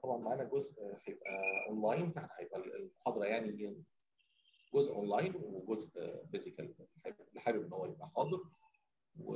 طبعا معانا جزء هيبقى اونلاين فاحنا هيبقى المحاضره يعني جزء اونلاين وجزء فيزيكال اللي حابب ان هو يبقى حاضر و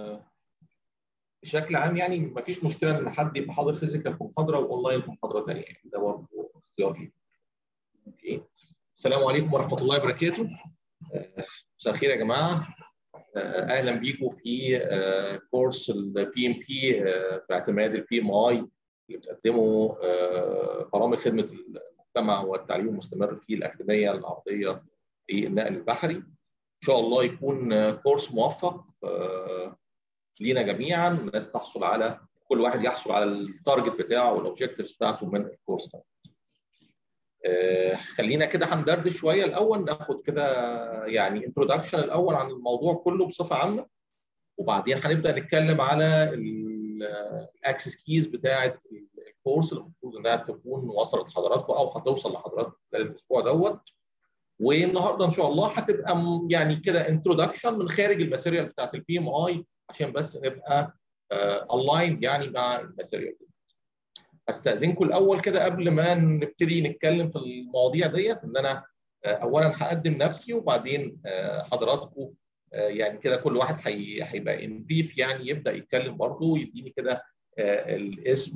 بشكل عام يعني ما فيش مشكله ان حد يبقى حاضر فيزيكال في محاضره واونلاين في محاضره ثانيه يعني ده برضه اختيار ليه. اوكي السلام عليكم ورحمه الله وبركاته. مساء الخير يا جماعه. اهلا بيكم في كورس البي ام بي في اعتماد البي ام اي اللي بتقدمه برامج خدمه المجتمع والتعليم المستمر في الاكاديميه العربيه للنقل البحري. ان شاء الله يكون كورس موفق لينا جميعا الناس تحصل على كل واحد يحصل على التارجت بتاعه والاوبجكتيفز بتاعته من الكورس ده. آه خلينا كده هندردش شويه الاول ناخد كده يعني انتروداكشن الاول عن الموضوع كله بصفه عامه وبعدين هنبدا نتكلم على الاكسس كيز بتاعه الكورس اللي المفروض انها تكون وصلت لحضراتكم او هتوصل لحضراتكم خلال الاسبوع دوت والنهارده ان شاء الله هتبقى يعني كده انتروداكشن من خارج الماتيريال بتاعت البي ام اي عشان بس نبقى الايند يعني مع الماتيريال استاذنكم الاول كده قبل ما نبتدي نتكلم في المواضيع ديت ان انا اولا هقدم نفسي وبعدين حضراتكم يعني كده كل واحد هيبقى ان بريف يعني يبدا يتكلم برضه يديني كده الاسم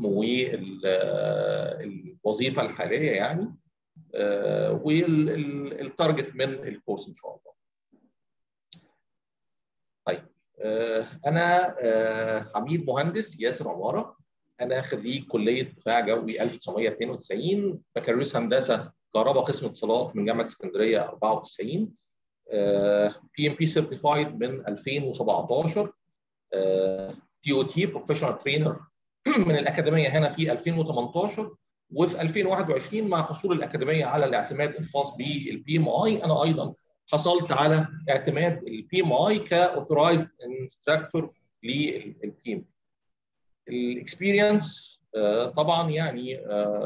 والوظيفه الحاليه يعني والتارجت من الكورس ان شاء الله. طيب انا عميد مهندس ياسر عماره انا خريج كليه دفاع جوي 1992 بكالوريوس هندسه كهرباء قسم اتصالات من جامعه اسكندريه 94 بي ام بي سيرتيفايد من 2017 تي او تي بروفيشنال ترينر من الاكاديميه هنا في 2018 وفي 2021 مع حصول الاكاديميه على الاعتماد الخاص بالبي ام اي انا ايضا حصلت على اعتماد البي ام اي كاوثرايزد انستراكتور للبي ام الاكسبيرينس طبعا يعني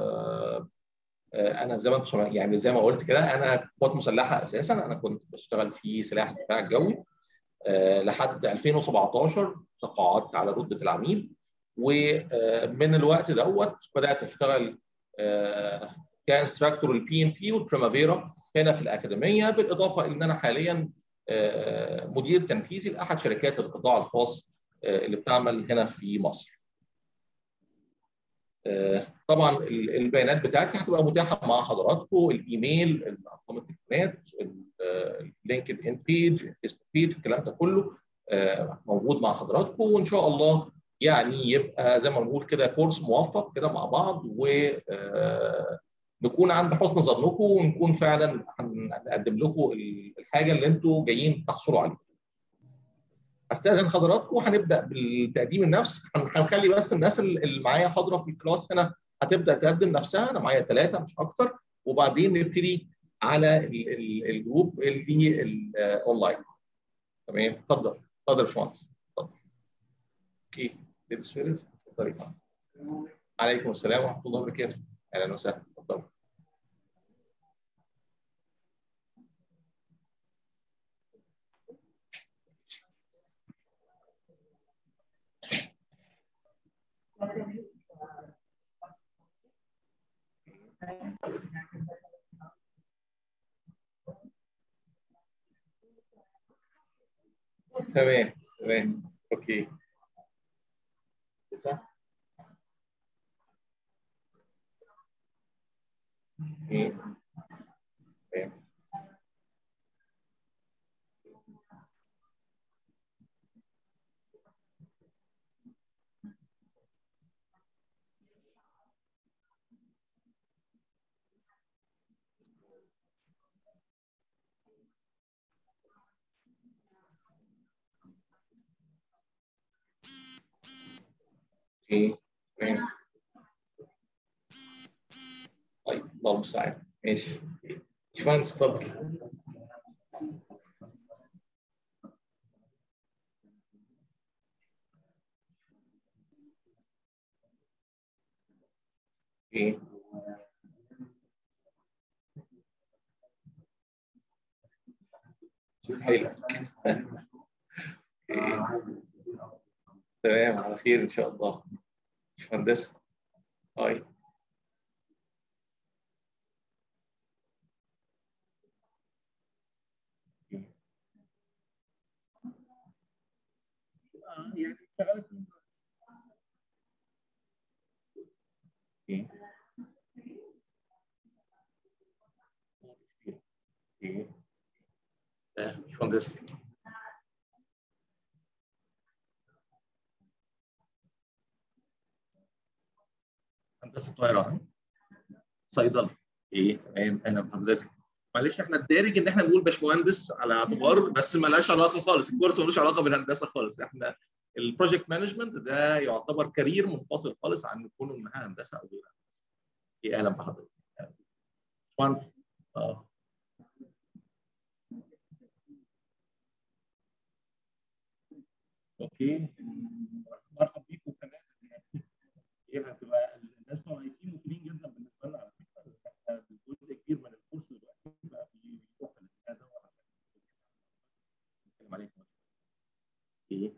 انا زي ما يعني زي ما قلت كده انا قوات مسلحه اساسا انا كنت بشتغل في سلاح الدفاع الجوي لحد 2017 تقاعدت على رتبه العميد ومن الوقت دوت بدات اشتغل كانستراكتور البي ام بي والبريمافيرا هنا في الاكاديميه بالاضافه ان انا حاليا مدير تنفيذي لاحد شركات القطاع الخاص اللي بتعمل هنا في مصر. طبعا البيانات بتاعتي هتبقى متاحه مع حضراتكم الايميل الارقام التليفونات اللينكد ان بيج الفيسبوك بيج الكلام ده كله موجود مع حضراتكم وان شاء الله يعني يبقى زي ما بنقول كده كورس موفق كده مع بعض و نكون عند حسن ظنكم ونكون فعلا هنقدم لكم الحاجه اللي انتم جايين تحصلوا عليها. استاذن حضراتكم هنبدا بالتقديم النفس هنخلي بس الناس اللي معايا حاضره في الكلاس هنا هتبدا تقدم نفسها انا معايا ثلاثه مش اكتر وبعدين نبتدي على الجروب اللي اونلاين تمام اتفضل اتفضل يا باشمهندس اتفضل اوكي ليدز فيرز اتفضلي عليكم السلام ورحمه الله وبركاته اهلا وسهلا اتفضل تمام تمام اوكي صح اوكي تمام اوكي تمام طيب الله المستعان ماشي باشمهندس اتفضل اوكي شوف حيلك تمام على خير ان شاء الله مش هندسه هاي يعني اشتغلت ايه ايه مش مهندس هندسه طيران صيدله ايه تمام انا بحضرتك معلش احنا الدارج ان احنا نقول باشمهندس على اعتبار بس مالهاش علاقه خالص الكورس ملوش علاقه بالهندسه خالص احنا البروجكت مانجمنت ده يعتبر كارير منفصل خالص عن كونه انها هندسه او غير هندسه ايه اهلا بحضرتك باشمهندس اه اوكي مرحبا بيكم كمان هي هتبقى الناس بتوع الاي تي مفيدين جدا بالنسبه لنا على فكره احنا جزء كبير من الكورس دلوقتي بقى بيروح في الاتجاه ده نتكلم عليه ايه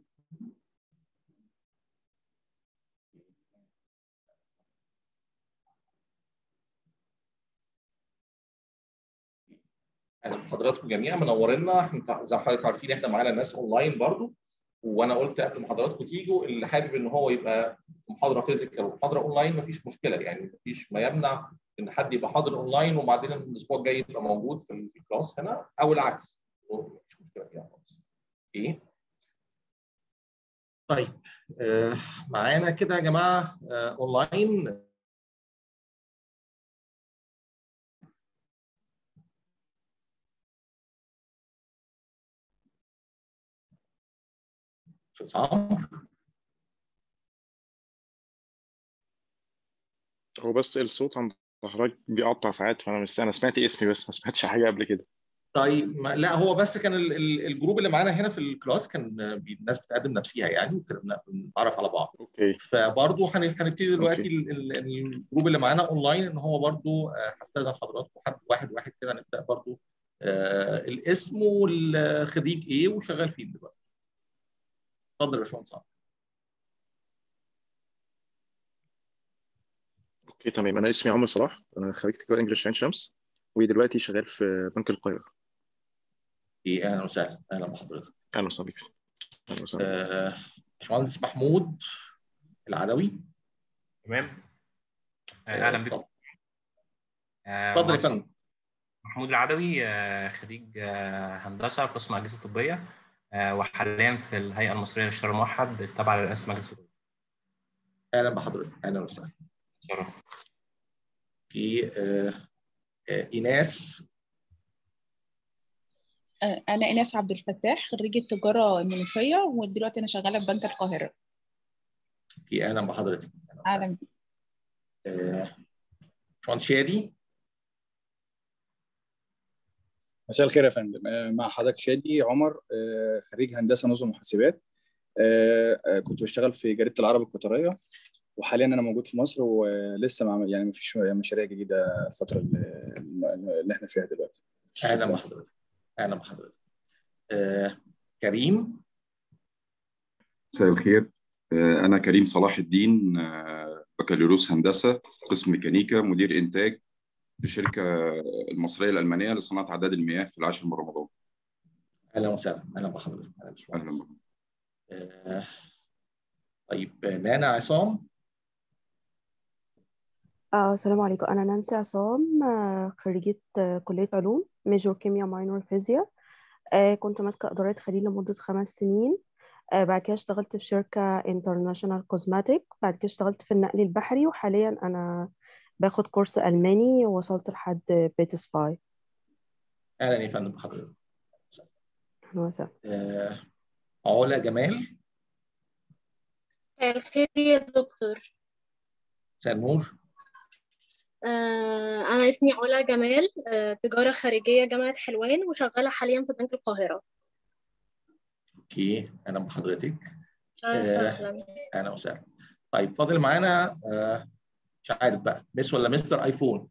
اهلا بحضراتكم جميعا منورينا احنا زي ما حضراتكم عارفين احنا معانا ناس اونلاين برضو وانا قلت قبل ما حضراتكم تيجوا اللي حابب ان هو يبقى في محاضره فيزيكال ومحاضره اونلاين مفيش مشكله يعني مفيش ما يمنع ان حد يبقى حاضر اونلاين وبعدين الاسبوع الجاي يبقى موجود في الكلاس هنا او العكس مفيش مشكله فيها خالص. اوكي طيب آه معانا كده يا جماعه آه اونلاين استاذ عمرو هو بس الصوت عند حضرتك بيقطع ساعات فانا مش انا سمعت اسمي بس ما سمعتش حاجه قبل كده طيب ما لا هو بس كان ال- ال- الجروب اللي معانا هنا في الكلاس كان بي- الناس بتقدم نفسها يعني وكنا بنتعرف على بعض اوكي فبرضه هن- هنبتدي دلوقتي أوكي. ال- ال- الجروب اللي معانا اونلاين ان هو برضه آه، هستاذن حضراتكم حد واحد واحد كده نبدا برضه آه، الاسم والخريج ايه وشغال فين دلوقتي اتفضل يا باشمهندس عمرو. اوكي تمام انا اسمي عمر صلاح انا خريج تجاره انجلش عين شمس ودلوقتي شغال في بنك القاهره ايه اهلا وسهلا اهلا بحضرتك اهلا وسهلا بك اهلا وسهلا آه، باشمهندس محمود العدوي تمام آه، اهلا بكم اتفضل آه، اتفضل يا مهندس فندم محمود العدوي آه، خريج آه، هندسه قسم اجهزه طبيه آه، وحاليا في الهيئه المصريه للشر الموحد التابعه لرئاسه مجلس الوزراء اهلا بحضرتك اهلا وسهلا شرف في آه، آه، ايناس آه، أنا إيناس عبد الفتاح خريجة تجارة المنوفية ودلوقتي أنا شغالة في بنك القاهرة في اهلا بحضرتك أهلاً وسهلاً. أهلا بيك. آه، باشمهندس شادي مساء الخير يا فندم آه، مع حضرتك شادي عمر آه، خريج هندسه نظم وحاسبات آه، آه، كنت بشتغل في جريده العرب القطريه وحاليا انا موجود في مصر ولسه مع يعني مفيش مشاريع جديده الفتره اللي اللي احنا فيها دلوقتي اهلا بحضرتك اهلا بحضرتك آه، كريم مساء الخير آه، أنا كريم صلاح الدين آه، بكالوريوس هندسة قسم ميكانيكا مدير إنتاج في شركة المصرية الألمانية لصناعة عداد المياه في العاشر من رمضان اهلا وسهلا اهلا بحضرتك اهلا أهلا باشمهندس بكم آه، طيب آه، نانا عصام آه، السلام عليكم أنا نانسي عصام آه، خريجة آه، كلية علوم ميجور كيمياء ماينور فيزياء آه، كنت ماسكة إدارة خليل لمدة خمس سنين آه، بعد كده اشتغلت في شركة انترناشونال كوزماتيك بعد كده اشتغلت في النقل البحري وحاليا أنا باخد كورس ألماني ووصلت لحد بيتس فاي اهلا يا فندم بحضرتك أهلا وسهلا آه، علا جمال مساء الخير يا دكتور مساء النور آه، أنا اسمي علا جمال آه، تجارة خارجية جامعة حلوان وشغالة حاليا في بنك القاهرة اوكي اهلا بحضرتك أهلا آه، وسهلا اهلا وسهلا طيب فاضل معانا آه، مش عارف بقى مس ولا مستر ايفون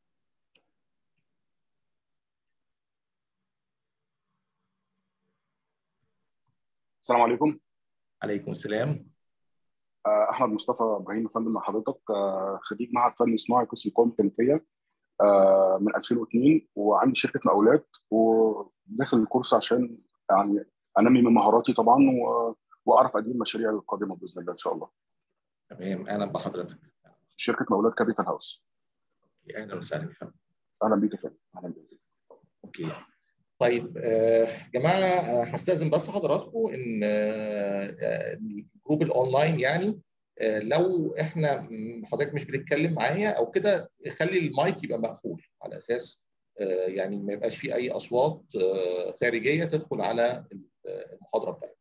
السلام عليكم عليكم السلام آه، احمد مصطفى ابراهيم يا فندم مع حضرتك آه، خريج معهد فني صناعي قسم قوى ميكانيكيه آه، من 2002 وعندي شركه مقاولات وداخل الكورس عشان يعني انمي من مهاراتي طبعا و- واعرف ادير المشاريع القادمه باذن الله ان شاء الله. تمام اهلا بحضرتك. شركه مولات كابيتال هاوس. اهلا وسهلا يا فندم. اهلا بيك يا فندم اهلا بيك. اوكي. طيب يا آه جماعه هستاذن بس حضراتكم ان آه الجروب الاونلاين يعني آه لو احنا حضرتك مش بتتكلم معايا او كده خلي المايك يبقى مقفول على اساس يعني ما يبقاش في اي اصوات خارجيه تدخل على المحاضره بتاعتنا.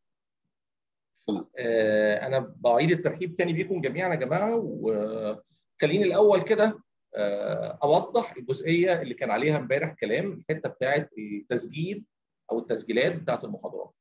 انا بعيد الترحيب تاني بيكم جميعا يا جماعه وخليني الاول كده اوضح الجزئيه اللي كان عليها امبارح كلام الحته بتاعت التسجيل او التسجيلات بتاعت المحاضرات.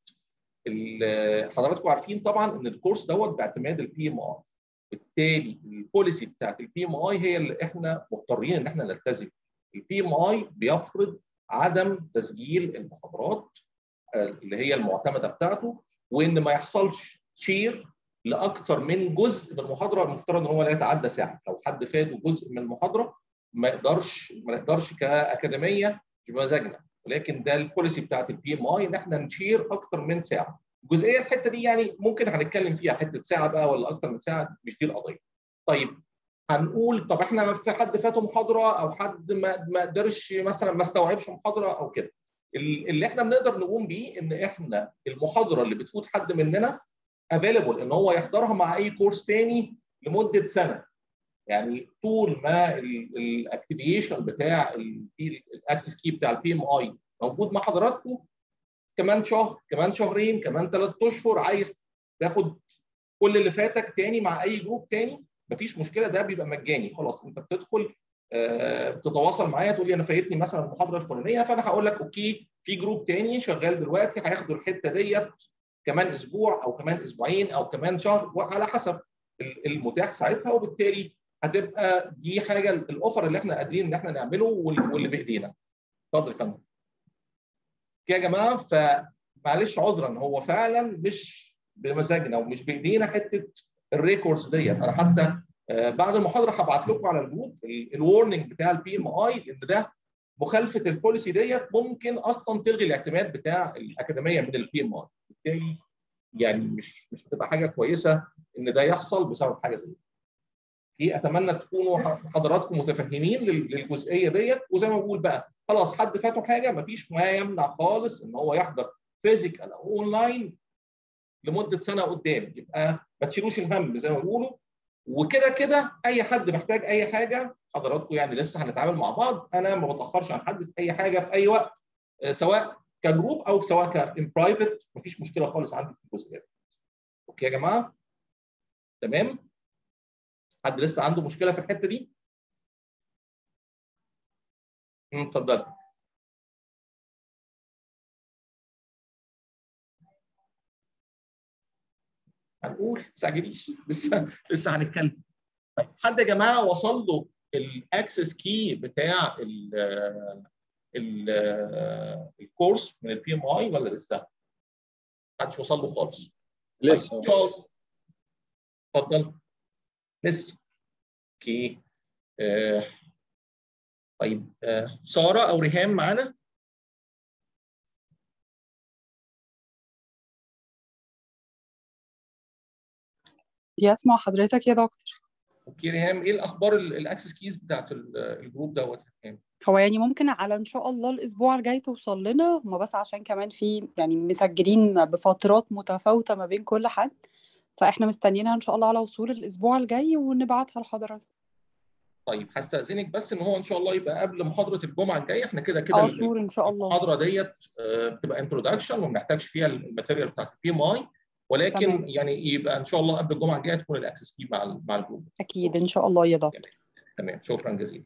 حضراتكم عارفين طبعا ان الكورس دوت باعتماد البي ام اي. بالتالي البوليسي بتاعت البي ام اي هي اللي احنا مضطرين ان احنا نلتزم البي ام اي بيفرض عدم تسجيل المحاضرات اللي هي المعتمده بتاعته وان ما يحصلش شير لاكثر من جزء من المحاضره المفترض ان هو لا يتعدى ساعه لو حد فاته جزء من المحاضره ما يقدرش ما نقدرش كاكاديميه مش بمزاجنا ولكن ده البوليسي بتاعت البي ام اي ان احنا نشير اكثر من ساعه الجزئيه الحته دي يعني ممكن هنتكلم فيها حته ساعه بقى ولا اكثر من ساعه مش دي القضيه طيب هنقول طب احنا في حد فاته محاضره او حد ما ما قدرش مثلا ما استوعبش محاضره او كده اللي احنا بنقدر نقوم بيه ان احنا المحاضره اللي بتفوت حد مننا افيلبل ان هو يحضرها مع اي كورس تاني لمده سنه يعني طول ما الاكتيفيشن بتاع الاكسس كي بتاع البي ام اي موجود مع حضراتكم كمان شهر كمان شهرين كمان ثلاث اشهر عايز تاخد كل اللي فاتك تاني مع اي جروب تاني مفيش مشكله ده بيبقى مجاني خلاص انت بتدخل آه بتتواصل معايا تقول لي انا فايتني مثلا المحاضره الفلانيه فانا هقول لك اوكي في جروب تاني شغال دلوقتي هياخدوا الحته ديت كمان اسبوع او كمان اسبوعين او كمان شهر وعلى حسب المتاح ساعتها وبالتالي هتبقى دي حاجه الاوفر اللي احنا قادرين ان احنا نعمله واللي بايدينا. اتفضل يا فندم. يا جماعه فمعلش عذرا هو فعلا مش بمزاجنا ومش بايدينا حته الريكوردز ديت انا حتى بعد المحاضره هبعت لكم على الجروب الورنينج بتاع البي ام اي ان ده مخالفه البوليسي ديت ممكن اصلا تلغي الاعتماد بتاع الاكاديميه من البي ام اي بالتالي يعني مش مش هتبقى حاجه كويسه ان ده يحصل بسبب حاجه زي دي اتمنى تكونوا حضراتكم متفهمين للجزئيه ديت وزي ما بقول بقى خلاص حد فاته حاجه مفيش ما يمنع خالص ان هو يحضر فيزيكال او اونلاين لمده سنه قدام يبقى ما تشيلوش الهم زي ما بيقولوا وكده كده اي حد محتاج اي حاجه حضراتكم يعني لسه هنتعامل مع بعض انا ما بتاخرش عن حد في اي حاجه في اي وقت سواء كجروب او سواء كان برايفت مفيش مشكله خالص عندي في الجزئيه دي. اوكي يا جماعه تمام حد لسه عنده مشكله في الحته دي اتفضل هنقول ما تستعجليش لسه لسه هنتكلم طيب حد يا جماعه وصل له الاكسس كي بتاع ال ال الكورس من البي ام اي ولا لسه؟ ما حدش وصل له خالص لسه ان شاء الله اتفضل لسه اوكي آه. طيب آه. ساره او ريهام معانا؟ يسمع حضرتك يا دكتور اوكي ريهام ايه الاخبار الاكسس كيز بتاعت الجروب دوت ريهام؟ هو يعني ممكن على ان شاء الله الاسبوع الجاي توصل لنا هما بس عشان كمان في يعني مسجلين بفترات متفاوته ما بين كل حد فاحنا مستنيينها ان شاء الله على وصول الاسبوع الجاي ونبعتها لحضرتك طيب هستاذنك بس ان هو ان شاء الله يبقى قبل محاضره الجمعه الجايه احنا كده كده اه شور ان شاء الله المحاضره ديت بتبقى انتروداكشن وما بنحتاجش فيها الماتيريال بتاعت البي ام اي ولكن تمام. يعني يبقى ان شاء الله قبل الجمعه الجايه تكون الاكسس كي مع مع الجروب اكيد ان شاء الله يا دكتور تمام شكرا جزيلا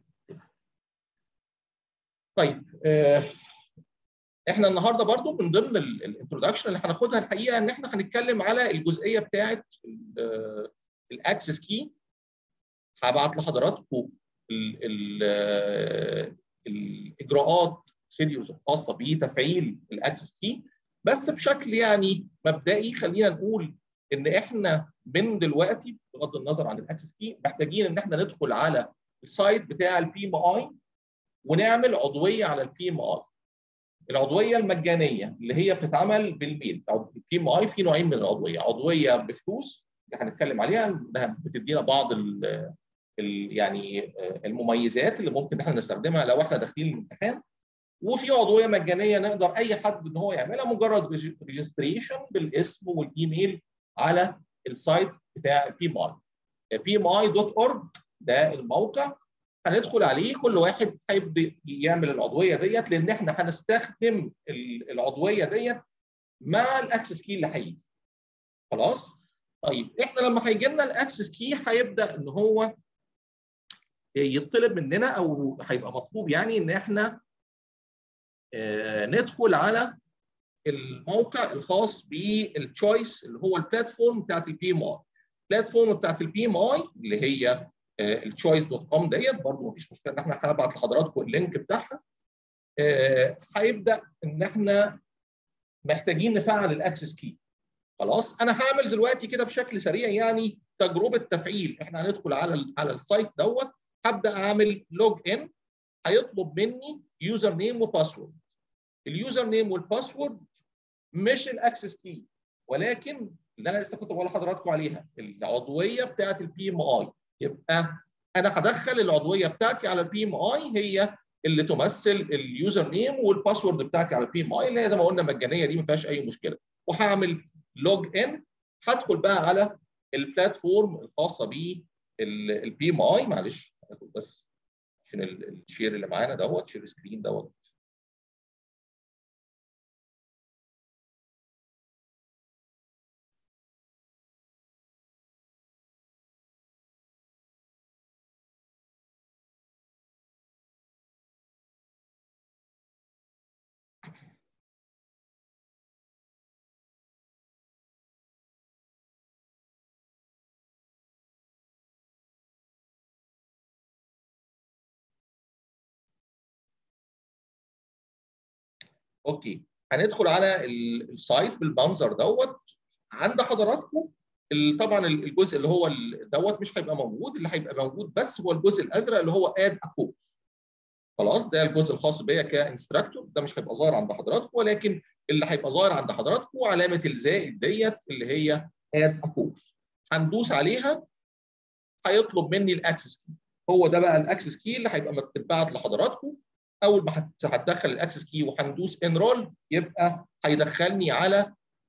طيب آه احنا النهارده برضو من ضمن الانترودكشن اللي هناخدها الحقيقه ان احنا هنتكلم على الجزئيه بتاعه الاكسس كي هبعت لحضراتكم ال ال الاجراءات فيديوز الخاصه بتفعيل الاكسس كي بس بشكل يعني مبدئي خلينا نقول ان احنا من دلوقتي بغض النظر عن الاكسس كي محتاجين ان احنا ندخل على السايت بتاع البي ام اي ونعمل عضويه على البي ام اي العضويه المجانيه اللي هي بتتعمل بالميل في ام اي في نوعين من العضويه عضويه بفلوس اللي هنتكلم عليها انها بتدينا بعض ال ال يعني المميزات اللي ممكن احنا نستخدمها لو احنا داخلين الامتحان وفي عضويه مجانيه نقدر اي حد ان هو يعملها مجرد ريجستريشن بالاسم والايميل على السايت بتاع البي ام اي بي ام اي دوت اورج ده الموقع هندخل عليه كل واحد هيبدا يعمل العضويه ديت لان احنا هنستخدم العضويه ديت مع الاكسس كي اللي هيجي خلاص طيب احنا لما هيجي لنا الاكسس كي هيبدا ان هو يطلب مننا او هيبقى مطلوب يعني ان احنا ندخل على الموقع الخاص بالتشويس اللي هو البلاتفورم بتاعت البي ام اي البلاتفورم بتاعت البي ام اي اللي هي التشويس دوت كوم ديت برضه مفيش مشكله ان احنا هنبعت لحضراتكم اللينك بتاعها هيبدا ان احنا محتاجين نفعل الاكسس كي خلاص انا هعمل دلوقتي كده بشكل سريع يعني تجربه تفعيل احنا هندخل على على السايت دوت هبدا اعمل لوج ان هيطلب مني يوزر نيم وباسورد اليوزر نيم والباسورد مش الاكسس كي ولكن اللي انا لسه كنت بقول لحضراتكم عليها العضويه بتاعت البي ام اي يبقى انا هدخل العضويه بتاعتي على البي ام اي هي اللي تمثل اليوزر نيم والباسورد بتاعتي على البي ام اي اللي هي زي ما قلنا مجانيه دي ما فيهاش اي مشكله وهعمل لوج ان هدخل بقى على البلاتفورم الخاصه بالبي ام اي معلش هاخد بس عشان الشير اللي معانا دوت شير سكرين دوت اوكي هندخل على السايت بالمنظر دوت عند حضراتكم طبعا الجزء اللي هو دوت مش هيبقى موجود اللي هيبقى موجود بس هو الجزء الازرق اللي هو اد كورس خلاص ده الجزء الخاص بيا كانستراكتور ده مش هيبقى ظاهر عند حضراتكم ولكن اللي هيبقى ظاهر عند حضراتكم علامه الزائد ديت اللي هي اد كورس هندوس عليها هيطلب مني الاكسس كي هو ده بقى الاكسس كي اللي هيبقى متبعت لحضراتكم اول ما هتدخل الاكسس كي وهندوس انرول يبقى هيدخلني على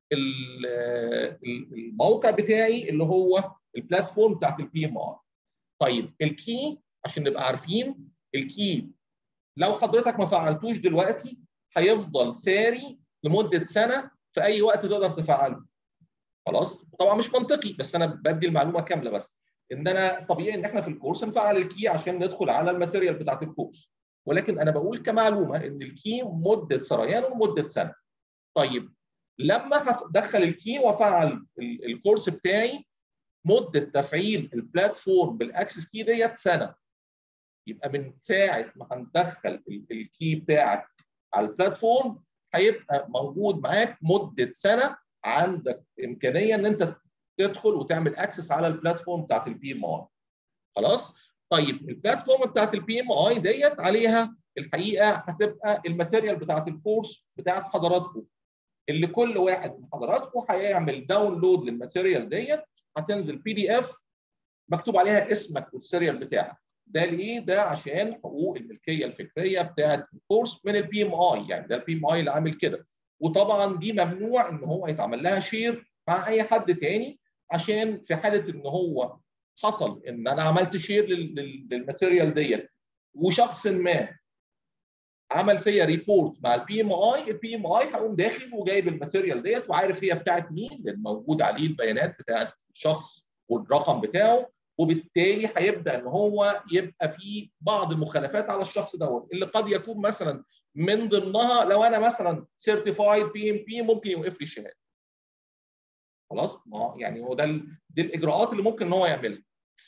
الموقع بتاعي اللي هو البلاتفورم بتاعت البي ام ار طيب الكي عشان نبقى عارفين الكي لو حضرتك ما فعلتوش دلوقتي هيفضل ساري لمده سنه في اي وقت تقدر تفعله خلاص طبعا مش منطقي بس انا بدي المعلومه كامله بس ان انا طبيعي ان احنا في الكورس نفعل الكي عشان ندخل على الماتيريال بتاعت الكورس ولكن انا بقول كمعلومه ان الكي مده سريانه مده سنه. طيب لما هدخل الكي وافعل الكورس بتاعي مده تفعيل البلاتفورم بالاكسس كي ديت سنه. يبقى من ساعه ما هندخل الكي بتاعك على البلاتفورم هيبقى موجود معاك مده سنه عندك امكانيه ان انت تدخل وتعمل اكسس على البلاتفورم بتاعت البي ام اي. خلاص؟ طيب البلاتفورم بتاعت البي ام اي ديت عليها الحقيقه هتبقى الماتيريال بتاعت الكورس بتاعت حضراتكم اللي كل واحد من حضراتكم هيعمل داونلود للماتيريال ديت هتنزل بي دي اف مكتوب عليها اسمك والسيريال بتاعك ده ليه؟ ده عشان حقوق الملكيه الفكريه بتاعت الكورس من البي ام اي يعني ده البي ام اي اللي عامل كده وطبعا دي ممنوع ان هو يتعمل لها شير مع اي حد تاني عشان في حاله ان هو حصل ان انا عملت شير للماتيريال ديت وشخص ما عمل فيا ريبورت مع البي ام اي البي ام اي هقوم داخل وجايب الماتيريال ديت وعارف هي بتاعت مين لان موجود عليه البيانات بتاعت الشخص والرقم بتاعه وبالتالي هيبدا ان هو يبقى في بعض المخالفات على الشخص دوت اللي قد يكون مثلا من ضمنها لو انا مثلا سيرتيفايد بي ام بي ممكن يوقف لي الشهاده خلاص ما يعني هو ده دي الاجراءات اللي ممكن ان هو يعملها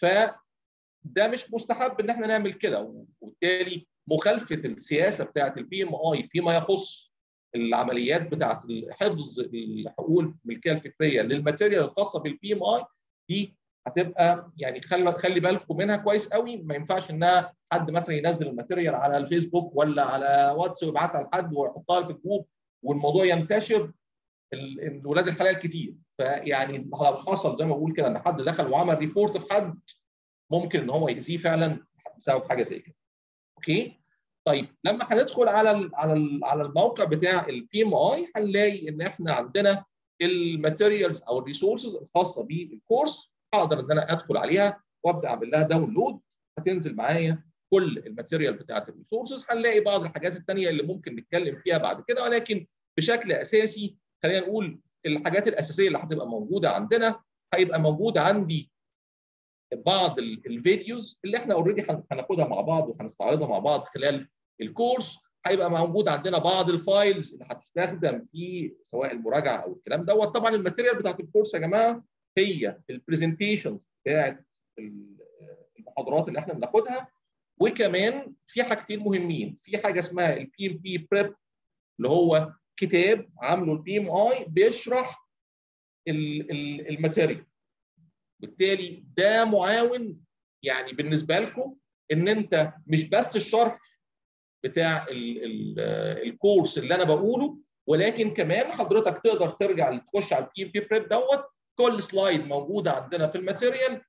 فده مش مستحب ان احنا نعمل كده وبالتالي مخالفه السياسه بتاعه البي ام اي فيما يخص العمليات بتاعه حفظ الحقوق الملكيه الفكريه للماتيريال الخاصه بالبي ام اي دي هتبقى يعني خلي خلي بالكم منها كويس قوي ما ينفعش انها حد مثلا ينزل الماتيريال على الفيسبوك ولا على واتس ويبعتها لحد ويحطها في الجروب والموضوع ينتشر الولاد الحلال كتير فيعني لو حصل زي ما بقول كده ان حد دخل وعمل ريبورت في حد ممكن ان هو يأذيه فعلا بسبب حاجه زي كده. اوكي؟ طيب لما هندخل على ال على ال على الموقع بتاع البي ام اي هنلاقي ان احنا عندنا الماتيريالز او الريسورسز الخاصه بالكورس اقدر ان انا ادخل عليها وابدا اعمل لها داونلود هتنزل معايا كل الماتيريال بتاعت الريسورسز هنلاقي بعض الحاجات الثانيه اللي ممكن نتكلم فيها بعد كده ولكن بشكل اساسي خلينا نقول الحاجات الاساسيه اللي هتبقى موجوده عندنا هيبقى موجود عندي بعض الفيديوز اللي احنا اوريدي هناخدها مع بعض وهنستعرضها مع بعض خلال الكورس هيبقى موجود عندنا بعض الفايلز اللي هتستخدم في سواء المراجعه او الكلام دوت طبعا الماتيريال بتاعت الكورس يا جماعه هي البرزنتيشن بتاعت المحاضرات اللي احنا بناخدها وكمان في حاجتين مهمين في حاجه اسمها البي ام بي بريب اللي هو كتاب عامله البي ام اي بيشرح الماتيريال بالتالي ده معاون يعني بالنسبه لكم ان انت مش بس الشرح بتاع ال ال الكورس اللي انا بقوله ولكن كمان حضرتك تقدر ترجع تخش على البي ام بي بريب دوت كل سلايد موجوده عندنا في الماتيريال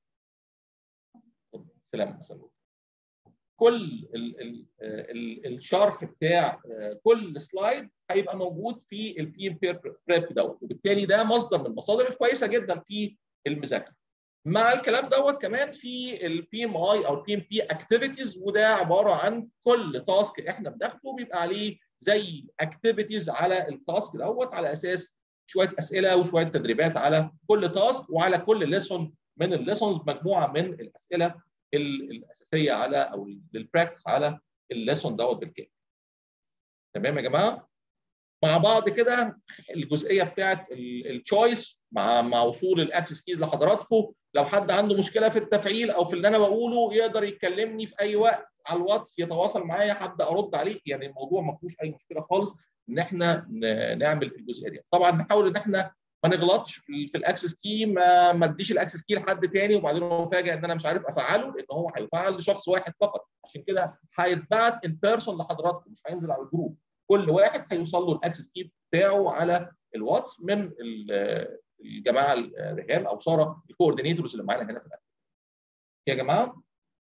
سلام كل ال ال ال الشرح بتاع كل سلايد هيبقى موجود في البي ام بي بريب دوت وبالتالي ده مصدر من المصادر الكويسه جدا في المذاكره مع الكلام دوت كمان في البي ام اي او البي ام بي اكتيفيتيز وده عباره عن كل تاسك احنا بناخده بيبقى عليه زي اكتيفيتيز على التاسك دوت على اساس شويه اسئله وشويه تدريبات على كل تاسك وعلى كل ليسون من الليسونز مجموعه من الاسئله الاساسيه على او للبراكتس على الليسون دوت بالكامل. تمام يا جماعه؟ مع بعض كده الجزئيه بتاعت التشويس مع مع وصول الاكسس كيز لحضراتكم لو حد عنده مشكله في التفعيل او في اللي انا بقوله يقدر يكلمني في اي وقت على الواتس يتواصل معايا هبدا ارد عليه يعني الموضوع ما فيهوش اي مشكله خالص ان احنا نعمل الجزئيه دي طبعا نحاول ان احنا ما نغلطش في, في الاكسس كي ما ما اديش الاكسس كي لحد تاني وبعدين هو فاجئ ان انا مش عارف افعله لان هو هيفعل لشخص واحد فقط عشان كده هيتبعت ان بيرسون لحضراتكم مش هينزل على الجروب كل واحد هيوصل له الاكسس كي بتاعه على الواتس من الجماعه الرهام او ساره الكوردينيتورز اللي معانا هنا في الاكل. يا جماعه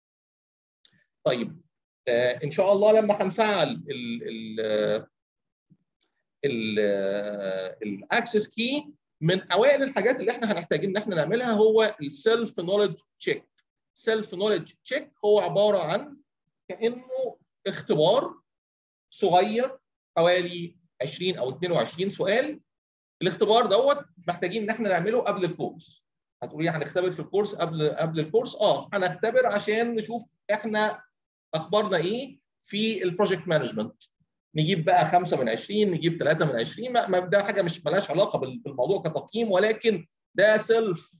طيب آه ان شاء الله لما هنفعل ال ال ال الاكسس كي من اوائل الحاجات اللي احنا هنحتاج ان احنا نعملها هو السيلف نوليدج تشيك سيلف نوليدج تشيك هو عباره عن كانه اختبار صغير حوالي 20 او 22 سؤال الاختبار دوت محتاجين ان احنا نعمله قبل الكورس هتقولي هنختبر في الكورس قبل قبل الكورس اه هنختبر عشان نشوف احنا اخبارنا ايه في البروجكت مانجمنت نجيب بقى خمسه من 20 نجيب ثلاثه من 20 ما ده حاجه مش مالهاش علاقه بالموضوع كتقييم ولكن ده سيلف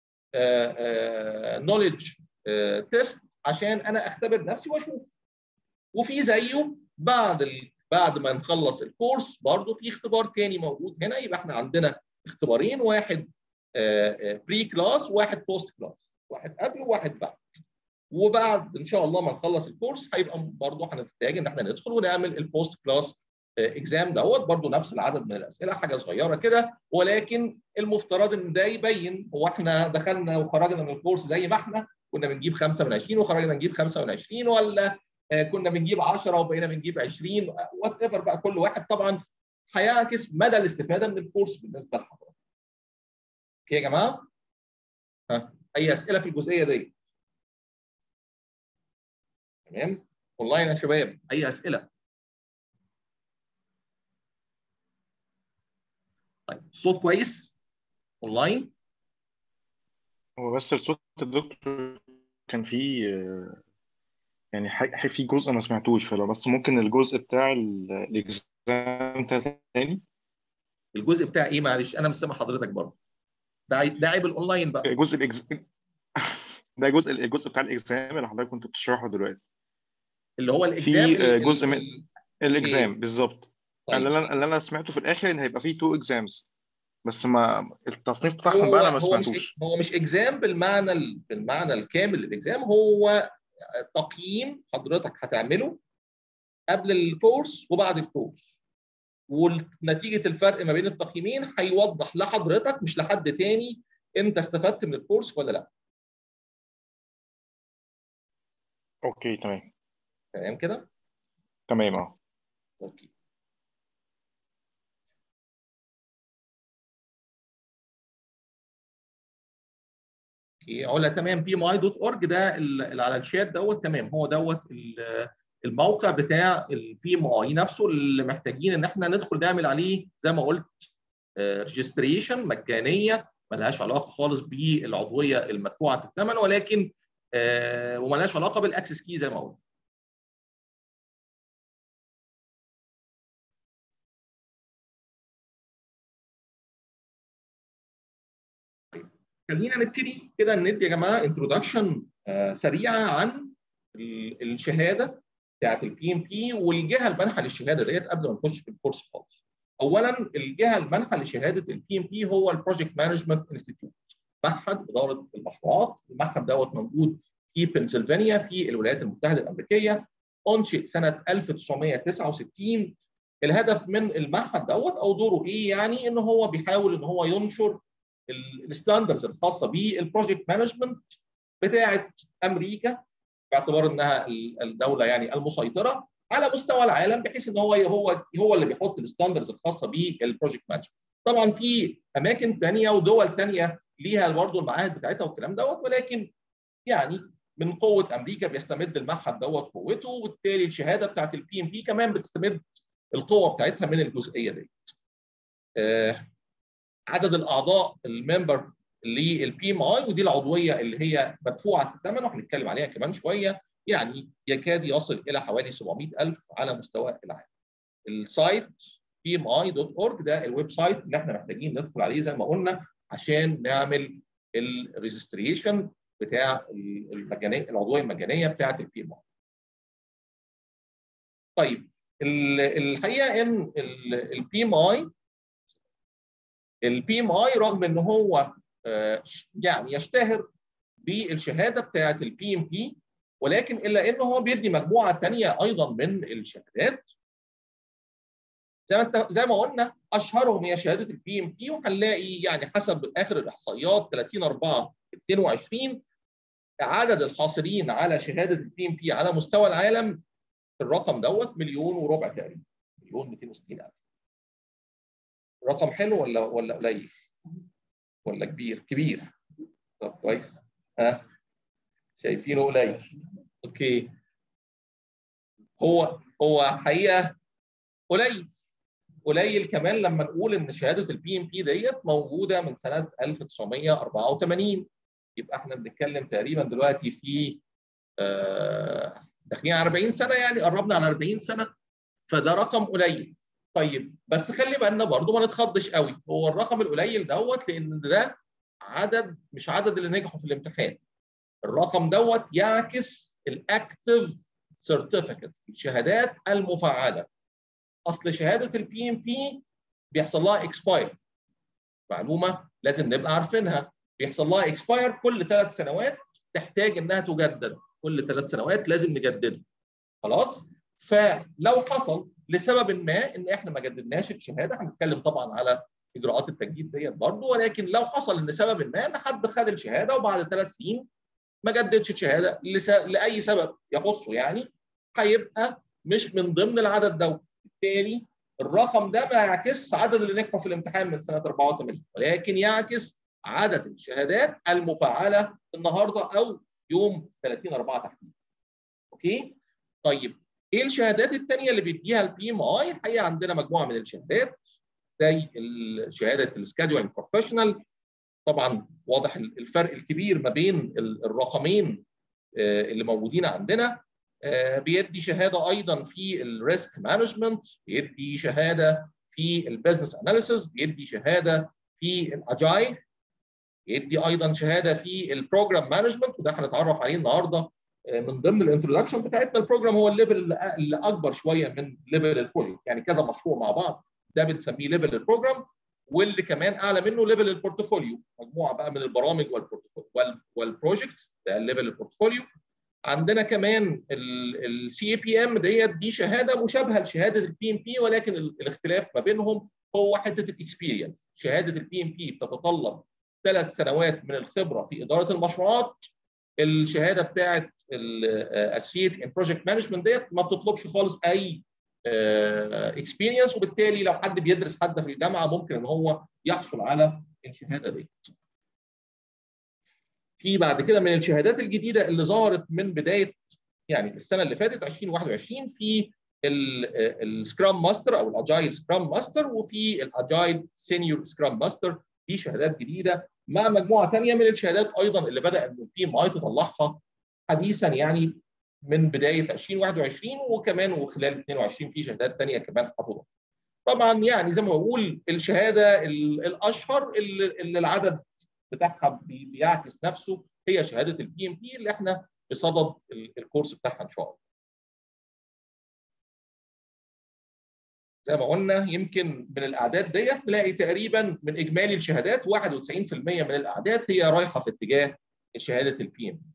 نوليدج تيست عشان انا اختبر نفسي واشوف وفي زيه بعد ال... بعد ما نخلص الكورس برضه في اختبار تاني موجود هنا يبقى احنا عندنا اختبارين واحد بري كلاس وواحد بوست كلاس واحد قبل وواحد بعد وبعد ان شاء الله ما نخلص الكورس هيبقى برضه هنحتاج ان احنا ندخل ونعمل البوست كلاس اكزام دوت برضه نفس العدد من الاسئله حاجه صغيره كده ولكن المفترض ان ده يبين هو احنا دخلنا وخرجنا من الكورس زي ما احنا كنا بنجيب 5 من 20 وخرجنا نجيب 5 من 20 ولا كنا بنجيب 10 وبقينا بنجيب 20 وات ايفر بقى كل واحد طبعا هيعكس مدى الاستفاده من الكورس بالنسبه لحضرتك. اوكي يا جماعه؟ ها اي اسئله في الجزئيه دي؟ تمام؟ اونلاين يا شباب اي اسئله؟ طيب الصوت كويس؟ اونلاين؟ هو بس الصوت الدكتور كان فيه يعني حاجة في جزء ما سمعتوش فلو بس ممكن الجزء بتاع الاكزام تاني الجزء بتاع ايه معلش انا مش سامع حضرتك برضه ده ده عيب الاونلاين بقى جزء الاكزام ده جزء الجزء بتاع الاكزام اللي حضرتك كنت بتشرحه دلوقتي اللي هو الاكزام في جزء من الاكزام بالظبط طيب. اللي انا اللي انا سمعته في الاخر ان هيبقى فيه تو اكزامز بس ما التصنيف بتاعهم هو بقى انا ما هو مش سمعتوش هو مش اكزام بالمعنى ال- بالمعنى الكامل للاكزام هو تقييم حضرتك هتعمله قبل الكورس وبعد الكورس ونتيجه الفرق ما بين التقييمين هيوضح لحضرتك مش لحد تاني انت استفدت من الكورس ولا لا اوكي تمام تمام كده تمام اه اوكي اوكي علا تمام بي ام اي دوت اورج ده اللي على الشات دوت تمام هو دوت ال- الموقع بتاع البي ام اي نفسه اللي محتاجين ان احنا ندخل نعمل عليه زي ما قلت ريجستريشن مجانيه ملهاش علاقه خالص بالعضويه المدفوعه الثمن ولكن آه، وملهاش علاقه بالاكسس كي زي ما قلت خلينا نبتدي كده ندي يا جماعه انتروداكشن سريعه عن ال- الشهاده بتاعت البي ام بي والجهه المانحه للشهاده ديت قبل ما نخش في الكورس خالص. اولا الجهه المانحه لشهاده البي ام بي هو البروجكت مانجمنت انستيتيوت معهد اداره المشروعات، المعهد دوت موجود في بنسلفانيا في الولايات المتحده الامريكيه انشئ سنه 1969 الهدف من المعهد دوت او دوره ايه يعني ان هو بيحاول ان هو ينشر الستاندرز الخاصه بالبروجكت مانجمنت بتاعه امريكا باعتبار انها الدوله يعني المسيطره على مستوى العالم بحيث ان هو هو هو اللي بيحط الستاندرز الخاصه بالبروجكت مانجمنت. طبعا في اماكن ثانيه ودول ثانيه ليها برضه المعاهد بتاعتها والكلام دوت ولكن يعني من قوه امريكا بيستمد المعهد دوت قوته وبالتالي الشهاده بتاعت البي ام بي كمان بتستمد القوه بتاعتها من الجزئيه دي. آه عدد الاعضاء الممبر للبي ام اي ودي العضويه اللي هي مدفوعه الثمن وهنتكلم عليها كمان شويه يعني يكاد يصل الى حوالي 700000 على مستوى العالم. السايت pmi.org ده الويب سايت اللي احنا محتاجين ندخل عليه زي ما قلنا عشان نعمل الريجستريشن بتاع المجانيه العضويه المجانيه بتاعه البي ام اي. طيب الحقيقه ان البي ام اي البي ام اي رغم ان هو يعني يشتهر بالشهاده بتاعه البي ام بي ولكن الا انه هو بيدي مجموعه ثانيه ايضا من الشهادات زي ما انت زي ما قلنا اشهرهم هي شهاده البي ام بي وهنلاقي يعني حسب اخر الاحصائيات 30 4 22 عدد الحاصلين على شهاده البي ام بي على مستوى العالم الرقم دوت مليون وربع تقريبا مليون 260 الف رقم حلو ولا ولا قليل ولا كبير كبير طب كويس ها شايفينه قليل اوكي هو هو حقيقه قليل قليل كمان لما نقول ان شهاده البي ام بي ديت موجوده من سنه 1984 يبقى احنا بنتكلم تقريبا دلوقتي في آه داخلين على 40 سنه يعني قربنا على 40 سنه فده رقم قليل طيب بس خلي بالنا برضو ما نتخضش قوي هو الرقم القليل دوت لان ده عدد مش عدد اللي نجحوا في الامتحان الرقم دوت يعكس الاكتف سيرتيفيكت الشهادات المفعله اصل شهاده البي ام بي بيحصل لها اكسباير معلومه لازم نبقى عارفينها بيحصل لها اكسباير كل ثلاث سنوات تحتاج انها تجدد كل ثلاث سنوات لازم نجددها خلاص فلو حصل لسبب ما ان احنا ما جددناش الشهاده هنتكلم طبعا على اجراءات التجديد ديت برضه ولكن لو حصل ان سبب ما ان حد خد الشهاده وبعد ثلاث سنين ما جددش الشهاده لس... لاي سبب يخصه يعني هيبقى مش من ضمن العدد دوت بالتالي الرقم ده ما يعكس عدد اللي نجحوا في الامتحان من سنه 84 ولكن يعكس عدد الشهادات المفعله النهارده او يوم 30 4 تحديدا. اوكي؟ طيب ايه الشهادات الثانيه اللي بيديها البي ام اي؟ الحقيقه عندنا مجموعه من الشهادات زي شهاده السكادولينج بروفيشنال طبعا واضح الفرق الكبير ما بين الرقمين اللي موجودين عندنا بيدي شهاده ايضا في الريسك مانجمنت بيدي شهاده في البزنس اناليسيس بيدي شهاده في الاجايل يدي ايضا شهاده في البروجرام مانجمنت وده هنتعرف عليه النهارده من ضمن الانترودكشن بتاعتنا البروجرام هو الليفل اللي اكبر شويه من ليفل البروجكت يعني كذا مشروع مع بعض ده بنسميه ليفل البروجرام واللي كمان اعلى منه ليفل البورتفوليو مجموعه بقى من البرامج والبورتفوليو والبروجكتس ده الليفل البورتفوليو عندنا كمان السي اي بي ام ديت دي شهاده مشابهه لشهاده البي ام بي ولكن الاختلاف ما بينهم هو حته الاكسبيرينس شهاده البي ام بي بتتطلب ثلاث سنوات من الخبره في اداره المشروعات الشهاده بتاعه الاسيت ان بروجكت مانجمنت ديت ما بتطلبش خالص اي اكسبيرينس وبالتالي لو حد بيدرس حد في الجامعه ممكن ان هو يحصل على الشهاده دي. في بعد كده من الشهادات الجديده اللي ظهرت من بدايه يعني السنه اللي فاتت 2021 في السكرام ماستر او الاجايل سكرام ماستر وفي الاجايل سينيور سكرام ماستر دي شهادات جديده مع مجموعه ثانيه من الشهادات ايضا اللي بدا البي ام اي تطلعها حديثا يعني من بدايه 2021 وكمان وخلال 22 في شهادات ثانيه كمان هتضاف. طبعا يعني زي ما بقول الشهاده الاشهر اللي, اللي العدد بتاعها بيعكس نفسه هي شهاده البي ام بي اللي احنا بصدد الكورس بتاعها ان شاء الله. زي ما قلنا يمكن من الاعداد ديت نلاقي تقريبا من اجمالي الشهادات 91% من الاعداد هي رايحه في اتجاه شهاده البي ام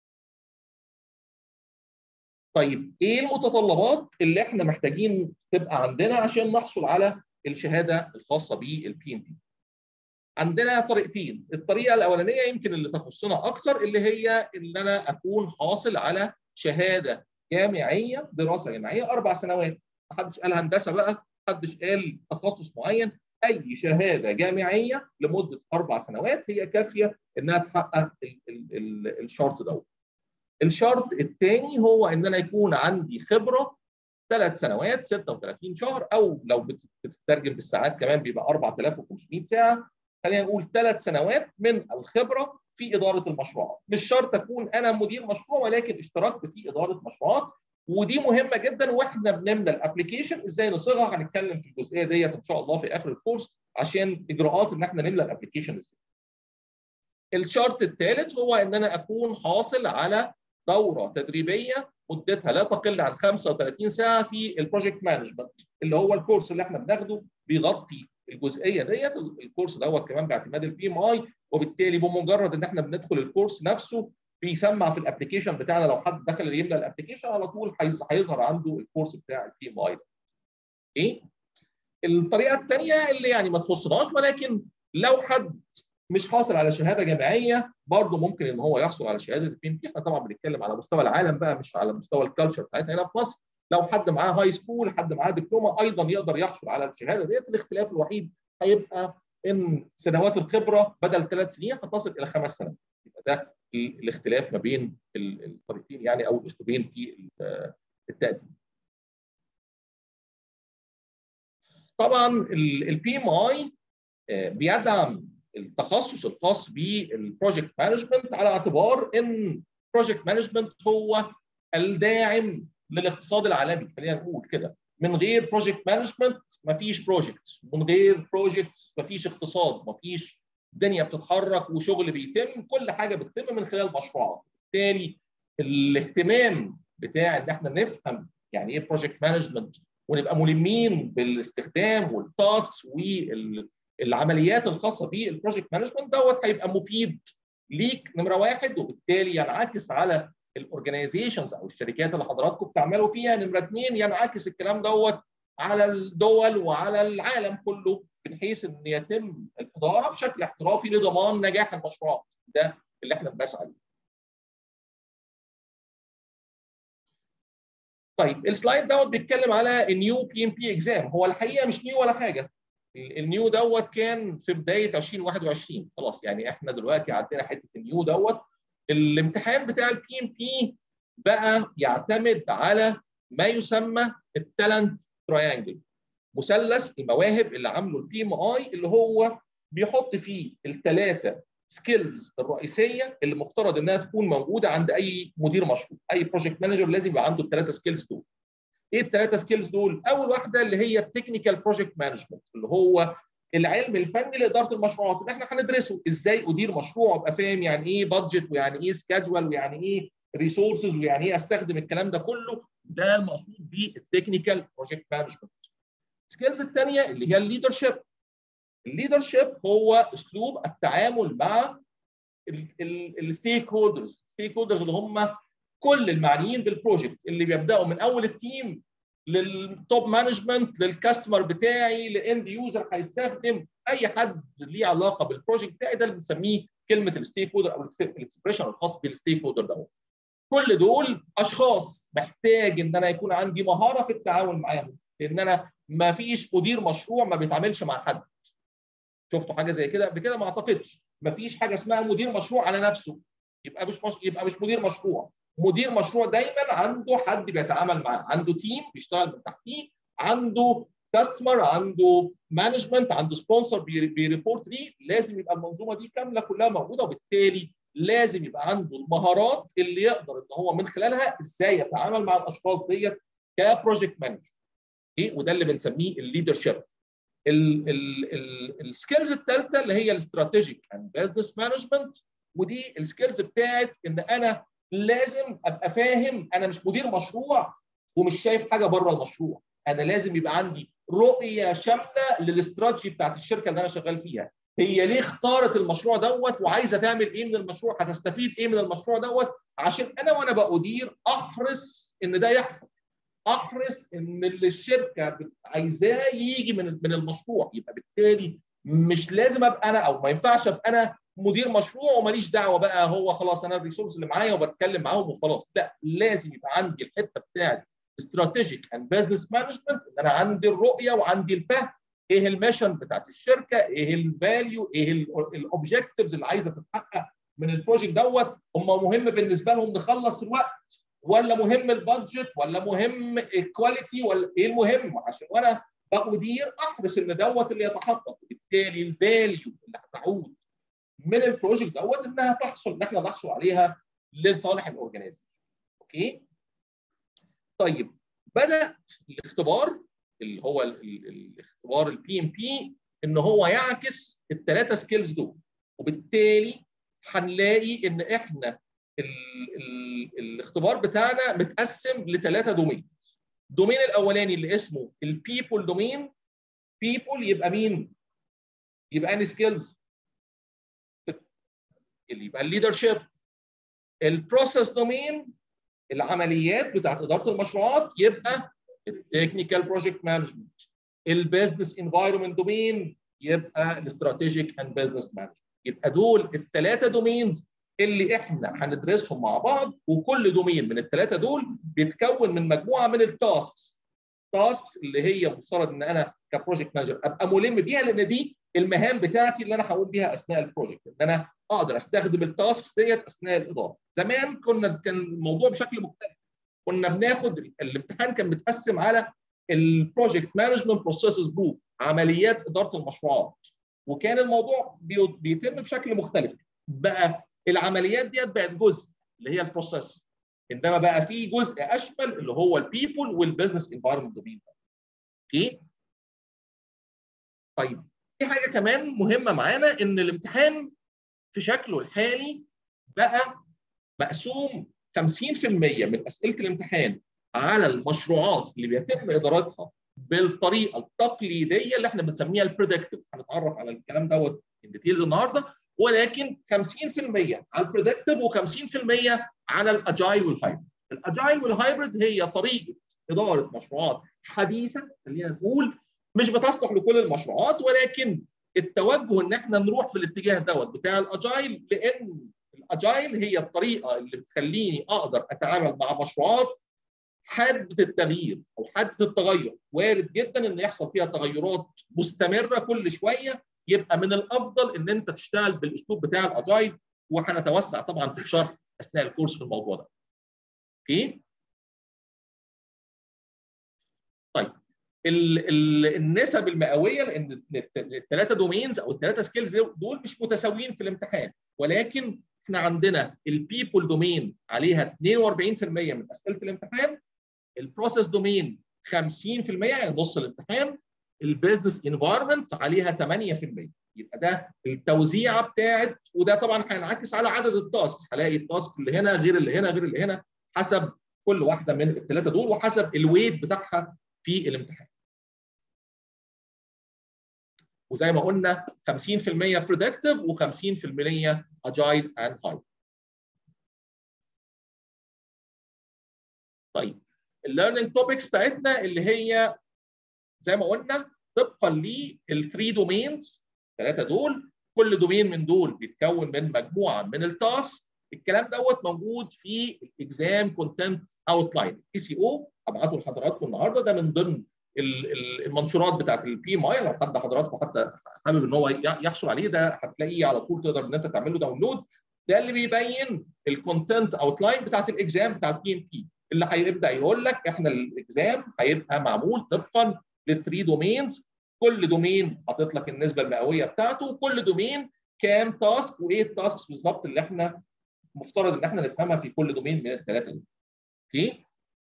طيب ايه المتطلبات اللي احنا محتاجين تبقى عندنا عشان نحصل على الشهاده الخاصه بالبي ام بي عندنا طريقتين الطريقه الاولانيه يمكن اللي تخصنا اكتر اللي هي ان انا اكون حاصل على شهاده جامعيه دراسه جامعيه اربع سنوات محدش قال هندسه بقى محدش قال تخصص معين اي شهاده جامعيه لمده اربع سنوات هي كافيه انها تحقق الشرط دوت الشرط الثاني هو ان انا يكون عندي خبره ثلاث سنوات 36 شهر او لو بتترجم بالساعات كمان بيبقى 4500 ساعه خلينا نقول ثلاث سنوات من الخبره في اداره المشروعات مش شرط اكون انا مدير مشروع ولكن اشتركت في اداره مشروعات ودي مهمه جدا واحنا بنملى الابلكيشن ازاي نصيغها هنتكلم في الجزئيه ديت ان شاء الله في اخر الكورس عشان اجراءات ان احنا نملى الابلكيشن ازاي الشرط الثالث هو ان انا اكون حاصل على دوره تدريبيه مدتها لا تقل عن 35 ساعه في البروجكت مانجمنت اللي هو الكورس اللي احنا بناخده بيغطي الجزئيه ديت الكورس دوت كمان باعتماد البي ام اي وبالتالي بمجرد ان احنا بندخل الكورس نفسه بيسمع في الابلكيشن بتاعنا لو حد دخل يملى الابلكيشن على طول هيظهر عنده الكورس بتاع البي ام اي ده. ايه؟ الطريقه الثانيه اللي يعني ما تخصناش ولكن لو حد مش حاصل على شهاده جامعيه برضه ممكن ان هو يحصل على شهاده البي ام بي احنا طبعا بنتكلم على مستوى العالم بقى مش على مستوى الكالتشر بتاعتنا هنا في مصر لو حد معاه هاي سكول حد معاه دبلومه ايضا يقدر يحصل على الشهاده ديت الاختلاف الوحيد هيبقى ان سنوات الخبره بدل ثلاث سنين هتصل الى خمس سنوات يبقى ده الاختلاف ما بين الطريقتين يعني او الاسلوبين في التقديم. طبعا البي ام اي بيدعم التخصص الخاص بالبروجكت مانجمنت على اعتبار ان بروجكت مانجمنت هو الداعم للاقتصاد العالمي خلينا نقول كده من غير بروجكت مانجمنت مفيش بروجكتس من غير بروجكتس مفيش اقتصاد مفيش الدنيا بتتحرك وشغل بيتم كل حاجه بتتم من خلال مشروعات بالتالي الاهتمام بتاع ان احنا نفهم يعني ايه بروجكت مانجمنت ونبقى ملمين بالاستخدام والتاسكس والعمليات الخاصه بالبروجكت مانجمنت دوت هيبقى مفيد ليك نمره واحد وبالتالي ينعكس على الاورجنايزيشنز او الشركات اللي حضراتكم بتعملوا فيها نمره اثنين ينعكس الكلام دوت على الدول وعلى العالم كله بحيث ان يتم الاداره بشكل احترافي لضمان نجاح المشروعات ده اللي احنا بنسعى له. طيب السلايد دوت بيتكلم على النيو بي ام بي اكزام هو الحقيقه مش نيو ولا حاجه النيو دوت كان في بدايه 2021 خلاص يعني احنا دلوقتي عندنا حته النيو دوت الامتحان بتاع البي ام بي بقى يعتمد على ما يسمى التالنت تراينجل مثلث المواهب اللي عامله البي ام اي اللي هو بيحط فيه الثلاثه سكيلز الرئيسيه اللي مفترض انها تكون موجوده عند اي مدير مشروع اي بروجكت مانجر لازم يبقى عنده الثلاثه سكيلز دول ايه الثلاثه سكيلز دول اول واحده اللي هي التكنيكال بروجكت مانجمنت اللي هو العلم الفني لاداره المشروعات اللي احنا هندرسه ازاي ادير مشروع ابقى فاهم يعني ايه بادجت ويعني ايه سكادجول ويعني ايه ريسورسز ويعني ايه استخدم الكلام ده كله ده المقصود بالتكنيكال بروجكت مانجمنت السكيلز الثانيه اللي هي الليدرشيب الليدرشيب هو اسلوب التعامل مع الستيك هولدرز الستيك هولدرز اللي هم كل المعنيين بالبروجكت اللي بيبداوا من اول التيم للتوب مانجمنت للكاستمر بتاعي لاند يوزر هيستخدم اي حد ليه علاقه بالبروجكت بتاعي ده اللي بنسميه كلمه الستيك هولدر او الاكسبريشن الخاص بالستيك هولدر ده كل دول اشخاص محتاج ان انا يكون عندي مهاره في التعامل معاهم لان انا ما فيش مدير مشروع ما بيتعاملش مع حد شفتوا حاجه زي كده قبل كده ما اعتقدش ما فيش حاجه اسمها مدير مشروع على نفسه يبقى مش مش يبقى مش مدير مشروع مدير مشروع دايما عنده حد بيتعامل معاه عنده تيم بيشتغل من تحتيه عنده كاستمر عنده مانجمنت عنده سبونسر بيريبورت ليه لازم يبقى المنظومه دي كامله كلها موجوده وبالتالي لازم يبقى عنده المهارات اللي يقدر ان هو من خلالها ازاي يتعامل مع الاشخاص ديت كبروجكت مانجر ايه وده اللي بنسميه الليدرشيب السكيلز الثالثه اللي هي الاستراتيجيك اند بزنس مانجمنت ودي السكيلز بتاعت ان انا لازم ابقى فاهم انا مش مدير مشروع ومش شايف حاجه بره المشروع انا لازم يبقى عندي رؤيه شامله للاستراتيجي بتاعت الشركه اللي انا شغال فيها هي ليه اختارت المشروع دوت وعايزه تعمل ايه من المشروع هتستفيد ايه من المشروع دوت عشان انا وانا بأدير احرص ان ده يحصل احرص ان اللي الشركه عايزاه يجي من من المشروع يبقى بالتالي مش لازم ابقى انا او ما ينفعش ابقى انا مدير مشروع وماليش دعوه بقى هو خلاص انا الريسورس اللي معايا وبتكلم معاهم وخلاص لا لازم يبقى عندي الحته بتاعت استراتيجيك اند بزنس مانجمنت ان انا عندي الرؤيه وعندي الفهم ايه الميشن بتاعت الشركه ايه الفاليو ايه الاوبجكتيفز اللي عايزه تتحقق من البروجكت دوت هم مهم بالنسبه لهم نخلص الوقت ولا مهم البادجت ولا مهم الكواليتي ولا ايه المهم عشان وانا بأدير احرص ان دوت اللي يتحقق وبالتالي الفاليو اللي هتعود من البروجكت دوت انها تحصل ان احنا نحصل عليها لصالح الاورجنايزيشن اوكي طيب بدا الاختبار اللي هو الاختبار البي ام بي ان هو يعكس الثلاثه سكيلز دول وبالتالي هنلاقي ان احنا ال ال الاختبار بتاعنا متقسم لثلاثه دومين الدومين الاولاني اللي اسمه البيبول دومين بيبول يبقى مين يبقى اني سكيلز اللي يبقى الليدرشيب البروسيس دومين العمليات بتاعت اداره المشروعات يبقى التكنيكال بروجكت مانجمنت البيزنس انفايرمنت دومين يبقى الاستراتيجيك اند بزنس مانجمنت يبقى دول الثلاثه دومينز اللي احنا هندرسهم مع بعض وكل دومين من الثلاثه دول بيتكون من مجموعه من التاسكس تاسكس اللي هي مفترض ان انا كبروجكت مانجر ابقى ملم بيها لان دي المهام بتاعتي اللي انا هقوم بيها اثناء البروجكت ان انا اقدر استخدم التاسكس ديت اثناء الاداره زمان كنا كان الموضوع بشكل مختلف كنا بناخد الامتحان كان متقسم على البروجكت مانجمنت بروسيسز جروب عمليات اداره المشروعات وكان الموضوع بيتم بشكل مختلف بقى العمليات ديت بقت جزء اللي هي البروسيس انما بقى في جزء اشمل اللي هو البيبول والبزنس انفايرمنت دومين اوكي طيب في حاجه كمان مهمه معانا ان الامتحان في شكله الحالي بقى مقسوم 50% من اسئله الامتحان على المشروعات اللي بيتم ادارتها بالطريقه التقليديه اللي احنا بنسميها البريدكتيف هنتعرف على الكلام دوت ان ديتيلز النهارده ولكن 50% على البريدكتيف و50% على الاجايل والهايبرد. الاجايل والهايبرد هي طريقه اداره مشروعات حديثه خلينا نقول مش بتصلح لكل المشروعات ولكن التوجه ان احنا نروح في الاتجاه دوت بتاع الاجايل لان الاجايل هي الطريقه اللي بتخليني اقدر اتعامل مع مشروعات حاده التغيير او حاده التغير وارد جدا ان يحصل فيها تغيرات مستمره كل شويه يبقى من الافضل ان انت تشتغل بالاسلوب بتاع الاجايل وهنتوسع طبعا في الشرح اثناء الكورس في الموضوع ده. اوكي؟ طيب ال ال النسب المئويه لان الثلاثه دومينز او الثلاثه سكيلز دول مش متساويين في الامتحان ولكن احنا عندنا البيبول دومين عليها 42% من اسئله الامتحان البروسيس دومين 50% يعني نص الامتحان البيزنس انفايرمنت عليها 8% يبقى ده التوزيعه بتاعت وده طبعا هينعكس على عدد التاسكس هلاقي التاسك اللي هنا غير اللي هنا غير اللي هنا حسب كل واحده من الثلاثه دول وحسب الويت بتاعها في الامتحان. وزي ما قلنا 50% برودكتيف و50% اجايل اند هاي طيب الليرنينج توبكس بتاعتنا اللي هي زي ما قلنا طبقا للثري دومينز الثلاثه دول كل دومين من دول بيتكون من مجموعه من التاسك الكلام دوت موجود في الاكزام كونتنت اوتلاين اي سي او هبعته لحضراتكم النهارده ده من ضمن المنشورات بتاعت البي ام اي لو حد حضراتكم حتى حابب ان هو يحصل عليه ده هتلاقيه على طول تقدر ان انت تعمل له داونلود ده اللي بيبين الكونتنت اوتلاين بتاعت الاكزام بتاع البي ام بي اللي هيبدا يقول لك احنا الاكزام هيبقى معمول طبقا للثري دومينز كل دومين حاطط لك النسبه المئويه بتاعته وكل دومين كام تاسك وايه التاسكس بالظبط اللي احنا مفترض ان احنا نفهمها في كل دومين من الثلاثه دول. اوكي؟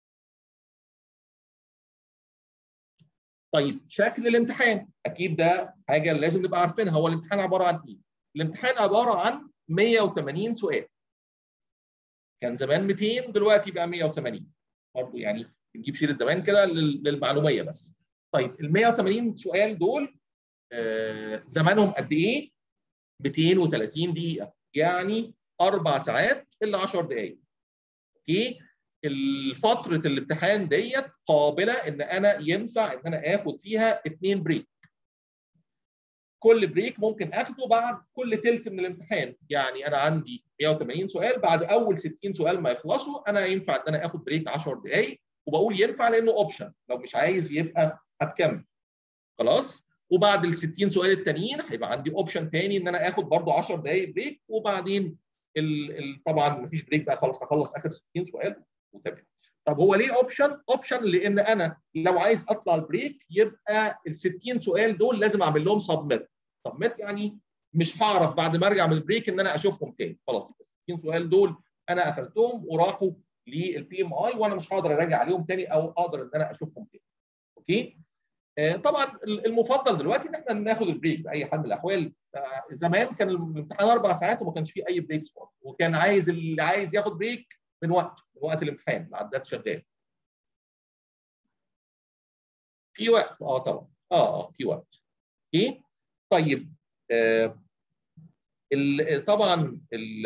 طيب شكل الامتحان اكيد ده حاجه لازم نبقى عارفينها هو الامتحان عباره عن ايه؟ الامتحان عباره عن 180 سؤال. كان زمان 200 دلوقتي بقى 180 برضه يعني بنجيب سيره زمان كده للمعلوميه بس. طيب ال 180 سؤال دول آه زمانهم قد ايه؟ 230 دقيقه يعني اربع ساعات الا 10 دقائق. اوكي؟ فتره الامتحان ديت قابله ان انا ينفع ان انا اخد فيها اثنين بريك. كل بريك ممكن اخده بعد كل تلت من الامتحان، يعني انا عندي 180 سؤال بعد اول 60 سؤال ما يخلصوا انا ينفع ان انا اخد بريك 10 دقائق وبقول ينفع لانه اوبشن لو مش عايز يبقى هتكمل. خلاص؟ وبعد ال 60 سؤال التانيين هيبقى عندي اوبشن تاني ان انا اخد برضه 10 دقائق بريك وبعدين ال ال طبعا مفيش بريك بقى خلاص هخلص اخر 60 سؤال وتمام. طب هو ليه اوبشن؟ اوبشن لان انا لو عايز اطلع البريك يبقى ال 60 سؤال دول لازم اعمل لهم سبميت. سبميت يعني مش هعرف بعد ما ارجع من البريك ان انا اشوفهم تاني، خلاص يبقى ال 60 سؤال دول انا قفلتهم وراحوا للبي ام اي وانا مش هقدر اراجع عليهم تاني او اقدر ان انا اشوفهم تاني. اوكي؟ آه طبعا المفضل دلوقتي ان احنا ناخد البريك باي حال من الاحوال آه زمان كان الامتحان اربع ساعات وما كانش فيه اي بريكس خالص وكان عايز اللي عايز ياخد بريك من وقت من وقت الامتحان العداد شغال في وقت اه طبعا اه اه في وقت اوكي طيب آه ال طبعا ال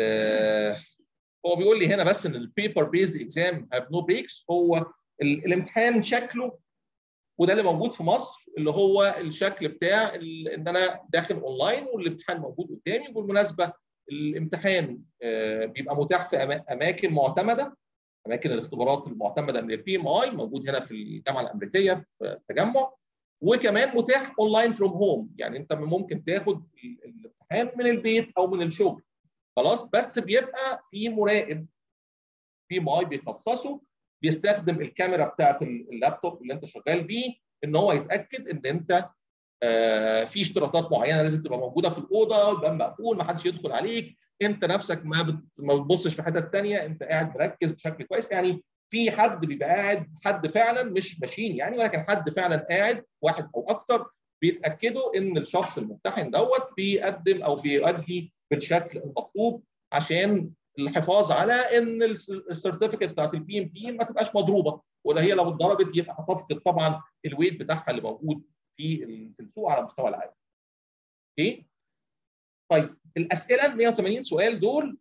هو بيقول لي هنا بس ان البيبر بيزد اكزام هاف نو بريكس هو الامتحان شكله وده اللي موجود في مصر اللي هو الشكل بتاع ان انا داخل اونلاين والامتحان موجود قدامي وبالمناسبه الامتحان بيبقى متاح في اماكن معتمده اماكن الاختبارات المعتمده من البي ام اي موجود هنا في الجامعه الامريكيه في التجمع وكمان متاح اونلاين فروم هوم يعني انت ممكن تاخد الامتحان من البيت او من الشغل خلاص بس بيبقى في مراقب بي ام اي بيخصصه بيستخدم الكاميرا بتاعت اللابتوب اللي انت شغال بيه ان هو يتاكد ان انت آه في اشتراطات معينه لازم تبقى موجوده في الاوضه الباب مقفول ما حدش يدخل عليك انت نفسك ما بت... ما بتبصش في حتت ثانيه انت قاعد مركز بشكل كويس يعني في حد بيبقى قاعد حد فعلا مش ماشين يعني ولكن حد فعلا قاعد واحد او اكتر بيتاكدوا ان الشخص الممتحن دوت بيقدم او بيؤدي بالشكل المطلوب عشان الحفاظ على ان السيرتيفيكت بتاعت البي ام بي ما تبقاش مضروبه ولا هي لو اتضربت يبقى هتفقد طبعا الويت بتاعها اللي موجود في في السوق على مستوى العالم. اوكي؟ طيب الاسئله ال 180 سؤال دول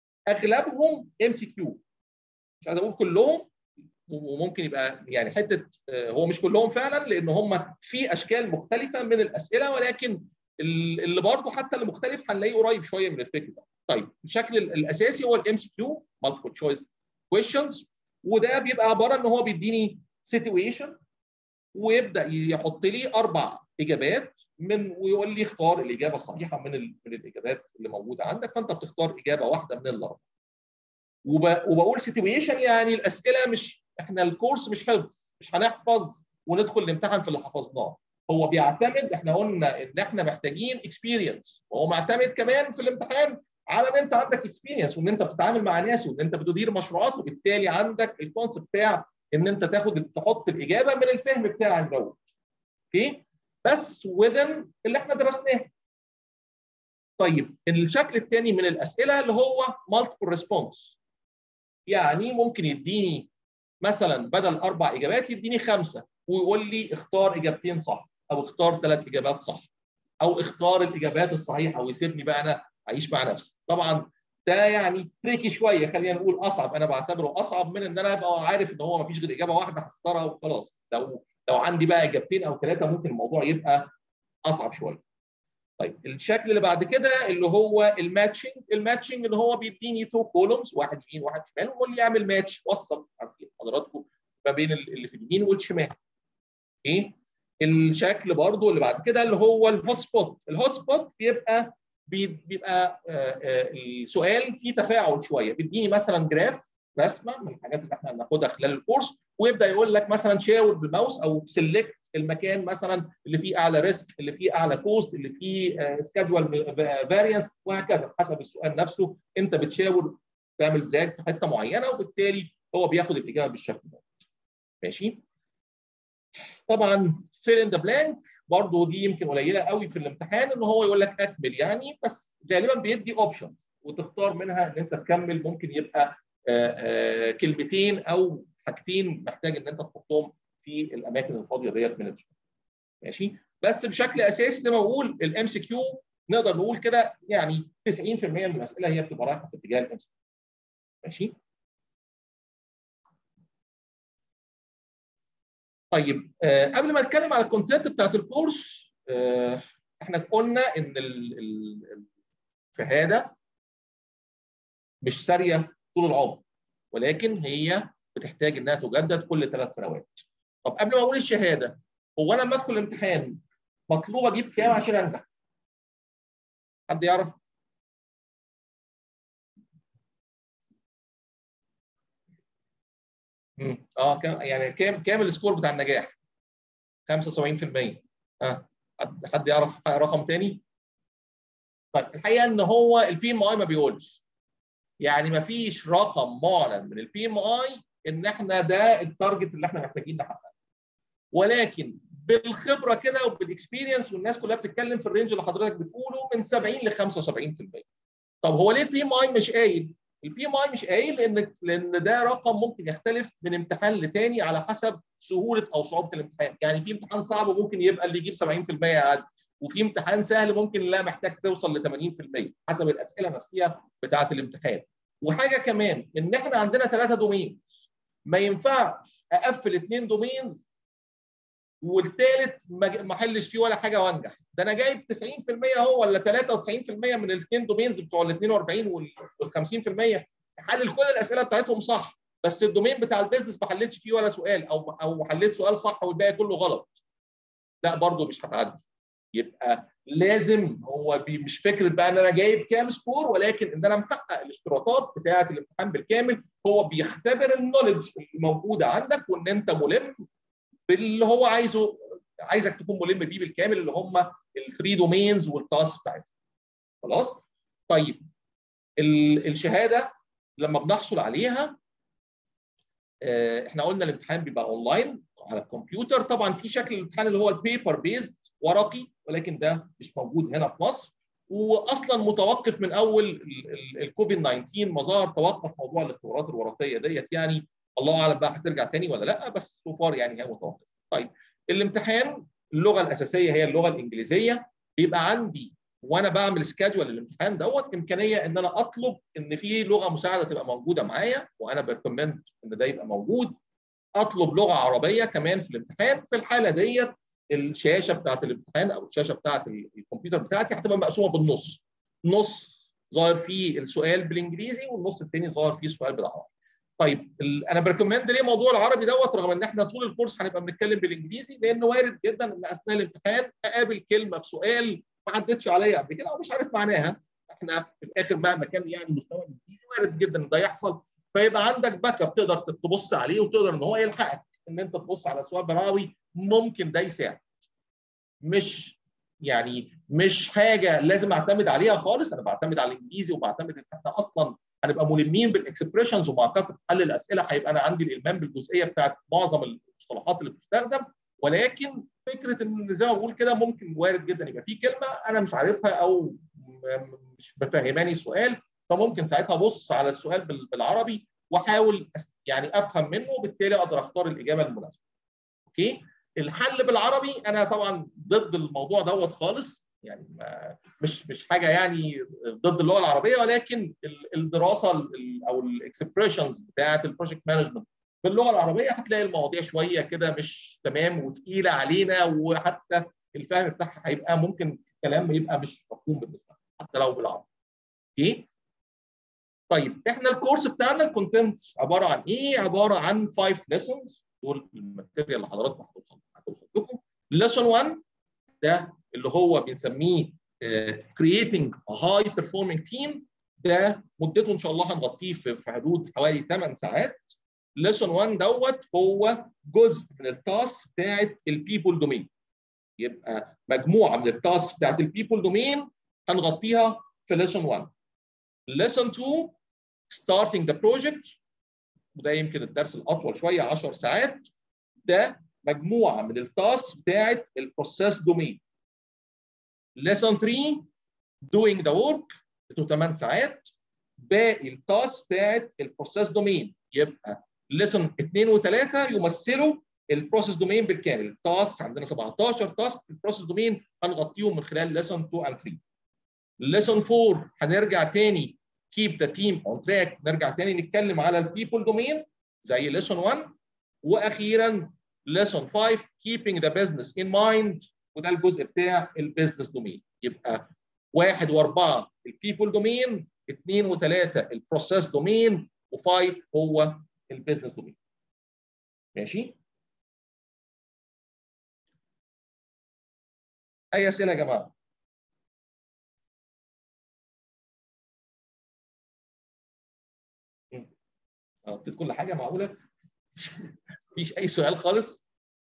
اغلبهم ام سي كيو. مش عايز اقول كلهم وممكن يبقى يعني حته هو مش كلهم فعلا لان هم في اشكال مختلفه من الاسئله ولكن اللي برضه حتى اللي مختلف هنلاقيه قريب شويه من الفكر ده. طيب الشكل الاساسي هو الام سي كيو مالتيبل تشويس كويشنز وده بيبقى عباره ان هو بيديني سيتويشن ويبدا يحط لي اربع اجابات من ويقول لي اختار الاجابه الصحيحه من من الاجابات اللي موجوده عندك فانت بتختار اجابه واحده من الاربع. وب... وبقول سيتويشن يعني الاسئله مش احنا الكورس مش حفظ مش هنحفظ وندخل نمتحن في اللي حفظناه. هو بيعتمد احنا قلنا ان احنا محتاجين اكسبيرينس وهو معتمد كمان في الامتحان على ان انت عندك اكسبيرينس وان انت بتتعامل مع ناس وان انت بتدير مشروعات وبالتالي عندك الكونسيبت بتاع ان انت تاخد تحط الاجابه من الفهم بتاعك دوت. اوكي؟ بس within اللي احنا درسناه. طيب الشكل الثاني من الاسئله اللي هو multiple response. يعني ممكن يديني مثلا بدل اربع اجابات يديني خمسه ويقول لي اختار اجابتين صح او اختار ثلاث اجابات صح. او اختار الاجابات الصحيحه ويسيبني بقى انا اعيش مع نفسي طبعا ده يعني تريكي شويه خلينا نقول اصعب انا بعتبره اصعب من ان انا ابقى عارف ان هو ما فيش غير اجابه واحده هختارها وخلاص لو لو عندي بقى اجابتين او ثلاثه ممكن الموضوع يبقى اصعب شويه طيب الشكل اللي بعد كده اللي هو الماتشنج الماتشنج اللي هو بيديني تو كولومز واحد يمين وواحد شمال ويقول لي اعمل ماتش وصل عارفين حضراتكم ما بين اللي في اليمين والشمال اوكي الشكل برضو اللي بعد كده اللي هو الهوت سبوت الهوت سبوت بيبقى بيبقى السؤال فيه تفاعل شويه بيديني مثلا جراف رسمه من الحاجات اللي احنا هناخدها خلال الكورس ويبدا يقول لك مثلا شاور بالماوس او سيلكت المكان مثلا اللي فيه اعلى ريسك اللي فيه اعلى كوست اللي فيه سكادول فاريانس وهكذا حسب السؤال نفسه انت بتشاور تعمل دراج في حته معينه وبالتالي هو بياخد الاجابه بالشكل ده ماشي طبعا فيل ان ذا بلانك برضه دي يمكن قليله قوي في الامتحان ان هو يقول لك اكمل يعني بس غالبا بيدي اوبشنز وتختار منها ان انت تكمل ممكن يبقى آآ آآ كلمتين او حاجتين محتاج ان انت تحطهم في الاماكن الفاضيه ديت من الجمله. ماشي بس بشكل اساسي زي ما بقول الام سي كيو نقدر نقول كده يعني 90% من الاسئله هي بتبقى رايحه في اتجاه الام سي ماشي طيب آه قبل ما اتكلم على الكونتنت بتاعت الكورس آه احنا قلنا ان الشهاده مش ساريه طول العمر ولكن هي بتحتاج انها تجدد كل ثلاث سنوات. طب قبل ما اقول الشهاده هو انا لما ادخل الامتحان مطلوب اجيب كام عشان انجح؟ حد يعرف؟ امم اه كام يعني كام كام السكور بتاع النجاح؟ 75% اه حد يعرف رقم تاني؟ طيب الحقيقه ان هو البي ام اي ما بيقولش يعني ما فيش رقم معلن من البي ام اي ان احنا ده التارجت اللي احنا محتاجين نحققه ولكن بالخبره كده وبالاكسبيرينس والناس كلها بتتكلم في الرينج اللي حضرتك بتقوله من 70 ل 75% طب هو ليه البي ام اي مش قايل؟ البي ام اي مش قايل لان لان ده رقم ممكن يختلف من امتحان لتاني على حسب سهوله او صعوبه الامتحان، يعني في امتحان صعب ممكن يبقى اللي يجيب 70% يعدي، وفي امتحان سهل ممكن لا محتاج توصل ل 80% حسب الاسئله نفسها بتاعه الامتحان. وحاجه كمان ان احنا عندنا ثلاثه دومين ما ينفعش اقفل اثنين دومين والثالث ما احلش فيه ولا حاجه وانجح ده انا جايب 90% هو ولا 93% من الاثنين دومينز بتوع ال 42 وال 50% حلل كل الاسئله بتاعتهم صح بس الدومين بتاع البيزنس ما حلتش فيه ولا سؤال او او حليت سؤال صح والباقي كله غلط لا برضه مش هتعدي يبقى لازم هو مش فكره بقى ان انا جايب كام سكور ولكن ان انا محقق الاشتراطات بتاعه الامتحان بالكامل هو بيختبر النولج الموجوده عندك وان انت ملم باللي هو عايزه عايزك تكون ملم بيه بالكامل اللي هم الثري دومينز والتاسك بتاعتهم خلاص طيب الشهاده لما بنحصل عليها احنا قلنا الامتحان بيبقى اونلاين على الكمبيوتر طبعا في شكل الامتحان اللي هو البيبر بيزد ورقي ولكن ده مش موجود هنا في مصر واصلا متوقف من اول الكوفيد 19 ما ظهر توقف موضوع الاختبارات الورقيه ديت يعني الله اعلم بقى هترجع تاني ولا لا بس سو فار يعني هي متوقف. طيب الامتحان اللغه الاساسيه هي اللغه الانجليزيه بيبقى عندي وانا بعمل سكادول الامتحان دوت امكانيه ان انا اطلب ان في لغه مساعده تبقى موجوده معايا وانا بريكومند ان ده يبقى موجود اطلب لغه عربيه كمان في الامتحان في الحاله ديت الشاشه بتاعت الامتحان او الشاشه بتاعت الكمبيوتر بتاعتي هتبقى مقسومه بالنص نص ظاهر فيه السؤال بالانجليزي والنص الثاني ظاهر فيه السؤال بالعربي طيب انا بريكومند ليه موضوع العربي دوت رغم ان احنا طول الكورس هنبقى بنتكلم بالانجليزي لان وارد جدا ان اثناء الامتحان اقابل كلمه في سؤال ما عدتش عليا قبل كده او مش عارف معناها احنا في الاخر مهما كان يعني مستوى الانجليزي وارد جدا ان ده يحصل فيبقى عندك باك اب تقدر تبص عليه وتقدر ان هو يلحقك ان انت تبص على سؤال براوي ممكن ده يساعد مش يعني مش حاجه لازم اعتمد عليها خالص انا بعتمد على الانجليزي وبعتمد ان احنا اصلا هنبقى ملمين بالاكسبريشنز ومع كثره حل الاسئله هيبقى انا عندي الالمام بالجزئيه بتاعت معظم المصطلحات اللي بتستخدم ولكن فكره ان زي ما بقول كده ممكن وارد جدا يبقى في كلمه انا مش عارفها او مش مفهماني السؤال فممكن ساعتها ابص على السؤال بالعربي واحاول يعني افهم منه وبالتالي اقدر اختار الاجابه المناسبه. اوكي؟ الحل بالعربي انا طبعا ضد الموضوع دوت خالص يعني ما مش مش حاجه يعني ضد اللغه العربيه ولكن الدراسه او الاكسبريشنز بتاعت البروجكت مانجمنت باللغه العربيه هتلاقي المواضيع شويه كده مش تمام وتقيله علينا وحتى الفهم بتاعها هيبقى ممكن الكلام يبقى مش مفهوم بالنسبه لنا حتى لو بالعربي. اوكي؟ طيب احنا الكورس بتاعنا الكونتنت عباره عن ايه؟ عباره عن 5 ليسونز دول الماتيريال اللي حضراتكم هتوصل هتوصل لكم. ليسون 1 ده اللي هو بنسميه creating a high performing team ده مدته ان شاء الله هنغطيه في حدود حوالي 8 ساعات. ليسون 1 دوت هو جزء من التاسك بتاعت البيبول دومين. يبقى مجموعه من التاسك بتاعت البيبول دومين هنغطيها في ليسون 1. ليسون 2 starting the project وده يمكن الدرس الاطول شويه 10 ساعات ده مجموعه من التاسك بتاعت البروسيس دومين. ليسون 3 doing the work بتو 8 ساعات باقي التاسك بتاعت البروسيس دومين يبقى ليسون 2 و3 يمثلوا البروسيس دومين بالكامل التاسك عندنا 17 تاسك البروسيس دومين هنغطيهم من خلال ليسون 2 and 3 ليسون 4 هنرجع تاني keep the team on track نرجع تاني نتكلم على البيبل دومين زي ليسون 1 واخيرا ليسون 5 keeping the business in mind وده الجزء بتاع البيزنس دومين يبقى واحد واربعه البيبل دومين اثنين وثلاثه البروسيس دومين وفايف هو البيزنس دومين ماشي اي اسئله يا جماعه غطيت كل حاجه معقوله مفيش اي سؤال خالص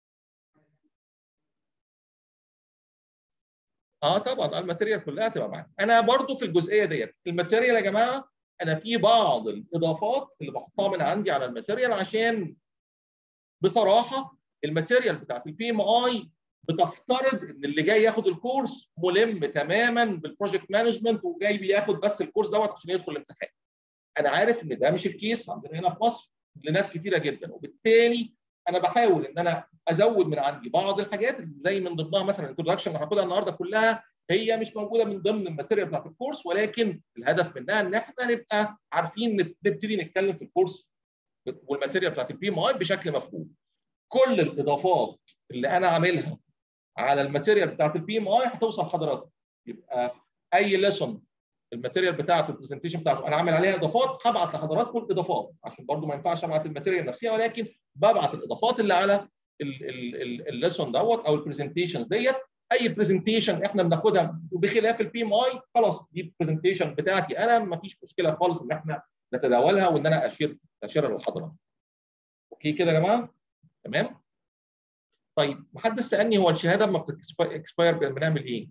اه طبعا الماتيريال كلها هتبقى معاك انا برضو في الجزئيه ديت الماتيريال يا جماعه انا في بعض الاضافات اللي بحطها من عندي على الماتيريال عشان بصراحه الماتيريال بتاعت البي ام اي بتفترض ان اللي جاي ياخد الكورس ملم تماما بالبروجكت مانجمنت وجاي بياخد بس الكورس دوت عشان يدخل الامتحان. انا عارف ان ده مش الكيس عندنا هنا في مصر لناس كتيره جدا وبالتالي انا بحاول ان انا ازود من عندي بعض الحاجات زي من ضمنها مثلا الانترودكشن اللي هناخدها النهارده كلها هي مش موجوده من ضمن الماتيريال بتاعت الكورس ولكن الهدف منها ان احنا نبقى عارفين نبتدي نتكلم في الكورس والماتيريال بتاعت البي ام اي بشكل مفهوم. كل الاضافات اللي انا عاملها على الماتيريال بتاعت البي ام اي هتوصل حضراتكم يبقى اي ليسون الماتيريال بتاعته البرزنتيشن بتاعته انا عامل عليها اضافات هبعت لحضراتكم الاضافات عشان برضو ما ينفعش ابعت الماتيريال نفسها ولكن ببعت الاضافات اللي على الليسون دوت او البرزنتيشن ديت اي برزنتيشن احنا بناخدها بخلاف البي ام اي خلاص دي البرزنتيشن بتاعتي انا ما فيش مشكله خالص ان احنا نتداولها وان انا اشير اشيرها للحضرات اوكي كده يا جماعه تمام طيب محدش سالني هو الشهاده لما بتكسباير بنعمل ايه؟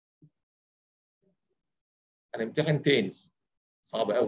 هنمتحن تاني صعب قوي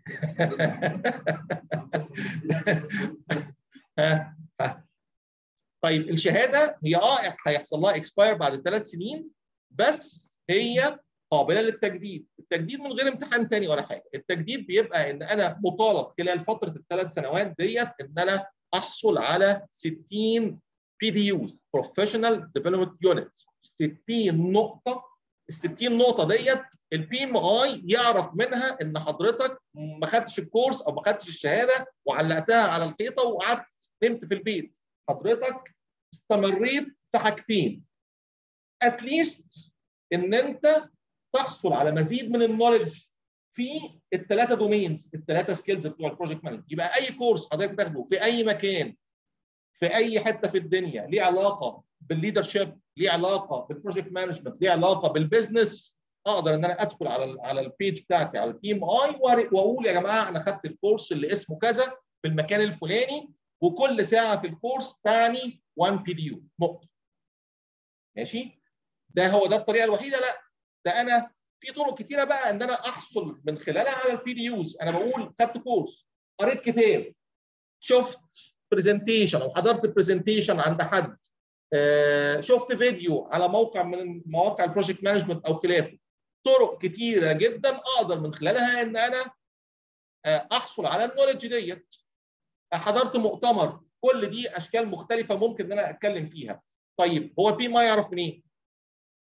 ها ها طيب الشهاده هي اه هيحصل لها اكسباير بعد ثلاث سنين بس هي قابله للتجديد، التجديد من غير امتحان تاني ولا حاجه، التجديد بيبقى ان انا مطالب خلال فتره الثلاث سنوات ديت ان انا احصل على 60 بي دي يوز بروفيشنال ديفلوبمنت يونتس 60 نقطه ال 60 نقطه ديت البي ام اي يعرف منها ان حضرتك ما خدتش الكورس او ما خدتش الشهاده وعلقتها على الحيطه وقعدت نمت في البيت حضرتك استمريت في حاجتين اتليست ان انت تحصل على مزيد من النولج في الثلاثه دومينز الثلاثه سكيلز بتوع البروجكت مانجمنت يبقى اي كورس حضرتك تاخده في اي مكان في اي حته في الدنيا ليه علاقه بالليدرشيب ليه علاقه بالبروجكت مانجمنت ليه علاقه بالبيزنس اقدر ان انا ادخل على ال على البيج بتاعتي على البي ام اي واقول يا جماعه انا خدت الكورس اللي اسمه كذا في المكان الفلاني وكل ساعه في الكورس تعني 1 بي دي يو نقطه ماشي ده هو ده الطريقه الوحيده لا ده انا في طرق كتيره بقى ان انا احصل من خلالها على البي دي يوز انا بقول خدت كورس قريت كتاب شفت برزنتيشن او حضرت برزنتيشن عند حد آه، شفت فيديو على موقع من مواقع البروجكت مانجمنت او خلافه طرق كتيره جدا اقدر من خلالها ان انا آه، احصل على النولج ديت حضرت مؤتمر كل دي اشكال مختلفه ممكن ان انا اتكلم فيها طيب هو بي ما يعرف منين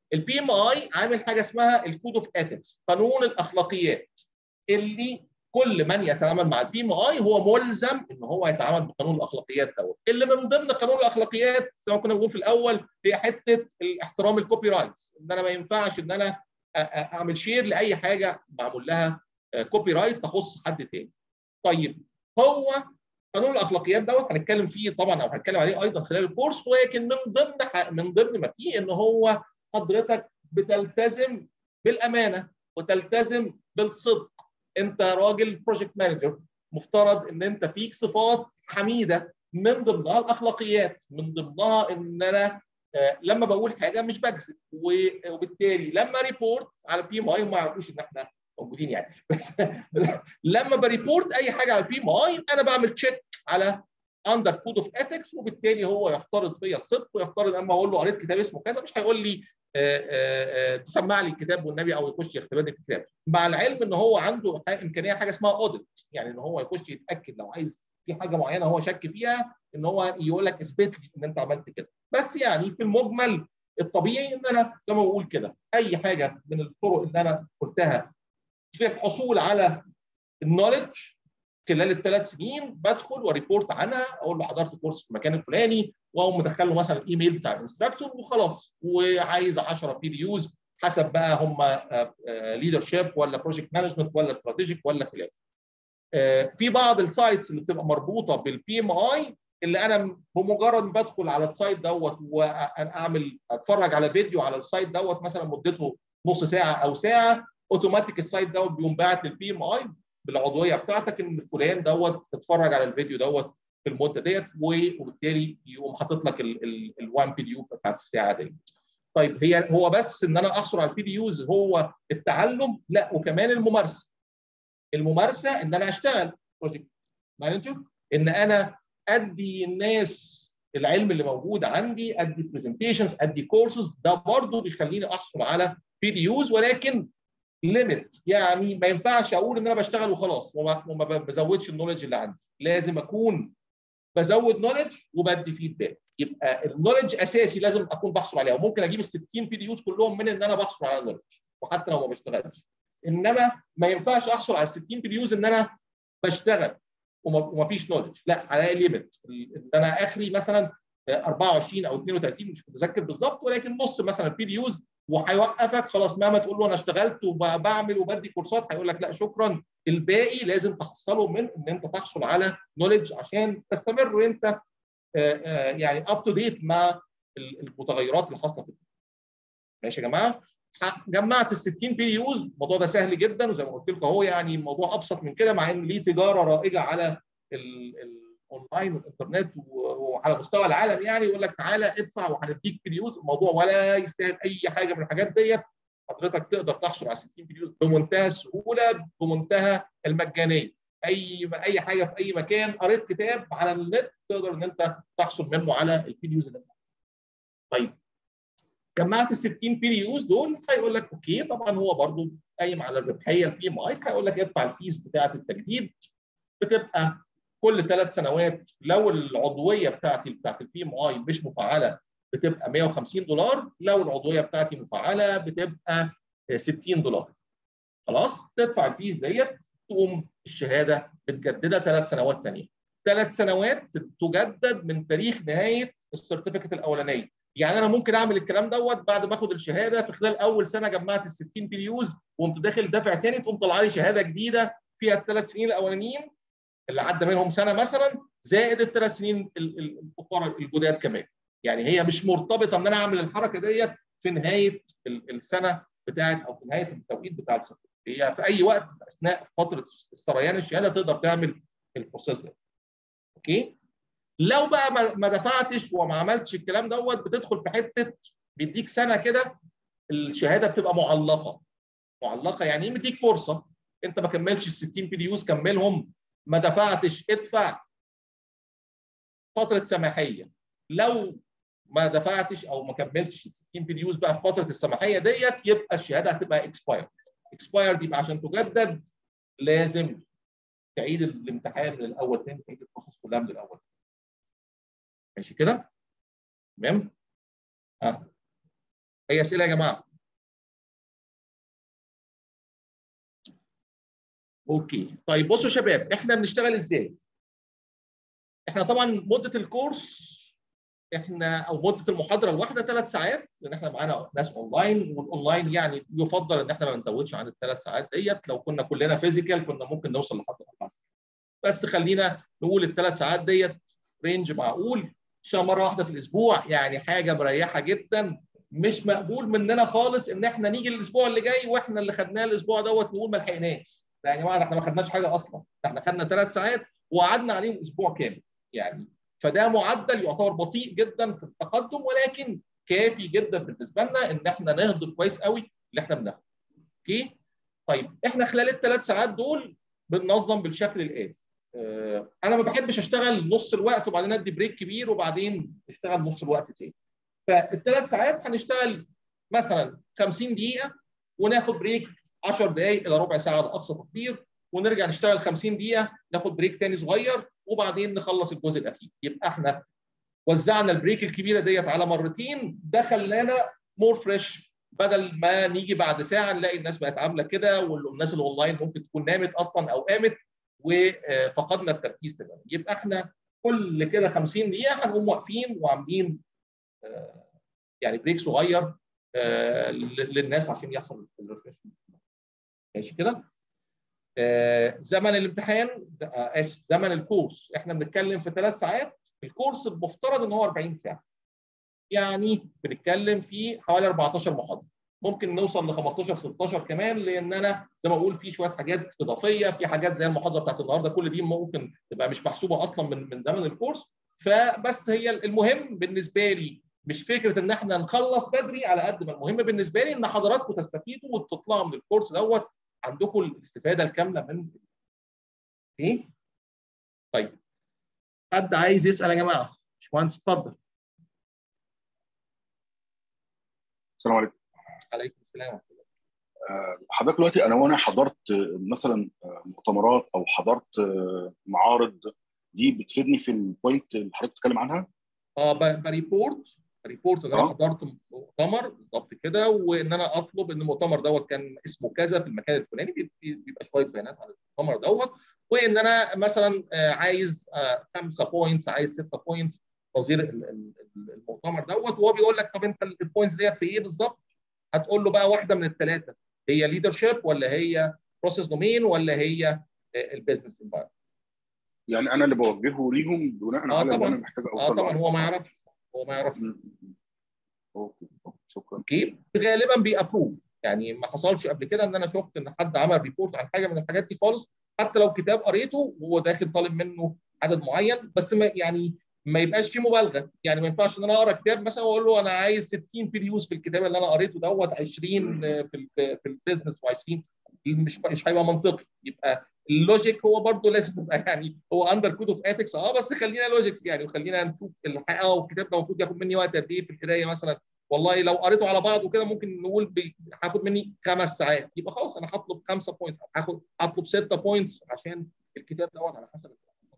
البي ام اي عامل حاجه اسمها الكود اوف اثكس قانون الاخلاقيات اللي كل من يتعامل مع البي ام اي هو ملزم ان هو يتعامل بقانون الاخلاقيات دوت اللي من ضمن قانون الاخلاقيات زي ما كنا بنقول في الاول هي حته احترام الكوبي رايتس ان انا ما ينفعش ان انا اعمل شير لاي حاجه معمول لها كوبي رايت تخص حد تاني. طيب هو قانون الاخلاقيات دوت هنتكلم فيه طبعا او هنتكلم عليه ايضا خلال الكورس ولكن من ضمن من ضمن ما فيه ان هو حضرتك بتلتزم بالامانه وتلتزم بالصدق انت راجل بروجكت مانجر مفترض ان انت فيك صفات حميده من ضمنها الاخلاقيات من ضمنها ان انا لما بقول حاجه مش بكذب وبالتالي لما ريبورت على بي ام اي ما يعرفوش ان احنا موجودين يعني بس لما بريبورت اي حاجه على البي ام اي انا بعمل تشيك على اندر كود اوف اثكس وبالتالي هو يفترض فيا الصدق ويفترض اما اقول له قريت كتاب اسمه كذا مش هيقول لي آآ آآ تسمع لي الكتاب والنبي او يخش يختبرني في الكتاب مع العلم ان هو عنده امكانيه حاجه اسمها اوديت يعني ان هو يخش يتاكد لو عايز في حاجه معينه هو شك فيها ان هو يقول لك اثبت لي ان انت عملت كده بس يعني في المجمل الطبيعي ان انا زي ما بقول كده اي حاجه من الطرق اللي انا قلتها في الحصول على النولج خلال الثلاث سنين بدخل وريبورت عنها اقول له حضرت كورس في المكان الفلاني واقوم مدخل له مثلا الايميل بتاع الانستراكتور وخلاص وعايز 10 بي دي يوز حسب بقى هم ليدر شيب ولا بروجكت مانجمنت ولا استراتيجيك ولا خلافه. في بعض السايتس اللي بتبقى مربوطه بالبي ام اي اللي انا بمجرد ما بدخل على السايت دوت واعمل اتفرج على فيديو على السايت دوت مثلا مدته نص ساعه او ساعه اوتوماتيك السايت دوت بيقوم باعت للبي ام اي بالعضويه بتاعتك ان فلان دوت اتفرج على الفيديو دوت في المده ديت وبالتالي يقوم حاطط لك ال1 بي دي يو بتاعت الساعه ديت. طيب هي هو بس ان انا احصل على البي دي يوز هو التعلم لا وكمان الممارسه. الممارسه ان انا اشتغل بروجكت مانجر ان انا ادي الناس العلم اللي موجود عندي ادي برزنتيشنز ادي كورسز ده برضه بيخليني احصل على بي دي يوز ولكن ليميت يعني ما ينفعش اقول ان انا بشتغل وخلاص وما بزودش النولج اللي عندي لازم اكون بزود نولج وبدي فيدباك يبقى النولج اساسي لازم اكون بحصل عليها وممكن اجيب ال 60 بي دي يوز كلهم من ان انا بحصل على نولج وحتى لو ما بشتغلش انما ما ينفعش احصل على ال 60 بي دي يوز ان انا بشتغل وما فيش نولج لا عليا ليميت ان انا اخري مثلا 24 او 32 مش متذكر بالظبط ولكن نص مثلا البي دي يوز وهيوقفك خلاص مهما تقول له انا اشتغلت وبعمل وبدي كورسات هيقول لك لا شكرا الباقي لازم تحصله من ان انت تحصل على نولج عشان تستمر وانت يعني اب تو ديت مع المتغيرات اللي حاصله في ماشي يا جماعه جمعت ال 60 بي يوز الموضوع ده سهل جدا وزي ما قلت لكم اهو يعني الموضوع ابسط من كده مع ان ليه تجاره رائجه على الاونلاين والانترنت وعلى مستوى العالم يعني يقول لك تعالى ادفع وهنديك بي يوز الموضوع ولا يستاهل اي حاجه من الحاجات ديت حضرتك تقدر تحصل على 60 بي يوز بمنتهى السهوله بمنتهى المجانيه اي اي حاجه في اي مكان قريت كتاب على النت تقدر ان انت تحصل منه على البي يوز اللي طيب جمعت ال 60 بي يوز دول هيقول لك اوكي طبعا هو برضو قايم على الربحيه البي ام اي هيقول لك ادفع الفيس بتاعه التجديد بتبقى كل ثلاث سنوات لو العضويه بتاعتي بتاعت البي ام اي مش مفعله بتبقى 150 دولار لو العضويه بتاعتي مفعله بتبقى 60 دولار خلاص تدفع الفيس ديت تقوم الشهاده متجدده ثلاث سنوات ثانيه ثلاث سنوات تجدد من تاريخ نهايه السيرتيفيكت الاولانيه يعني انا ممكن اعمل الكلام دوت بعد ما اخد الشهاده في خلال اول سنه جمعت ال 60 بي يوز وقمت داخل دافع ثاني تقوم طالعه لي شهاده جديده فيها الثلاث سنين الاولانيين اللي عدى منهم سنه مثلا زائد الثلاث سنين الاخرى الجداد كمان يعني هي مش مرتبطه ان انا اعمل الحركه ديت في نهايه السنه بتاعت او في نهايه التوقيت بتاع السيرتيفيكت هي في اي وقت اثناء فتره سريان الشهاده تقدر تعمل البروسيس ده اوكي لو بقى ما دفعتش وما عملتش الكلام دوت بتدخل في حته بيديك سنه كده الشهاده بتبقى معلقه معلقه يعني ايه مديك فرصه انت ما كملتش ال 60 بي دي يوز كملهم ما دفعتش ادفع فتره سماحيه لو ما دفعتش او ما كملتش ال 60 بي دي يوز بقى في فتره السماحيه ديت يبقى الشهاده هتبقى اكسباير اكسباير يبقى عشان تجدد لازم تعيد الامتحان من الاول تاني تعيد البروسيس كلها من الاول ماشي كده تمام ها اي اسئله يا جماعه اوكي طيب بصوا يا شباب احنا بنشتغل ازاي احنا طبعا مده الكورس احنا او مده المحاضره الواحده ثلاث ساعات لان احنا معانا ناس اونلاين والاونلاين يعني يفضل ان احنا ما نزودش عن الثلاث ساعات ديت لو كنا كلنا فيزيكال كنا ممكن نوصل لحد اربع ساعات بس خلينا نقول الثلاث ساعات ديت رينج معقول عشان مره واحده في الاسبوع يعني حاجه مريحه جدا مش مقبول مننا خالص ان احنا نيجي الاسبوع اللي جاي واحنا اللي خدناه الاسبوع دوت نقول ما لحقناش لا يا جماعه احنا ما خدناش حاجه اصلا احنا خدنا ثلاث ساعات وقعدنا عليهم اسبوع كامل يعني فده معدل يعتبر بطيء جدا في التقدم ولكن كافي جدا بالنسبه لنا ان احنا نهضم كويس قوي اللي احنا بناخده. اوكي؟ طيب احنا خلال الثلاث ساعات دول بننظم بالشكل الاتي. اه انا ما بحبش اشتغل نص الوقت وبعدين ادي بريك كبير وبعدين اشتغل نص الوقت تاني. فالثلاث ساعات هنشتغل مثلا 50 دقيقه وناخد بريك 10 دقائق الى ربع ساعه ده اقصى تقدير ونرجع نشتغل 50 دقيقه ناخد بريك تاني صغير وبعدين نخلص الجزء الاخير يبقى احنا وزعنا البريك الكبيره ديت على مرتين ده خلانا مور فريش بدل ما نيجي بعد ساعه نلاقي الناس بقت عامله كده والناس الاونلاين ممكن تكون نامت اصلا او قامت وفقدنا التركيز تماما يبقى احنا كل كده 50 دقيقه هنقوم واقفين وعاملين يعني بريك صغير للناس عشان يحصل الريفريشمنت ماشي كده آه زمن الامتحان آه اسف زمن الكورس احنا بنتكلم في ثلاث ساعات الكورس المفترض ان هو 40 ساعه يعني بنتكلم في حوالي 14 محاضره ممكن نوصل ل 15 16 كمان لان انا زي ما بقول في شويه حاجات اضافيه في حاجات زي المحاضره بتاعت النهارده كل دي ممكن تبقى مش محسوبه اصلا من من زمن الكورس فبس هي المهم بالنسبه لي مش فكره ان احنا نخلص بدري على قد ما المهم بالنسبه لي ان حضراتكم تستفيدوا وتطلعوا من الكورس دوت عندكم الاستفاده الكامله من ايه؟ طيب حد عايز يسال يا جماعه؟ باشمهندس اتفضل. السلام عليكم. عليكم السلام ورحمه الله. حضرتك دلوقتي انا وانا حضرت مثلا مؤتمرات او حضرت معارض دي بتفيدني في البوينت اللي حضرتك بتتكلم عنها؟ اه بريبورت ريبورت ان انا حضرت مؤتمر بالظبط كده وان انا اطلب ان المؤتمر دوت كان اسمه كذا في المكان الفلاني بيبقى شويه بيانات عن المؤتمر دوت وان انا مثلا عايز خمسه بوينتس عايز سته بوينتس تصدير المؤتمر دوت وهو بيقول لك طب انت البوينتس ديت في ايه بالظبط؟ هتقول له بقى واحده من الثلاثه هي ليدرشيب ولا هي بروسيس دومين ولا هي البيزنس انفايرمنت يعني انا اللي بوجهه ليهم بناء آه على اللي طبعا انا محتاج اوصل اه طبعا هو ما يعرفش هو ما يعرفش اوكي شكرا اوكي غالبا بيابروف يعني ما حصلش قبل كده ان انا شفت ان حد عمل ريبورت عن حاجه من الحاجات دي خالص حتى لو كتاب قريته وهو داخل طالب منه عدد معين بس ما يعني ما يبقاش فيه مبالغه يعني ما ينفعش ان انا اقرا كتاب مثلا واقول له انا عايز 60 بي في الكتاب اللي انا قريته دوت 20 في ال في البيزنس و20 مش مش هيبقى منطقي يبقى اللوجيك هو برضه لازم يبقى يعني هو اندر كود اوف اثكس اه بس خلينا لوجيكس يعني وخلينا نشوف الحقيقه والكتاب ده المفروض ياخد مني وقت قد ايه في القرايه مثلا والله لو قريته على بعضه كده ممكن نقول هاخد مني خمس ساعات يبقى خلاص انا هطلب خمسه بوينتس هاخد هطلب سته بوينتس عشان الكتاب دوت على حسب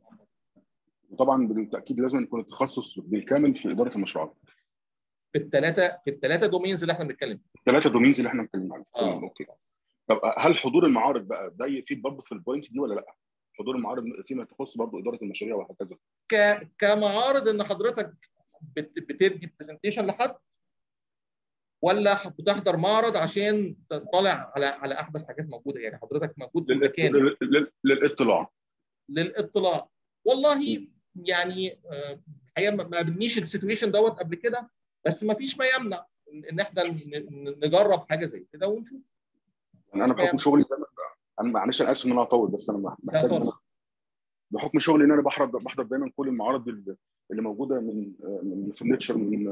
وطبعا بالتاكيد لازم يكون التخصص بالكامل في اداره المشروعات في الثلاثه في الثلاثه دومينز اللي احنا بنتكلم فيهم الثلاثه دومينز اللي احنا بنتكلم عنهم آه. اوكي طب هل حضور المعارض بقى ده يفيد برضه في البوينت دي ولا لا؟ حضور المعارض فيما يخص برضه اداره المشاريع وهكذا ك... كمعارض ان حضرتك بت... بتدي برزنتيشن لحد ولا بتحضر معرض عشان تطلع على على احدث حاجات موجوده يعني حضرتك موجود في للإط... المكان لل... لل... للاطلاع للاطلاع والله يعني الحقيقه ما قابلنيش السيتويشن دوت قبل كده بس ما فيش ما يمنع ان احنا نجرب حاجه زي كده ونشوف انا انا بحكم شغلي انا معلش انا اسف ان انا اطول بس انا محتاج أنا بحكم شغلي ان انا بحضر بحضر دايما كل المعارض اللي موجوده من من فرنتشر من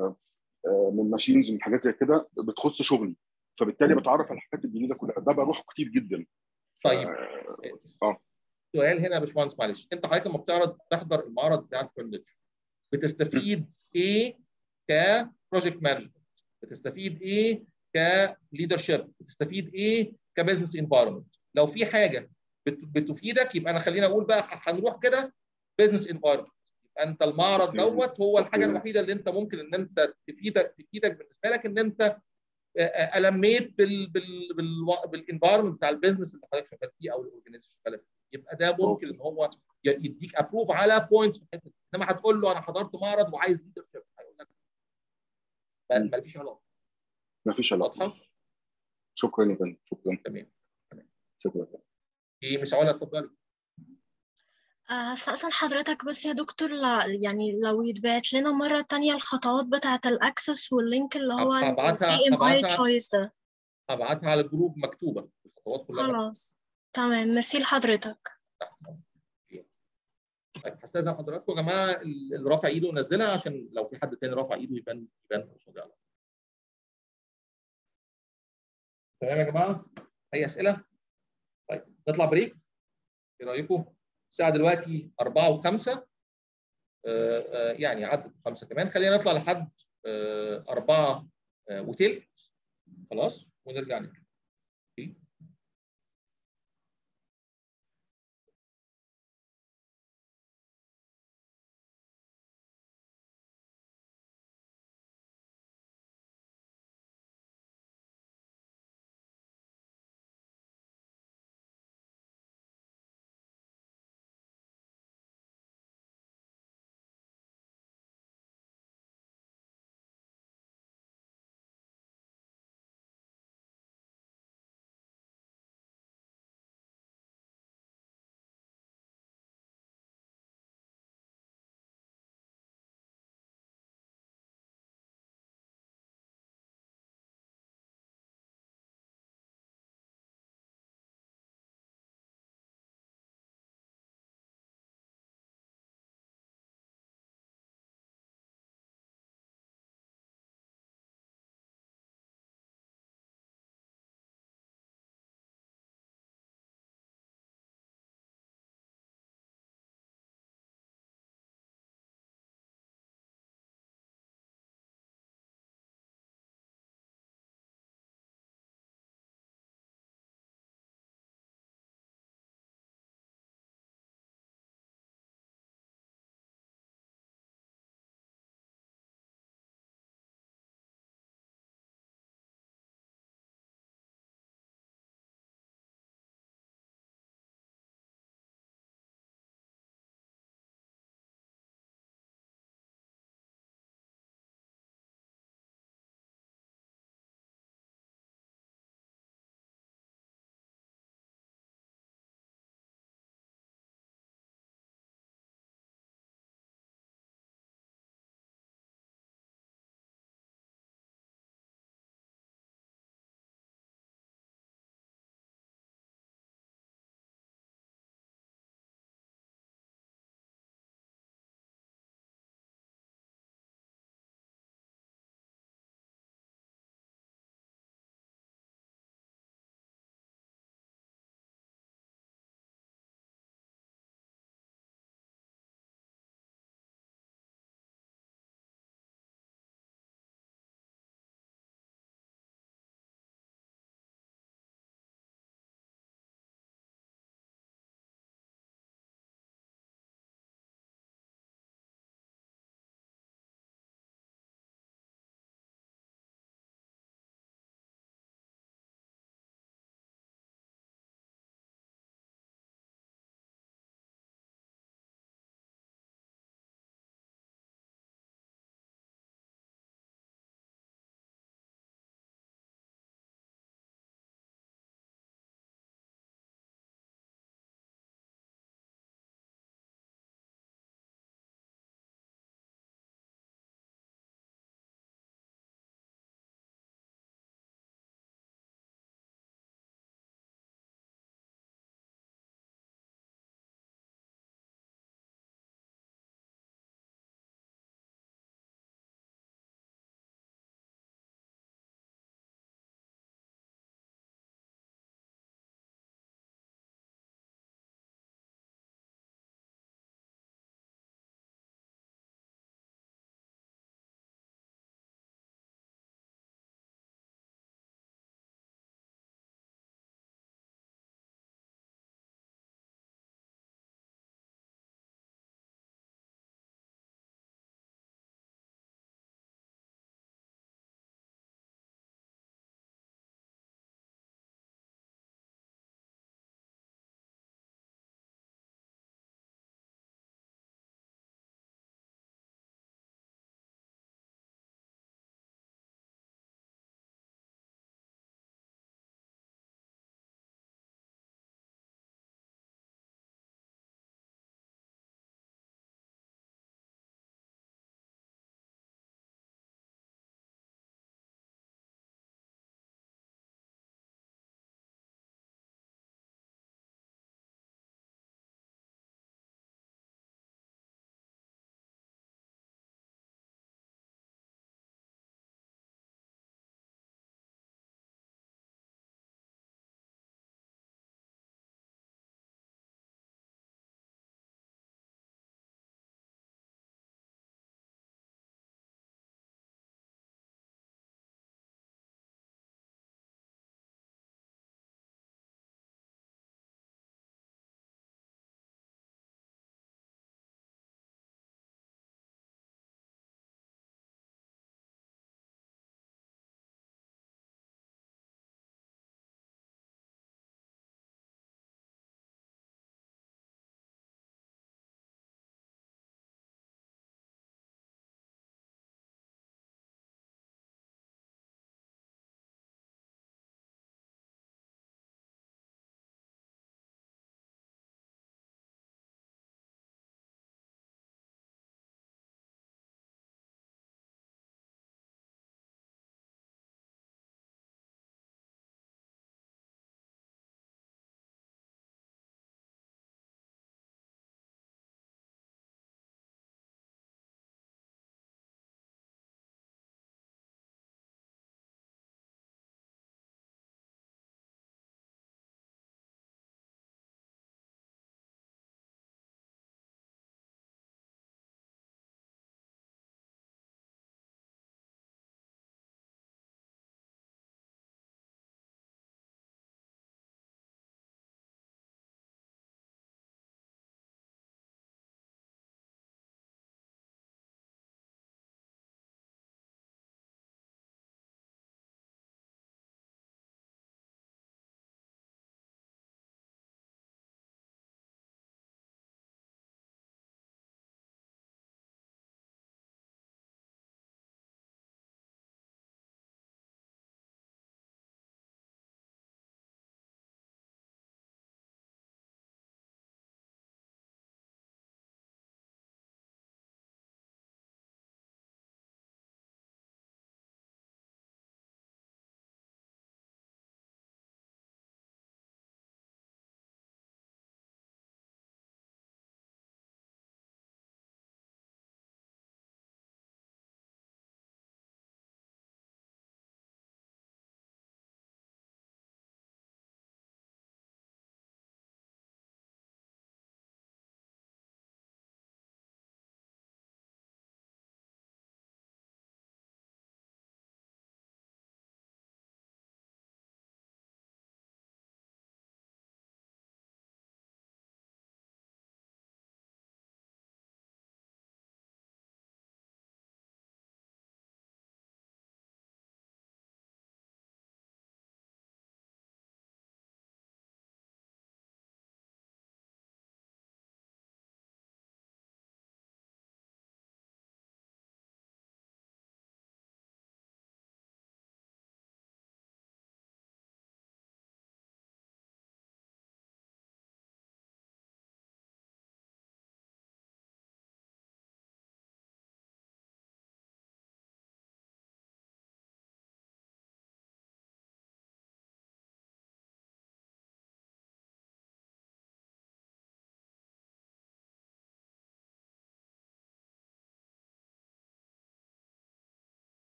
من ماشينز من حاجات زي كده بتخص شغلي فبالتالي بتعرف على الحاجات الجديده كلها ده بروح كتير جدا طيب اه سؤال هنا يا باشمهندس معلش انت حضرتك لما بتعرض تحضر المعرض بتاع الفرنتشر بتستفيد ايه كبروجكت مانجمنت بتستفيد ايه كليدرشيب بتستفيد ايه كبزنس انفايرمنت لو في حاجه بتفيدك يبقى انا خلينا اقول بقى هنروح كده بزنس انفايرمنت فانت المعرض اوكي دوت هو الحاجه اوكي الوحيده اللي انت ممكن ان انت تفيدك تفيدك بالنسبه لك ان انت آه، آه، الميت بال بال بال بالانفايرمنت بتاع البيزنس اللي حضرتك شغال فيه او الاورجنايزيشن شغال فيه يبقى ده ممكن اوكي ان هو ي- يديك ابروف على بوينتس في الحته دي انما هتقول له انا حضرت معرض وعايز ليدرشيب هيقول لك ما مم. ما فيش علاقه مفيش علاقه واضحه شكرا يا فندم شكرا تمام تمام شكرا ايه مش علا اتفضلي آه، هستأذن حضرتك بس يا دكتور ل- يعني لو يتبعت لنا مرة تانية الخطوات بتاعة الأكسس واللينك اللي هو هب- ال هبعتها PMI هبعتها choice ده هبعتها على الجروب مكتوبه الخطوات كلها مكتوبه خلاص تمام ميرسي لحضرتك طيب هستاذن حضراتكم يا جماعه اللي رافع ايده نزلها عشان لو في حد تاني رافع ايده يبان يبان قصادي على طول. تمام يا جماعه اي اسئله طيب نطلع بريك ايه رايكم الساعه دلوقتي 4 و5 يعني عدت خمسة كمان خلينا نطلع لحد 4 وتلت خلاص ونرجع نكمل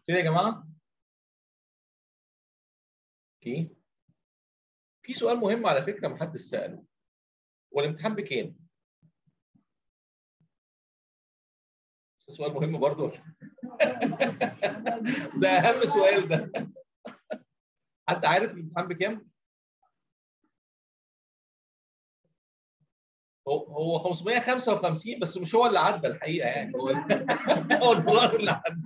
كده يا جماعه اوكي في سؤال مهم على فكره محدش ساله هو الامتحان بكام؟ سؤال مهم برضه ده اهم سؤال ده حد عارف الامتحان بكام؟ هو هو 555 بس مش هو اللي عدى الحقيقه يعني هو هو الدولار اللي عدى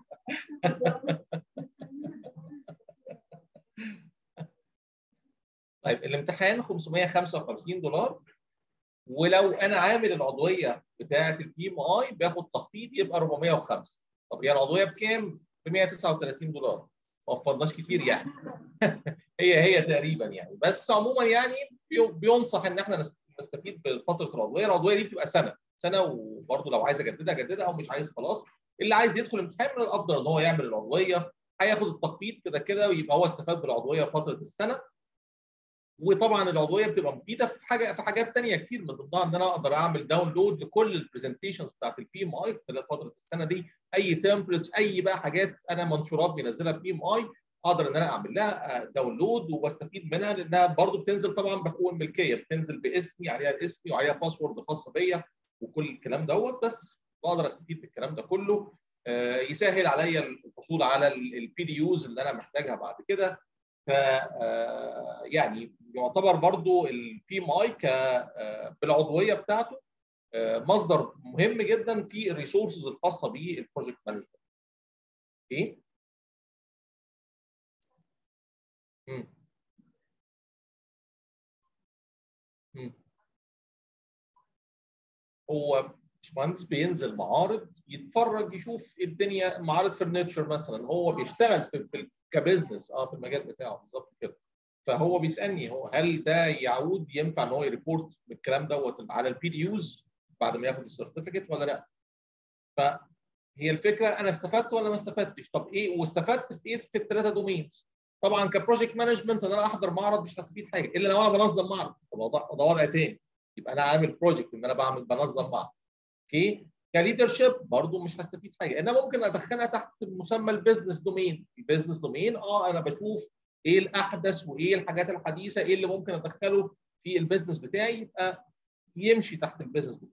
طيب الامتحان 555 دولار ولو انا عامل العضويه بتاعه البي ام اي باخد تخفيض يبقى 405 طب هي العضويه بكام؟ ب 139 دولار ما وفرناش كتير يعني هي هي تقريبا يعني بس عموما يعني بينصح ان احنا نستفيد بفتره العضويه، العضويه دي بتبقى سنه سنه وبرده لو عايز اجددها اجددها او مش عايز خلاص اللي عايز يدخل الامتحان من الافضل ان هو يعمل العضويه هياخد التخفيض كده كده ويبقى هو استفاد بالعضويه فتره السنه وطبعا العضويه بتبقى مفيده في حاجه في حاجات ثانيه كتير من ضمنها ان انا اقدر اعمل داونلود لكل البرزنتيشنز بتاعت البي ام اي خلال فتره السنه دي اي تمبلتس اي بقى حاجات انا منشورات بينزلها البي ام اي اقدر ان انا اعمل لها داونلود وبستفيد منها لانها برضو بتنزل طبعا بحقوق الملكيه بتنزل باسمي عليها اسمي وعليها باسورد خاصه بيا وكل الكلام دوت بس بقدر استفيد بالكلام ده كله يسهل عليا الحصول على البي دي يوز اللي انا محتاجها بعد كده ف يعني يعتبر برضو البي ام اي ك بالعضويه بتاعته مصدر مهم جدا في الريسورسز الخاصه بالبروجكت مانجمنت. اوكي؟ هو باشمهندس بينزل معارض يتفرج يشوف الدنيا معارض فرنتشر مثلا هو بيشتغل في, في كبزنس اه في المجال بتاعه بالظبط كده فهو بيسالني هو هل ده يعود ينفع ان هو يريبورت بالكلام دوت على البي دي يوز بعد ما ياخد السيرتيفيكت ولا لا؟ فهي الفكره انا استفدت ولا ما استفدتش؟ طب ايه واستفدت في ايه في الثلاثه دومينز؟ طبعا كبروجكت مانجمنت ان انا احضر معرض مش هستفيد حاجه الا لو انا بنظم معرض ده وضع تاني يبقى انا عامل بروجكت ان انا بعمل بنظم معرض اوكي كليدرشيب برضه مش هستفيد حاجه انا ممكن ادخلها تحت مسمى البيزنس دومين البيزنس دومين اه انا بشوف ايه الاحدث وايه الحاجات الحديثه ايه اللي ممكن ادخله في البيزنس بتاعي يبقى يمشي تحت البيزنس دومين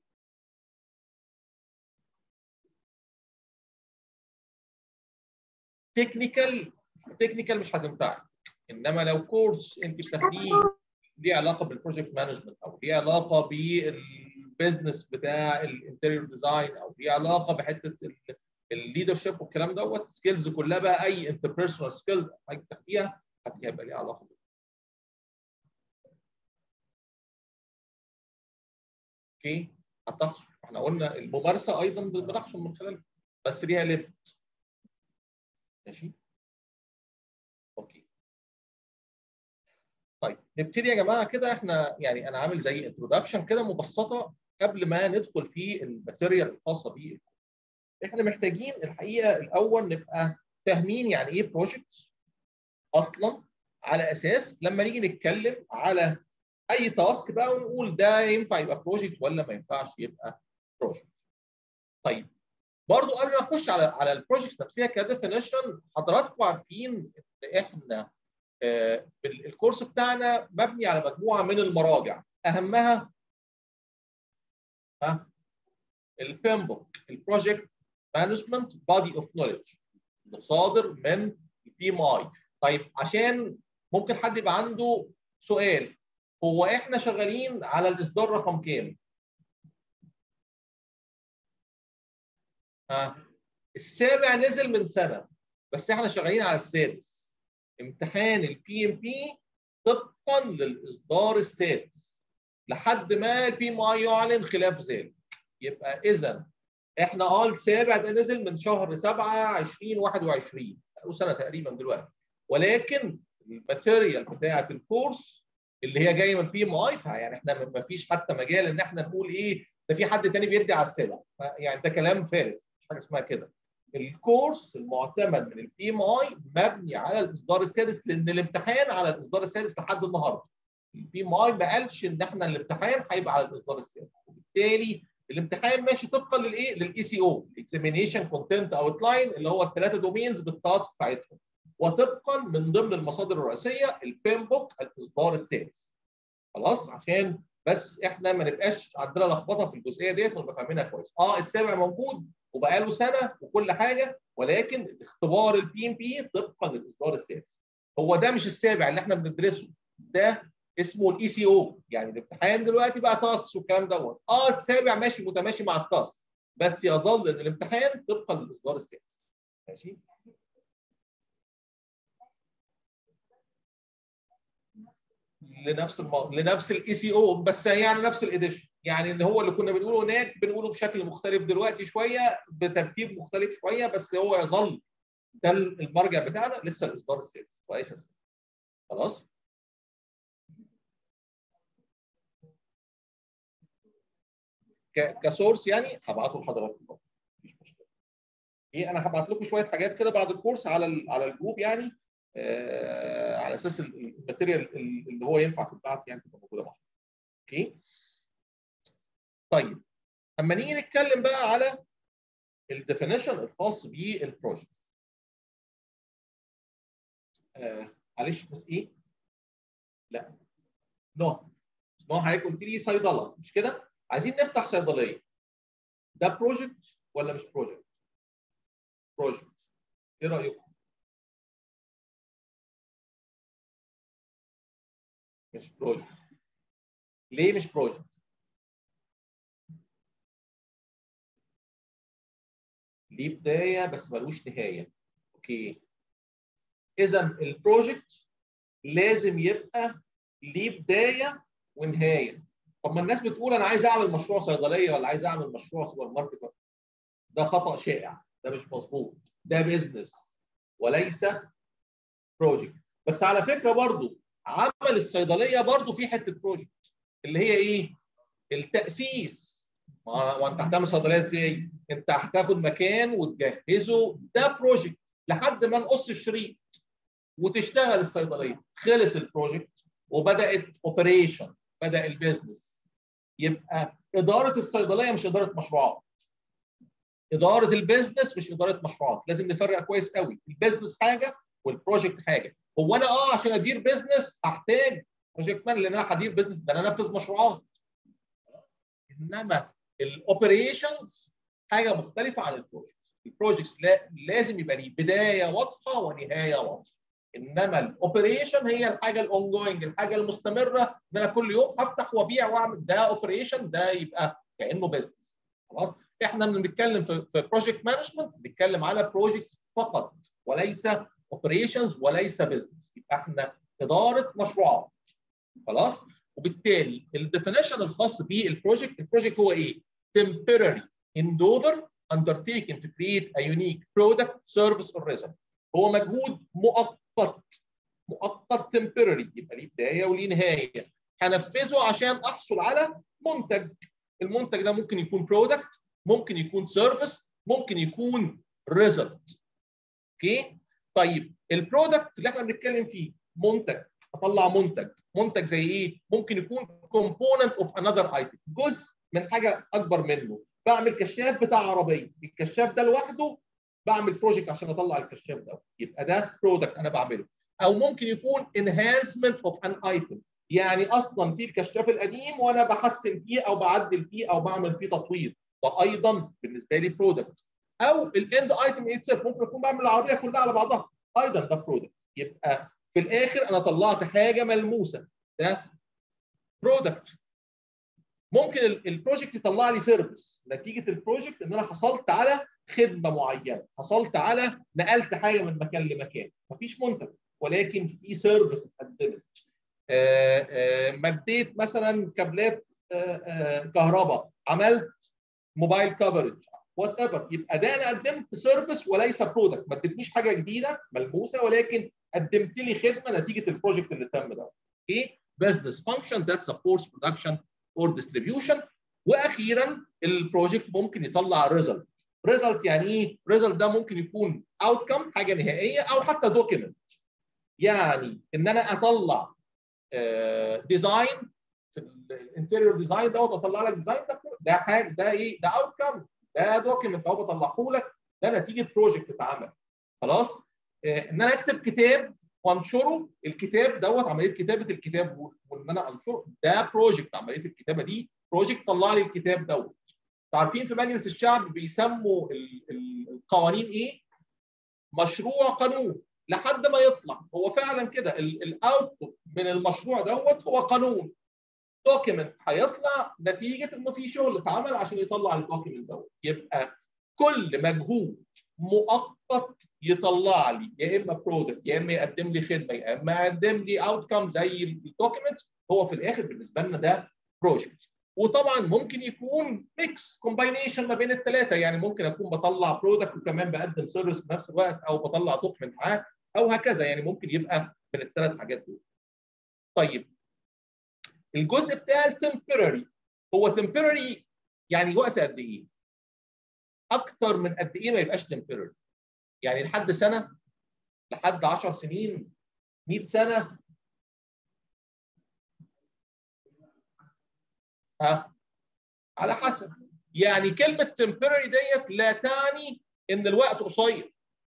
تكنيكال تكنيكال مش هتنفعك انما لو كورس انت بتاخديه ليه علاقه بالبروجكت مانجمنت او ليه علاقه بالبيزنس بتاع الانتيريور ديزاين او ليه علاقه بحته الليدرشيب والكلام دوت سكيلز كلها بقى اي انتربيرسونال سكيل حاجه بتاخديها هيبقى ليها علاقه بيه. اوكي هتحصل احنا قلنا الممارسه ايضا بنحصل من خلالها بس ليها ليميت ماشي اوكي طيب نبتدي يا جماعه كده احنا يعني انا عامل زي انتروداكشن كده مبسطه قبل ما ندخل في الماتيريال الخاصه بيه احنا محتاجين الحقيقه الاول نبقى فاهمين يعني ايه بروجكت اصلا على اساس لما نيجي نتكلم على اي تاسك بقى ونقول ده ينفع يبقى بروجكت ولا ما ينفعش يبقى بروجكت طيب برضو قبل ما اخش على على البروجكت نفسها كديفينيشن حضراتكم عارفين ان احنا آه الكورس بتاعنا مبني على مجموعه من المراجع اهمها ها البيم بوك البروجكت مانجمنت بادي اوف نوليدج صادر من البي ام اي طيب عشان ممكن حد يبقى عنده سؤال هو احنا شغالين على الاصدار رقم كام؟ ها السابع نزل من سنه بس احنا شغالين على السادس امتحان البي ام بي طبقا للاصدار السادس لحد ما البي ام اي يعلن خلاف ذلك يبقى اذا احنا اه السابع ده نزل من شهر 7 2021 سنه تقريبا دلوقتي ولكن الماتيريال بتاعه الكورس اللي هي جايه من بي ام اي فيعني احنا ما فيش حتى مجال ان احنا نقول ايه ده في حد تاني بيدي على السابع يعني ده كلام فارغ مش حاجه اسمها كده الكورس المعتمد من البي ام اي مبني على الاصدار السادس لان الامتحان على الاصدار السادس لحد النهارده البي ام اي ما قالش ان احنا الامتحان هيبقى على الاصدار السادس وبالتالي الامتحان ماشي طبقا للايه؟ للاي سي او اكزامينيشن كونتنت اوتلاين اللي هو الثلاثه دومينز بالتاسك بتاعتهم وطبقا من ضمن المصادر الرئيسيه البين بوك الاصدار السادس خلاص عشان بس احنا ما نبقاش عندنا لخبطه في الجزئيه ديت ونبقى فاهمينها كويس اه السابع موجود وبقى له سنه وكل حاجه ولكن اختبار البي ام بي طبقا للاصدار السادس هو ده مش السابع اللي احنا بندرسه ده اسمه الاي سي او يعني الامتحان دلوقتي بقى تاسكس والكلام دوت اه السابع ماشي متماشي مع التاسك بس يظل ان الامتحان طبقا للاصدار السادس ماشي لنفس الم... لنفس الاي سي او بس يعني نفس الاديشن يعني اللي هو اللي كنا بنقوله هناك بنقوله بشكل مختلف دلوقتي شويه بترتيب مختلف شويه بس هو يظل ده المرجع بتاعنا لسه الاصدار السادس وليس السادس خلاص ك... كسورس يعني هبعته لحضراتكم مفيش مشكله ايه انا هبعت لكم شويه حاجات كده بعد الكورس على ال... على الجروب يعني آه على اساس الماتيريال اللي هو ينفع تتبعت يعني تبقى موجوده معانا. اوكي؟ طيب اما نيجي نتكلم بقى على الديفينيشن الخاص بالبروجكت. آه معلش بس ايه؟ لا نو نو حضرتك قلت لي صيدله مش كده؟ عايزين نفتح صيدليه. ده بروجكت ولا مش بروجكت؟ بروجكت. ايه رايكم؟ مش بروجكت ليه مش بروجكت ليه بدايه بس ملوش نهايه اوكي اذا البروجكت لازم يبقى ليه بدايه ونهايه طب ما الناس بتقول انا عايز اعمل مشروع صيدليه ولا عايز اعمل مشروع سوبر ماركت ده خطا شائع ده مش مظبوط ده بيزنس وليس بروجكت بس على فكره برضو عمل الصيدليه برضو في حته بروجكت اللي هي ايه؟ التاسيس وانت هتعمل صيدليه ازاي؟ انت هتاخد مكان وتجهزه ده بروجكت لحد ما نقص الشريط وتشتغل الصيدليه خلص البروجكت وبدات اوبريشن بدا البيزنس يبقى اداره الصيدليه مش اداره مشروعات اداره البيزنس مش اداره مشروعات لازم نفرق كويس قوي البيزنس حاجه والبروجكت حاجه هو انا اه عشان ادير بيزنس هحتاج بروجكت مان لان انا هدير بيزنس ده انا انفذ مشروعات انما الاوبريشنز حاجه مختلفه عن البروجكت البروجكتس لا لازم يبقى ليه بدايه واضحه ونهايه واضحه انما الاوبريشن هي الحاجه الاون جوينج الحاجه المستمره ان انا كل يوم هفتح وابيع واعمل ده اوبريشن ده يبقى كانه بيزنس خلاص احنا بنتكلم في في بروجكت مانجمنت بنتكلم على بروجكتس فقط وليس اوبريشنز وليس بزنس يبقى احنا اداره مشروعات خلاص وبالتالي الديفينيشن الخاص بالبروجكت البروجكت هو ايه temporary endeavor undertaken to create a unique product service or result هو مجهود مؤقت مؤقت temporary يبقى ليه بدايه وليه نهايه هنفذه عشان احصل على منتج المنتج ده ممكن يكون برودكت ممكن يكون سيرفيس ممكن يكون ريزلت اوكي طيب البرودكت اللي احنا بنتكلم فيه منتج اطلع منتج منتج زي ايه ممكن يكون كومبوننت اوف انذر ايتم جزء من حاجه اكبر منه بعمل كشاف بتاع عربيه الكشاف ده لوحده بعمل بروجكت عشان اطلع الكشاف ده يبقى ده برودكت انا بعمله او ممكن يكون انهانسمنت اوف ان ايتم يعني اصلا في الكشاف القديم وانا بحسن فيه او بعدل فيه او بعمل فيه تطوير ده ايضا بالنسبه لي برودكت او الاند ايتم اتسيلف ممكن اكون بعمل العربيه كلها على بعضها ايضا ده برودكت يبقى في الاخر انا طلعت حاجه ملموسه ده برودكت ممكن البروجكت يطلع لي سيرفيس نتيجه البروجكت ان انا حصلت على خدمه معينه حصلت على نقلت حاجه من مكان لمكان مفيش منتج ولكن في سيرفيس اتقدمت مديت مثلا كابلات كهرباء عملت موبايل كفرج وات ايفر يبقى ده انا قدمت سيرفيس وليس برودكت ما اديتنيش حاجه جديده ملموسه ولكن قدمت لي خدمه نتيجه البروجكت اللي تم ده اوكي business function that supports production or distribution واخيرا البروجكت ممكن يطلع ريزلت ريزلت يعني ايه ريزلت ده ممكن يكون اوتكم حاجه نهائيه او حتى دوكيمنت يعني ان انا اطلع ديزاين في الانتيريور ديزاين دوت اطلع لك ديزاين ده ده حاجه ده ايه ده اوت كم ده دوكيمنت اهو بطلعه لك ده نتيجه بروجكت اتعمل خلاص ان انا اكتب كتاب وانشره الكتاب دوت عمليه كتابه الكتاب وان انا انشره ده بروجكت عمليه الكتابه دي بروجكت طلع لي الكتاب دوت عارفين في مجلس الشعب بيسموا القوانين ايه؟ مشروع قانون لحد ما يطلع هو فعلا كده الاوتبوت من المشروع دوت هو قانون دوكيمنت هيطلع نتيجه انه في شغل اتعمل عشان يطلع الدوكيمنت دوت يبقى كل مجهود مؤقت يطلع لي يا اما برودكت يا اما يقدم لي خدمه يا اما يقدم لي اوت كام زي الدوكيمنت هو في الاخر بالنسبه لنا ده بروجكت وطبعا ممكن يكون ميكس كومباينيشن ما بين الثلاثه يعني ممكن اكون بطلع برودكت وكمان بقدم سيرفيس في نفس الوقت او بطلع دوكيمنت معاه او هكذا يعني ممكن يبقى من الثلاث حاجات دول. طيب الجزء بتاع التمبرري هو تمبرري يعني وقت قد ايه؟ اكتر من قد ايه ما يبقاش تمبرري؟ يعني لحد سنه لحد 10 سنين 100 سنه ها على حسب يعني كلمه temporary ديت لا تعني ان الوقت قصير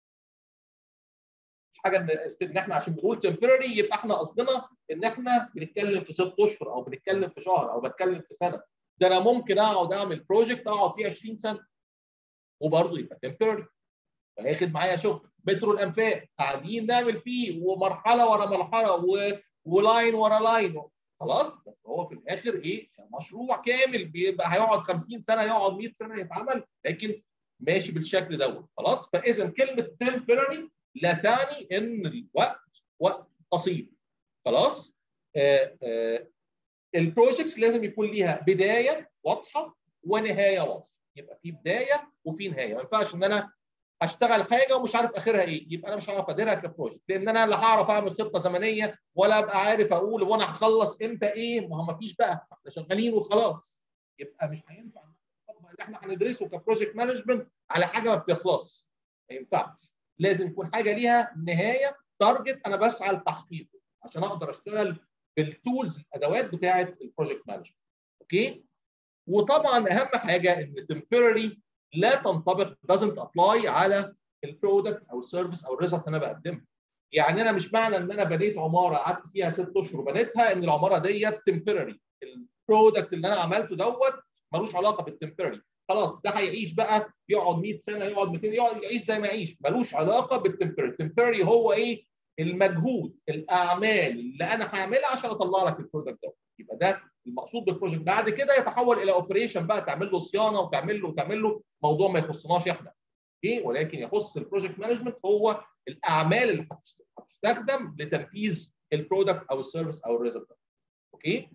مش حاجه ان احنا عشان بنقول temporary يبقى احنا قصدنا ان احنا بنتكلم في ست اشهر او بنتكلم في شهر او بتكلم في سنه ده انا ممكن اقعد اعمل بروجكت اقعد فيه 20 سنه وبرضه يبقى temporary هياخد معايا شغل مترو الانفاق قاعدين نعمل فيه ومرحله ورا مرحله و... ولاين ورا لاين خلاص بس هو في الاخر ايه مشروع كامل بيبقى هيقعد 50 سنه يقعد 100 سنه يتعمل لكن ماشي بالشكل دوت خلاص فاذا كلمه temporary لا تعني ان الوقت وقت قصير خلاص آه آه البروجكتس لازم يكون ليها بدايه واضحه ونهايه واضحه يبقى في بدايه وفي نهايه ما ينفعش ان انا اشتغل حاجه ومش عارف اخرها ايه يبقى انا مش هعرف اديرها كبروجكت لان انا لا هعرف اعمل خطه زمنيه ولا ابقى عارف اقول وانا هخلص امتى ايه ما هو ما فيش بقى احنا شغالين وخلاص يبقى مش هينفع اللي احنا هندرسه كبروجكت مانجمنت على حاجه ما بتخلص ما ينفعش لازم يكون حاجه ليها نهايه تارجت انا بسعى لتحقيقه عشان اقدر اشتغل بالتولز الادوات بتاعه البروجكت مانجمنت اوكي وطبعا اهم حاجه ان temporary لا تنطبق doesn't apply على البرودكت او السيرفيس او الريزلت اللي انا بقدمها. يعني انا مش معنى ان انا بنيت عماره قعدت فيها ست اشهر وبنيتها ان العماره ديت تمبرري. البرودكت اللي انا عملته دوت ملوش علاقه بالتمبرري. خلاص ده هيعيش بقى يقعد 100 سنه يقعد 200 يقعد يعيش زي ما يعيش ملوش علاقه بالتمبرري. التمبرري هو ايه؟ المجهود الاعمال اللي انا هعملها عشان اطلع لك البرودكت ده. يبقى ده المقصود بالبروجكت بعد كده يتحول الى اوبريشن بقى تعمل له صيانه وتعمل له وتعمل له موضوع ما يخصناش احنا اوكي ولكن يخص البروجكت مانجمنت هو الاعمال اللي هتستخدم لتنفيذ البرودكت او السيرفيس او الريزلت اوكي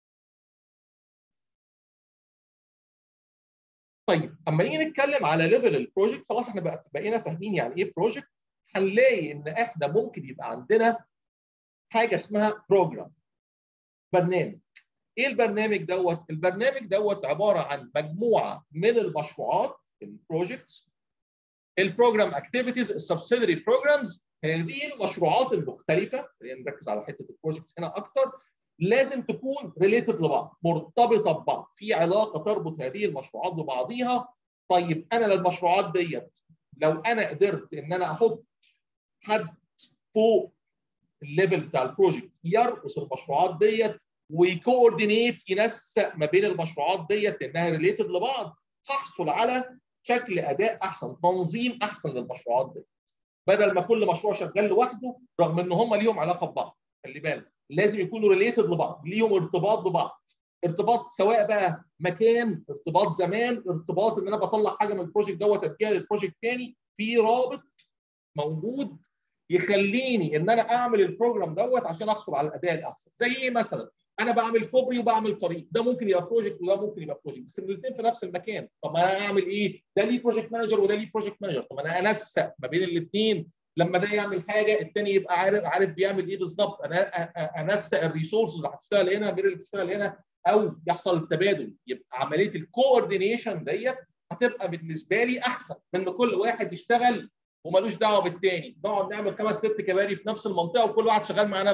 طيب اما نيجي نتكلم على ليفل البروجكت خلاص احنا بقينا فاهمين يعني ايه بروجكت هنلاقي ان احنا ممكن يبقى عندنا حاجه اسمها بروجرام برنامج ايه البرنامج دوت؟ البرنامج دوت عباره عن مجموعه من المشروعات البروجكتس البروجرام اكتيفيتيز السبسيدري بروجرامز هذه المشروعات المختلفه خلينا نركز على حته البروجكتس هنا اكتر لازم تكون ريليتد لبعض مرتبطه ببعض في علاقه تربط هذه المشروعات ببعضيها طيب انا للمشروعات ديت لو انا قدرت ان انا احط حد فوق الليفل بتاع البروجكت يرقص المشروعات ديت ويكوردينيت ينسق ما بين المشروعات ديت لانها ريليتد لبعض هحصل على شكل اداء احسن تنظيم احسن للمشروعات دي بدل ما كل مشروع شغال لوحده رغم ان هم ليهم علاقه ببعض خلي بالك لازم يكونوا ريليتد لبعض ليهم ارتباط ببعض ارتباط سواء بقى مكان ارتباط زمان ارتباط ان انا بطلع حاجه من البروجكت دوت اديها للبروجكت ثاني في رابط موجود يخليني ان انا اعمل البروجرام دوت عشان احصل على الاداء الاحسن زي ايه مثلا انا بعمل كوبري وبعمل طريق ده ممكن يبقى بروجكت وده ممكن يبقى بروجكت بس الاثنين في نفس المكان طب انا اعمل ايه ده ليه بروجكت مانجر وده ليه بروجكت مانجر طب انا انسق ما بين الاثنين لما ده يعمل حاجه الثاني يبقى عارف عارف بيعمل ايه بالظبط انا انسق الريسورسز اللي هتشتغل هنا غير اللي بتشتغل هنا او يحصل التبادل يبقى عمليه الكوردينيشن ديت هتبقى بالنسبه لي احسن من ان كل واحد يشتغل ومالوش دعوه بالتاني نقعد نعمل خمس ست كباري في نفس المنطقه وكل واحد شغال مع نفسه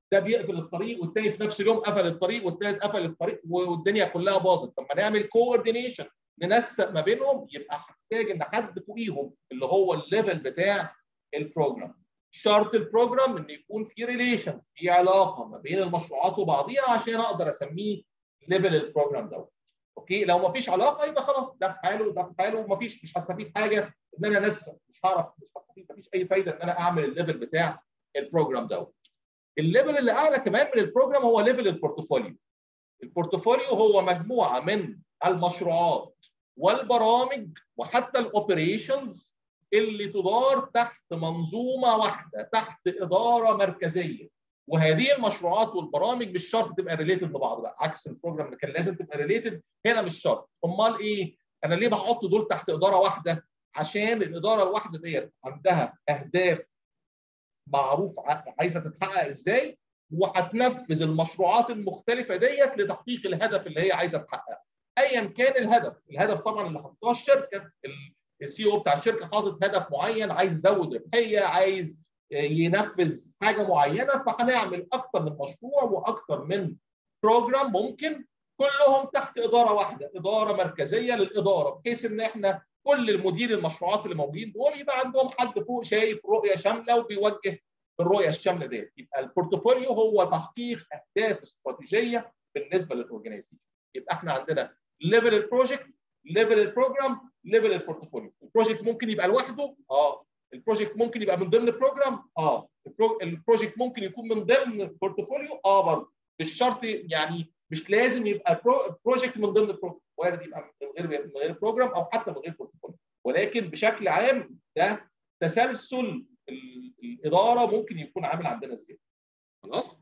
ده بيقفل الطريق والتاني في نفس اليوم قفل الطريق والتالت قفل الطريق والدنيا كلها باظت طب ما نعمل كوردينيشن ننسق ما بينهم يبقى هحتاج ان حد فوقيهم اللي هو الليفل بتاع البروجرام شرط البروجرام ان يكون في ريليشن في علاقه ما بين المشروعات وبعضيها عشان اقدر اسميه ليفل البروجرام دوت اوكي لو ما فيش علاقه يبقى خلاص ده في حاله وده في حاله وما فيش مش هستفيد حاجه ان انا انسق مش هعرف مش هستفيد ما فيش اي فايده ان انا اعمل الليفل بتاع البروجرام دوت الليفل اللي اعلى كمان من البروجرام هو ليفل البورتفوليو البورتفوليو هو مجموعه من المشروعات والبرامج وحتى الاوبريشنز اللي تدار تحت منظومه واحده تحت اداره مركزيه وهذه المشروعات والبرامج مش شرط تبقى ريليتد ببعض بقى عكس البروجرام اللي كان لازم تبقى ريليتد هنا مش شرط امال ايه انا ليه بحط دول تحت اداره واحده عشان الاداره الواحده ديت عندها اهداف معروف عايزه تتحقق ازاي وهتنفذ المشروعات المختلفه ديت لتحقيق الهدف اللي هي عايزه تحققه ايا كان الهدف الهدف طبعا اللي حطاه الشركه السي او بتاع الشركه حاطط هدف معين عايز يزود ربحيه عايز ينفذ حاجه معينه فهنعمل اكتر من مشروع واكتر من بروجرام ممكن كلهم تحت اداره واحده اداره مركزيه للاداره بحيث ان احنا كل المدير المشروعات اللي موجودين دول يبقى عندهم حد فوق شايف رؤيه شامله وبيوجه الرؤيه الشامله ديت يبقى البورتفوليو هو تحقيق اهداف استراتيجيه بالنسبه للاورجنايزيشن يبقى احنا عندنا ليفل البروجكت ليفل البروجرام ليفل البورتفوليو البروجكت ممكن يبقى لوحده اه البروجكت ممكن يبقى من ضمن البروجرام اه البروجكت ممكن يكون من ضمن البورتفوليو اه برضه مش شرط يعني مش لازم يبقى بروجكت من ضمن البروجرام وارد يبقى من غير من غير بروجرام او حتى من غير بورتفوليو ولكن بشكل عام ده تسلسل الاداره ممكن يكون عامل عندنا ازاي خلاص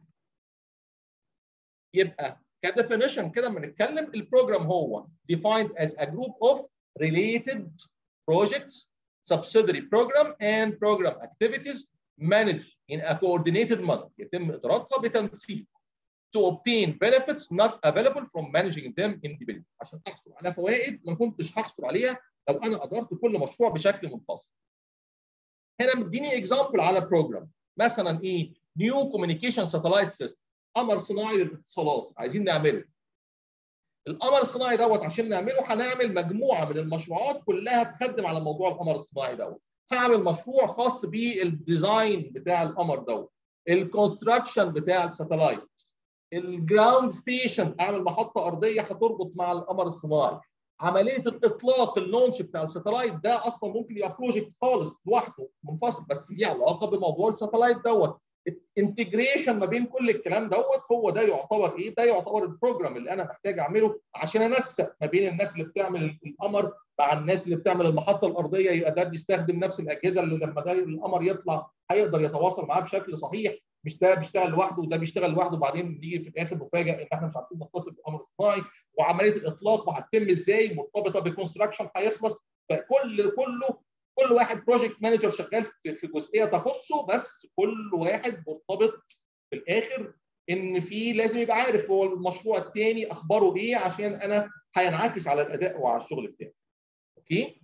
يبقى كديفينيشن كده لما نتكلم البروجرام هو defined as a group of related projects subsidiary program and program activities managed in a coordinated manner يتم ادارتها بتنسيق to obtain benefits not available from managing them individually عشان احصل على فوائد ما كنتش هحصل عليها لو انا ادرت كل مشروع بشكل منفصل. هنا مديني اكزامبل على بروجرام مثلا ايه؟ نيو كوميونيكيشن ساتلايت سيستم قمر صناعي للاتصالات عايزين نعمله. القمر الصناعي دوت عشان نعمله هنعمل مجموعه من المشروعات كلها تخدم على موضوع القمر الصناعي دوت. هعمل مشروع خاص بالديزاين بتاع القمر دوت. الكونستراكشن بتاع الساتلايت. الجراوند ستيشن اعمل محطه ارضيه هتربط مع القمر الصناعي عمليه الاطلاق اللونش بتاع الساتلايت ده اصلا ممكن يبقى بروجكت خالص لوحده منفصل بس ليه علاقه بموضوع الساتلايت دوت الانتجريشن ما بين كل الكلام دوت هو ده يعتبر ايه؟ ده يعتبر البروجرام اللي انا محتاج اعمله عشان انسق ما بين الناس اللي بتعمل القمر مع الناس اللي بتعمل المحطه الارضيه يبقى ده بيستخدم نفس الاجهزه اللي لما ده القمر يطلع هيقدر يتواصل معاه بشكل صحيح مش ده بيشتغل لوحده وده بيشتغل لوحده وبعدين نيجي في الاخر نفاجئ ان احنا مش عارفين نتصل بالقمر الصناعي وعمليه الاطلاق وهتتم ازاي مرتبطه بالكونستراكشن هيخلص فكل كله كل واحد بروجكت مانجر شغال في جزئيه تخصه بس كل واحد مرتبط في الاخر ان في لازم يبقى عارف هو المشروع الثاني اخباره ايه عشان انا هينعكس على الاداء وعلى الشغل بتاعي. اوكي؟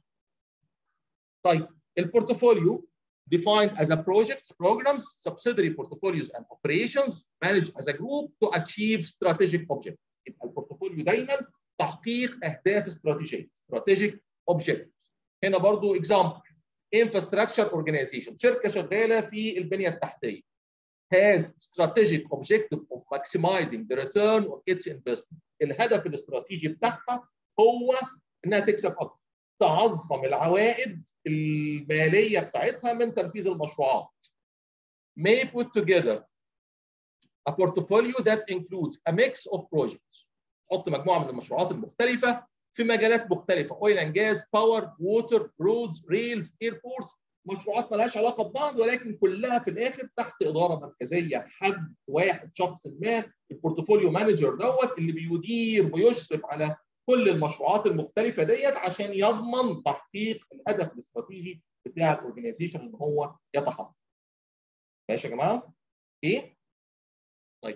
طيب البورتفوليو defined as a project, programs, subsidiary portfolios and operations managed as a group to achieve strategic objectives. يبقى البورتفوليو دايما تحقيق اهداف استراتيجيه strategic objectives. هنا برضو example infrastructure organization شركه شغاله في البنيه التحتيه has strategic objective of maximizing the return on its investment. الهدف الاستراتيجي بتاعها هو انها تكسب اكتر. تعظم العوائد الماليه بتاعتها من تنفيذ المشروعات. May put together a portfolio that includes a mix of projects. حط مجموعه من المشروعات المختلفه في مجالات مختلفه oil and gas, power, water, roads, rails, airports مشروعات مالهاش علاقه ببعض ولكن كلها في الاخر تحت اداره مركزيه حد واحد شخص ما البورتفوليو مانجر دوت اللي بيدير ويشرف على كل المشروعات المختلفه ديت عشان يضمن تحقيق الهدف الاستراتيجي بتاع الاورجنايزيشن ان هو يتحقق. ماشي يا جماعه؟ ايه؟ طيب.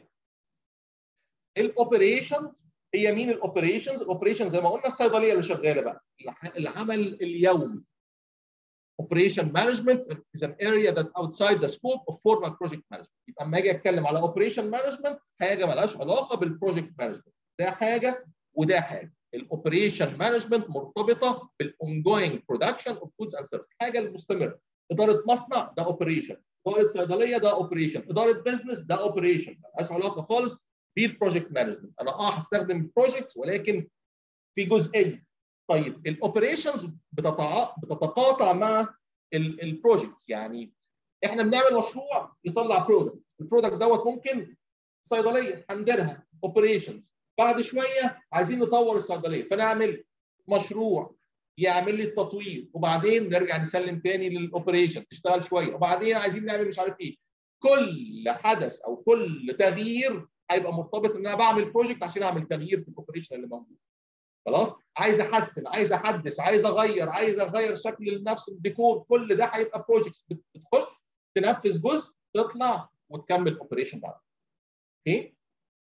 الاوبريشنز هي مين الاوبريشنز؟ الاوبريشنز زي ما قلنا الصيدليه اللي شغاله بقى العمل اليومي. operation management is an area that outside the scope of formal project management يبقى اما اجي اتكلم على operation management حاجه مالهاش علاقه بالبروجكت مانجمنت ده حاجه وده حاجه الاوبريشن مانجمنت مرتبطه بالاونجوينج برودكشن اوف جودز اند سيرفيس حاجه المستمره اداره مصنع ده اوبريشن اداره صيدليه ده اوبريشن اداره بزنس ده اوبريشن مالهاش علاقه خالص بالبروجكت مانجمنت انا اه هستخدم البروجكتس ولكن في جزئيه طيب الاوبريشنز بتتقاطع مع البروجكتس يعني احنا بنعمل مشروع يطلع برودكت البرودكت دوت ممكن صيدليه هنديرها اوبريشنز بعد شويه عايزين نطور الصيدليه فنعمل مشروع يعمل لي التطوير وبعدين نرجع نسلم تاني للاوبريشن تشتغل شويه وبعدين عايزين نعمل مش عارف ايه كل حدث او كل تغيير هيبقى مرتبط ان انا بعمل بروجكت عشان اعمل تغيير في الاوبريشن اللي موجود خلاص عايز احسن عايز احدث عايز اغير عايز اغير شكل نفس الديكور كل ده هيبقى بروجكتس بتخش تنفذ جزء تطلع وتكمل اوبريشن بعد اوكي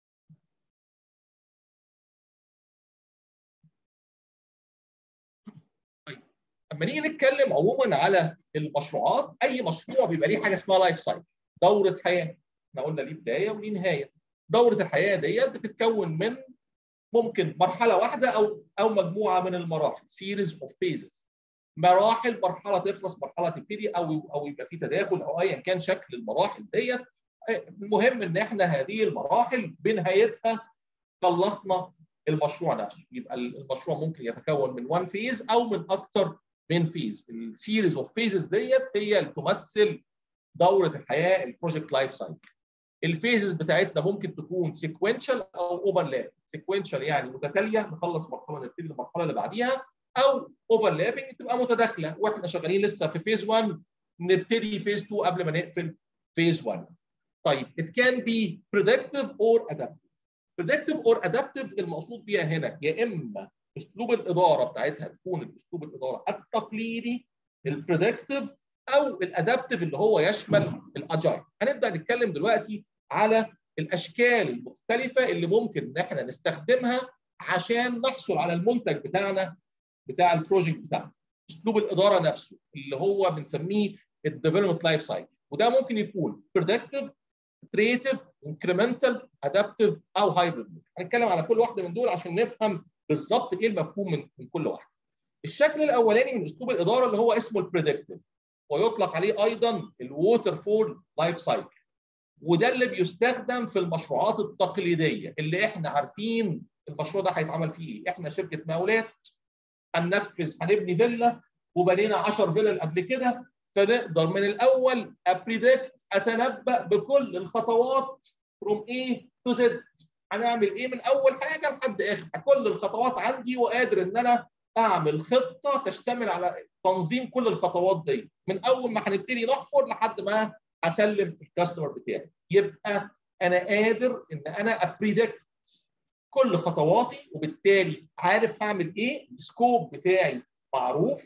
طيب اما نيجي نتكلم عموما على المشروعات اي مشروع بيبقى ليه حاجه اسمها لايف سايكل دوره حياه احنا قلنا ليه بدايه وليه نهايه دوره الحياه ديت بتتكون من ممكن مرحله واحده او او مجموعه من المراحل سيريز اوف فيزز مراحل مرحله تخلص مرحله تبتدي او او يبقى في تداخل او ايا كان شكل المراحل ديت المهم ان احنا هذه المراحل بنهايتها خلصنا المشروع نفسه يبقى المشروع ممكن يتكون من وان فيز او من اكثر من فيز السيريز اوف فيزز ديت هي اللي تمثل دوره الحياه البروجكت لايف سايكل الفيزز بتاعتنا ممكن تكون سيكونشال او اوفرلاب سيكونشال يعني متتاليه نخلص مرحله نبتدي المرحله اللي بعديها او اوفرلابنج تبقى متداخله واحنا شغالين لسه في فيز 1 نبتدي فيز 2 قبل ما نقفل فيز 1 طيب it can be predictive or adaptive predictive or adaptive المقصود بيها هنا يا اما اسلوب الاداره بتاعتها تكون الاسلوب الاداره التقليدي البريدكتيف او الادابتيف اللي هو يشمل الاجايل هنبدا نتكلم دلوقتي على الاشكال المختلفه اللي ممكن ان احنا نستخدمها عشان نحصل على المنتج بتاعنا بتاع البروجكت بتاعنا اسلوب الاداره نفسه اللي هو بنسميه الديفلوبمنت لايف سايكل وده ممكن يكون بريدكتيف كريتيف انكريمنتال ادابتيف او هايبريد هنتكلم على كل واحده من دول عشان نفهم بالظبط ايه المفهوم من, من كل واحده الشكل الاولاني من اسلوب الاداره اللي هو اسمه البريدكتيف ويطلق عليه ايضا الووتر فول لايف سايكل وده اللي بيستخدم في المشروعات التقليديه اللي احنا عارفين المشروع ده هيتعمل فيه ايه احنا شركه مقاولات هننفذ هنبني فيلا وبنينا 10 فيلل قبل كده فنقدر من الاول ابريدكت اتنبا بكل الخطوات فروم ايه تو زد هنعمل ايه من اول حاجه لحد اخر كل الخطوات عندي وقادر ان انا اعمل خطه تشتمل على تنظيم كل الخطوات دي من اول ما هنبتدي نحفر لحد ما اسلم الكاستمر بتاعي يبقى انا قادر ان انا ابريدكت كل خطواتي وبالتالي عارف هعمل ايه السكوب بتاعي معروف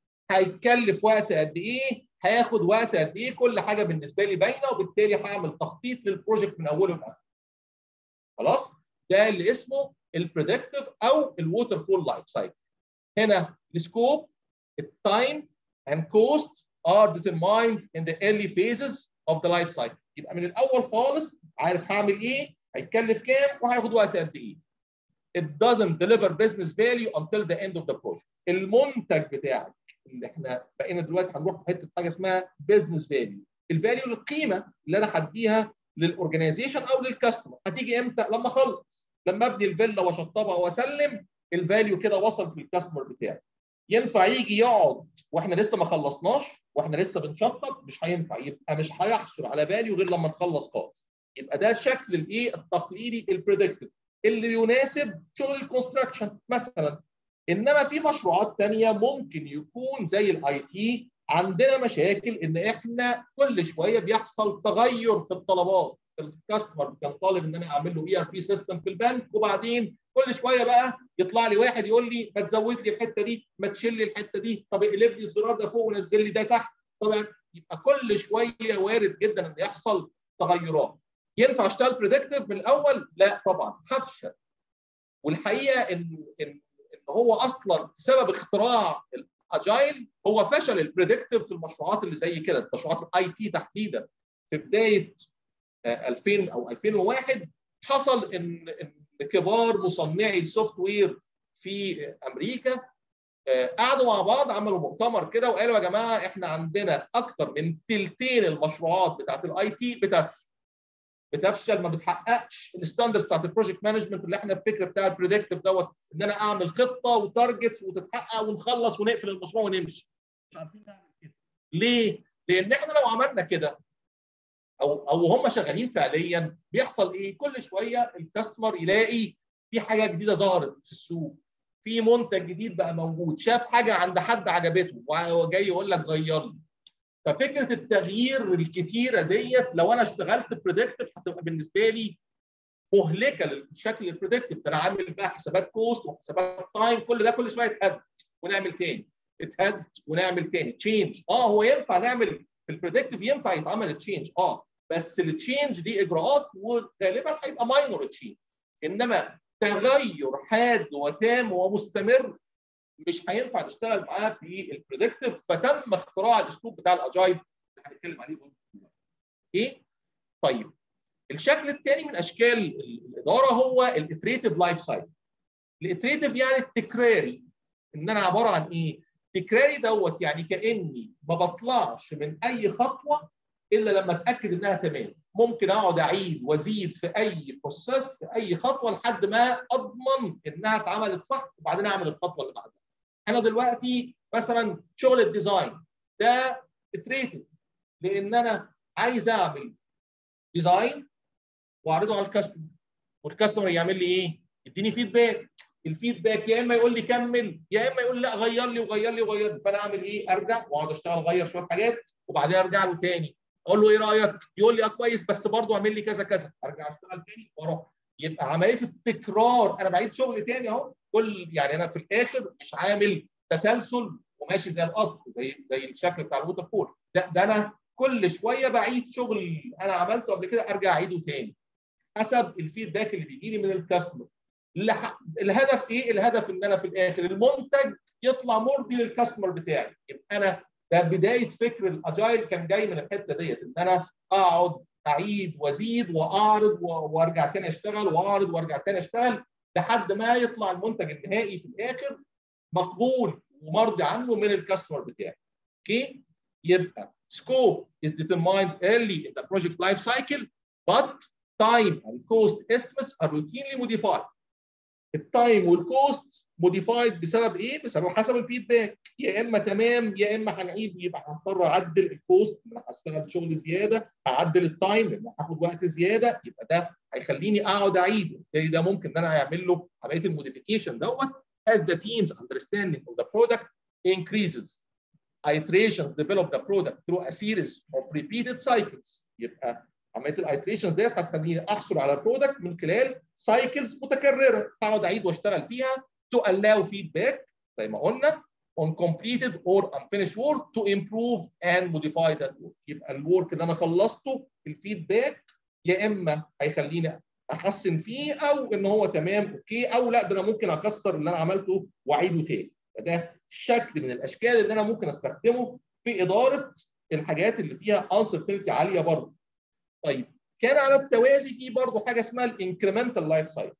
هيتكلف وقت قد ايه هياخد وقت قد ايه كل حاجه بالنسبه لي باينه وبالتالي هعمل تخطيط للبروجكت من اوله لاخره خلاص ده اللي اسمه البريدكتيف او الووتر فول لايف سايكل هنا السكوب التايم and cost are determined in the early phases of the life cycle يبقى من الاول خالص عارف هعمل ايه هيتكلف كام وهياخد وقت قد ايه it doesn't deliver business value until the end of the project المنتج بتاعك اللي احنا بقينا دلوقتي هنروح في حته حاجه اسمها business value الفاليو القيمه اللي انا هديها للاورجنايزيشن او للكاستمر هتيجي امتى لما اخلص لما ابني الفيلا واشطبها واسلم الفاليو كده وصلت للكاستمر بتاعي ينفع يجي يقعد واحنا لسه ما خلصناش واحنا لسه بنشطب مش هينفع يبقى مش هيحصل على فاليو غير لما نخلص خالص يبقى ده شكل الايه التقليدي البريدكتيف اللي يناسب شغل الكونستراكشن مثلا انما في مشروعات ثانيه ممكن يكون زي الاي تي عندنا مشاكل ان احنا كل شويه بيحصل تغير في الطلبات الكاستمر كان طالب ان انا اعمل له اي ار بي سيستم في البنك وبعدين كل شويه بقى يطلع لي واحد يقول لي ما تزود لي الحته دي ما تشيل لي الحته دي طب اقلب لي الزرار ده فوق ونزل لي ده تحت طبعا يبقى كل شويه وارد جدا ان يحصل تغيرات ينفع اشتغل بريدكتيف من الاول؟ لا طبعا هفشل والحقيقه ان ان ان هو اصلا سبب اختراع اجايل هو فشل البريدكتيف في المشروعات اللي زي كده مشروعات الاي تي تحديدا في بدايه 2000 او 2001 حصل ان ان كبار مصنعي السوفت وير في امريكا قعدوا مع بعض عملوا مؤتمر كده وقالوا يا جماعه احنا عندنا اكتر من تلتين المشروعات بتاعت الاي تي بتفشل بتفشل ما بتحققش الستاندرز بتاعت البروجكت مانجمنت اللي احنا الفكر بتاع البريدكتيف دوت ان انا اعمل خطه وتارجت وتتحقق ونخلص ونقفل المشروع ونمشي مش عارفين نعمل كده ليه؟ لان احنا لو عملنا كده او او هم شغالين فعليا بيحصل ايه؟ كل شويه الكاستمر يلاقي في حاجه جديده ظهرت في السوق في منتج جديد بقى موجود شاف حاجه عند حد عجبته وجاي يقول لك غير لي ففكره التغيير الكتيره ديت لو انا اشتغلت بريدكتيف هتبقى بالنسبه لي مهلكه للشكل البريدكتيف انا عامل بقى حسابات كوست وحسابات تايم كل ده كل شويه يتهد ونعمل تاني اتهد ونعمل تاني تشينج اه هو ينفع نعمل في البريدكتيف ينفع يتعمل تشينج اه بس التشينج دي اجراءات وغالبا هيبقى ماينور تشينج انما تغير حاد وتام ومستمر مش هينفع نشتغل معاه في البريدكتيف فتم اختراع الاسلوب بتاع الاجايل اللي هنتكلم عليه ايه طيب الشكل الثاني من اشكال الاداره هو الاتريتيف لايف سايكل الاتريتيف يعني التكراري ان انا عباره عن ايه تكراري دوت يعني كاني ما بطلعش من اي خطوه الا لما اتاكد انها تمام ممكن اقعد اعيد وازيد في اي بروسيس في اي خطوه لحد ما اضمن انها اتعملت صح وبعدين اعمل الخطوه اللي بعدها انا دلوقتي مثلا شغل الديزاين ده اتريتيف لان انا عايز اعمل ديزاين واعرضه على الكاستمر والكاستمر يعمل لي ايه؟ يديني فيدباك الفيدباك يا اما يقول لي كمل يا اما يقول لي لا غير لي وغير لي وغير لي فانا اعمل ايه؟ ارجع واقعد اشتغل اغير شويه حاجات وبعدين ارجع له تاني اقول له ايه رايك؟ يقول لي اه كويس بس برضه اعمل لي كذا كذا ارجع اشتغل تاني واروح يبقى عمليه التكرار انا بعيد شغل تاني اهو كل يعني انا في الاخر مش عامل تسلسل وماشي زي القطر زي زي الشكل بتاع الووتر فول لا ده انا كل شويه بعيد شغل انا عملته قبل كده ارجع اعيده تاني حسب الفيدباك اللي بيجي لي من الكاستمر الهدف ايه؟ الهدف ان انا في الاخر المنتج يطلع مرضي للكاستمر بتاعي يبقى انا ده بدايه فكر الاجايل كان جاي من الحته ديت ان انا اقعد اعيد وازيد واعرض وارجع تاني اشتغل واعرض وارجع تاني اشتغل لحد ما يطلع المنتج النهائي في الاخر مقبول ومرضي عنه من الكاستمر بتاعي. اوكي؟ يبقى scope is determined early in the project life cycle but time and cost estimates are routinely modified. التايم والكوست موديفايد بسبب ايه؟ بسبب حسب الفيدباك يا اما تمام يا اما هنعيد يبقى هضطر اعدل الكوست انا هشتغل شغل زياده هعدل التايم لان هاخد وقت زياده يبقى ده هيخليني اقعد اعيد بالتالي ده ممكن ان انا اعمل له عمليه الموديفيكيشن دوت as the team's understanding of the product increases iterations develop the product through a series of repeated cycles يبقى عمليه الايتريشنز ديت هتخليني احصل على البرودكت من خلال سايكلز متكرره هقعد اعيد واشتغل فيها to allow feedback زي ما قلنا on completed or unfinished work to improve and modify that work يبقى الورك اللي انا خلصته الفيدباك يا اما هيخليني احسن فيه او ان هو تمام اوكي او لا ده انا ممكن اكسر اللي انا عملته واعيده تاني فده شكل من الاشكال اللي انا ممكن استخدمه في اداره الحاجات اللي فيها uncertainty عاليه برضه طيب كان على التوازي في برضه حاجه اسمها الانكريمنتال لايف سايكل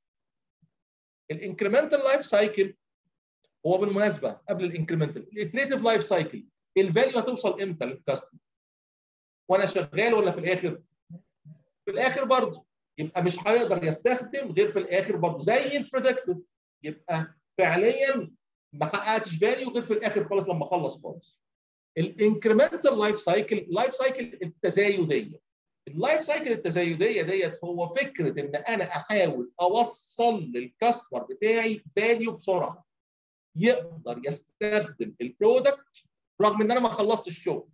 الانكريمنتال لايف سايكل هو بالمناسبه قبل الانكريمنتال الاتريتيف لايف سايكل الفاليو هتوصل امتى للكاستمر وانا شغال ولا في الاخر في الاخر برضه يبقى مش هيقدر يستخدم غير في الاخر برضه زي البريدكتيف يبقى فعليا ما حققتش فاليو غير في الاخر خالص لما اخلص خالص الانكريمنتال لايف سايكل لايف سايكل التزايديه اللايف سايكل التزايديه ديت هو فكره ان انا احاول اوصل للكاستمر بتاعي فاليو بسرعه يقدر يستخدم البرودكت رغم ان انا ما خلصتش الشغل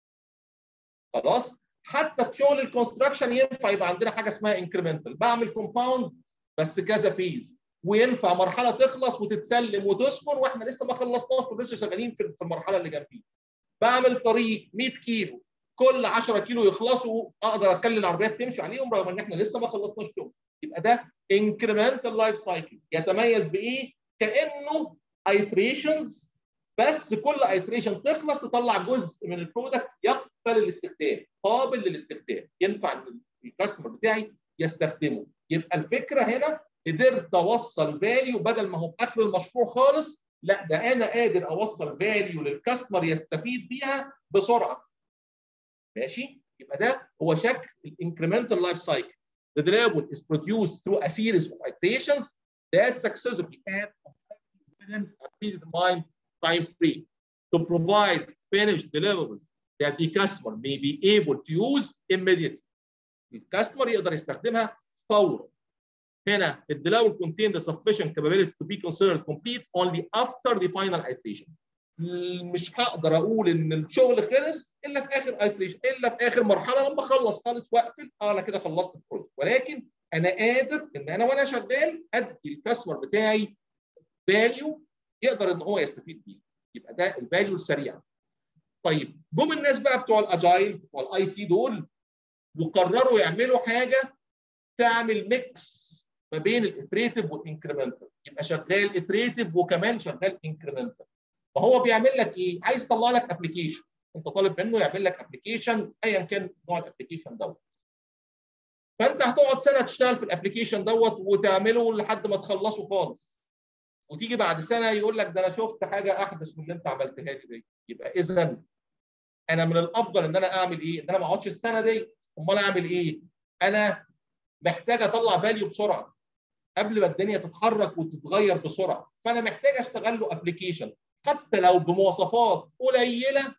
خلاص حتى في شغل الكونستراكشن ينفع يبقى عندنا حاجه اسمها انكريمنتال بعمل كومباوند بس كذا فيز وينفع مرحله تخلص وتتسلم وتسكن واحنا لسه ما خلصناش ولسه شغالين في المرحله اللي جنبيه بعمل طريق 100 كيلو كل 10 كيلو يخلصوا اقدر اخلي العربيات تمشي عليهم رغم ان احنا لسه ما خلصناش شغل يبقى ده انكريمنتال لايف سايكل يتميز بايه؟ كانه ايتريشنز بس كل ايتريشن تخلص تطلع جزء من البرودكت يقبل الاستخدام قابل للاستخدام ينفع ان الكاستمر بتاعي يستخدمه يبقى الفكره هنا قدرت اوصل فاليو بدل ما هو في اخر المشروع خالص لا ده انا قادر اوصل فاليو للكاستمر يستفيد بيها بسرعه ماشي يبقى ده هو شكل الانكريمنتال لايف سايكل The deliverable is produced through a series of iterations that successively add within a predetermined time frame to provide finished deliverables that the customer may be able to use immediately. الكاستمر يقدر يستخدمها فورا. هنا the deliverable contain the sufficient capability to be considered complete only after the final iteration. مش هقدر اقول ان الشغل خلص الا في اخر ايتريشن الا في اخر مرحله لما اخلص خالص واقفل اه انا كده خلصت البروجكت ولكن انا قادر ان انا وانا شغال ادي الكاستمر بتاعي فاليو يقدر ان هو يستفيد بيه يبقى ده الفاليو السريع طيب جم الناس بقى بتوع الاجايل بتوع الاي تي دول وقرروا يعملوا حاجه تعمل ميكس ما بين الاتريتيف والانكريمنتال يبقى شغال اتريتيف وكمان شغال انكريمنتال فهو بيعمل لك ايه؟ عايز يطلع لك ابلكيشن انت طالب منه يعمل لك ابلكيشن ايا كان نوع الابلكيشن دوت فانت هتقعد سنه تشتغل في الابلكيشن دوت وتعمله لحد ما تخلصه خالص وتيجي بعد سنه يقول لك ده انا شفت حاجه احدث من اللي انت عملتها لي دي يبقى اذا انا من الافضل ان انا اعمل ايه؟ ان انا ما اقعدش السنه دي امال اعمل ايه؟ انا محتاج اطلع فاليو بسرعه قبل ما الدنيا تتحرك وتتغير بسرعه فانا محتاج اشتغل له ابلكيشن حتى لو بمواصفات قليله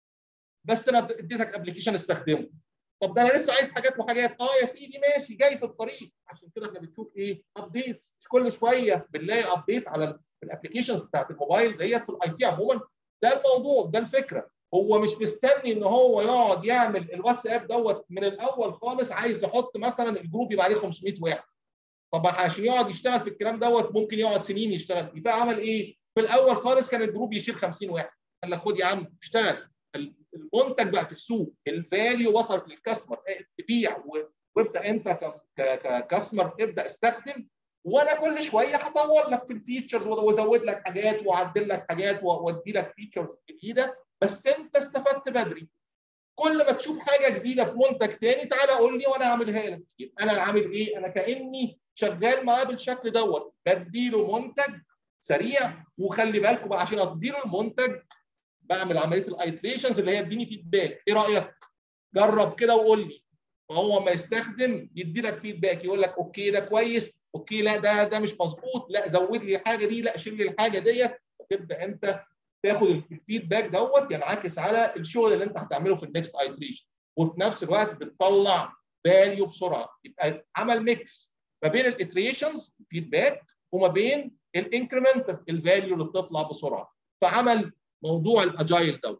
بس انا اديتك ابلكيشن استخدمه طب ده انا لسه عايز حاجات وحاجات اه يا سيدي ماشي جاي في الطريق عشان كده احنا بنشوف ايه ابديتس مش كل شويه بنلاقي ابديت على الابلكيشنز بتاعت الموبايل ديت في الاي تي عموما ده الموضوع ده الفكره هو مش مستني ان هو يقعد يعمل الواتساب دوت من الاول خالص عايز يحط مثلا الجروب يبقى عليه 500 واحد طب عشان يقعد يشتغل في الكلام دوت ممكن يقعد سنين يشتغل فيه فعمل ايه؟ في الاول خالص كان الجروب يشيل 50 واحد قال لك خد يا عم اشتغل المنتج بقى في السوق الفاليو وصلت للكاستمر تبيع وابدا انت ككاستمر ابدا استخدم وانا كل شويه هطور لك في الفيتشرز وازود لك حاجات واعدل لك حاجات وادي لك فيتشرز جديده بس انت استفدت بدري كل ما تشوف حاجه جديده في منتج تاني تعالى قول لي وانا هعملها لك يبقى انا عامل ايه؟ انا كاني شغال معاه بالشكل دوت بديله منتج سريع وخلي بالكم بقى عشان اديله المنتج بعمل عمليه الايتريشنز اللي هي اديني فيدباك ايه رايك؟ جرب كده وقول لي فهو ما يستخدم يدي لك فيدباك يقول لك اوكي ده كويس اوكي لا ده ده مش مظبوط لا زود لي الحاجه دي لا شيل لي الحاجه ديت تبدا انت تاخد الفيدباك دوت ينعكس على الشغل اللي انت هتعمله في النكست ايتريشن وفي نفس الوقت بتطلع فاليو بسرعه يبقى عمل ميكس ما بين الاتريشنز الفيدباك وما بين الانكريمنتال الفاليو اللي بتطلع بسرعه فعمل موضوع الاجايل دوت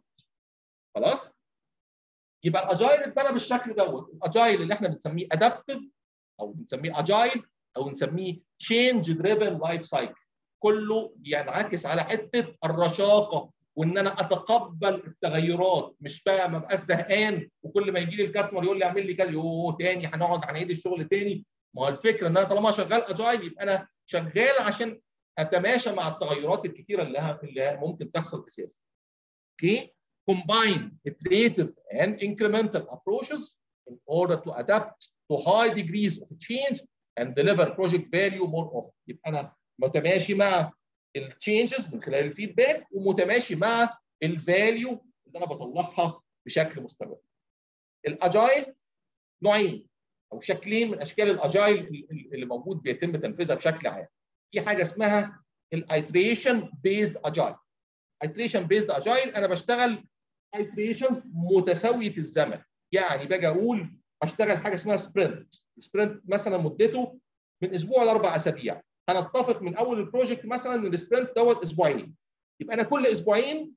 خلاص يبقى الاجايل اتبنى بالشكل دوت الاجايل اللي احنا بنسميه ادابتيف او بنسميه اجايل او نسميه تشينج دريفن لايف سايكل كله بينعكس على حته الرشاقه وان انا اتقبل التغيرات مش بقى ما ابقاش زهقان وكل ما يجي لي الكاستمر يقول لي اعمل لي كذا يوه تاني هنقعد هنعيد الشغل تاني ما هو الفكره ان انا طالما شغال اجايل يبقى انا شغال عشان اتماشى مع التغيرات الكثيره اللي اللي ممكن تحصل اساسا. اوكي combine iterative and incremental approaches in order to adapt to high degrees of change and deliver project value more often. يبقى انا متماشي مع التشينجز من خلال الفيدباك ومتماشي مع الفاليو اللي انا بطلعها بشكل مستمر. الاجايل نوعين او شكلين من اشكال الاجايل اللي موجود بيتم تنفيذها بشكل عام. في حاجه اسمها الايتريشن بيزد اجايل. ايتريشن بيزد اجايل انا بشتغل ايتريشنز متساويه الزمن يعني باجي اقول اشتغل حاجه اسمها سبرنت سبرنت مثلا مدته من اسبوع لاربع اسابيع هنتفق من اول البروجكت مثلا ان السبرنت دوت اسبوعين يبقى انا كل اسبوعين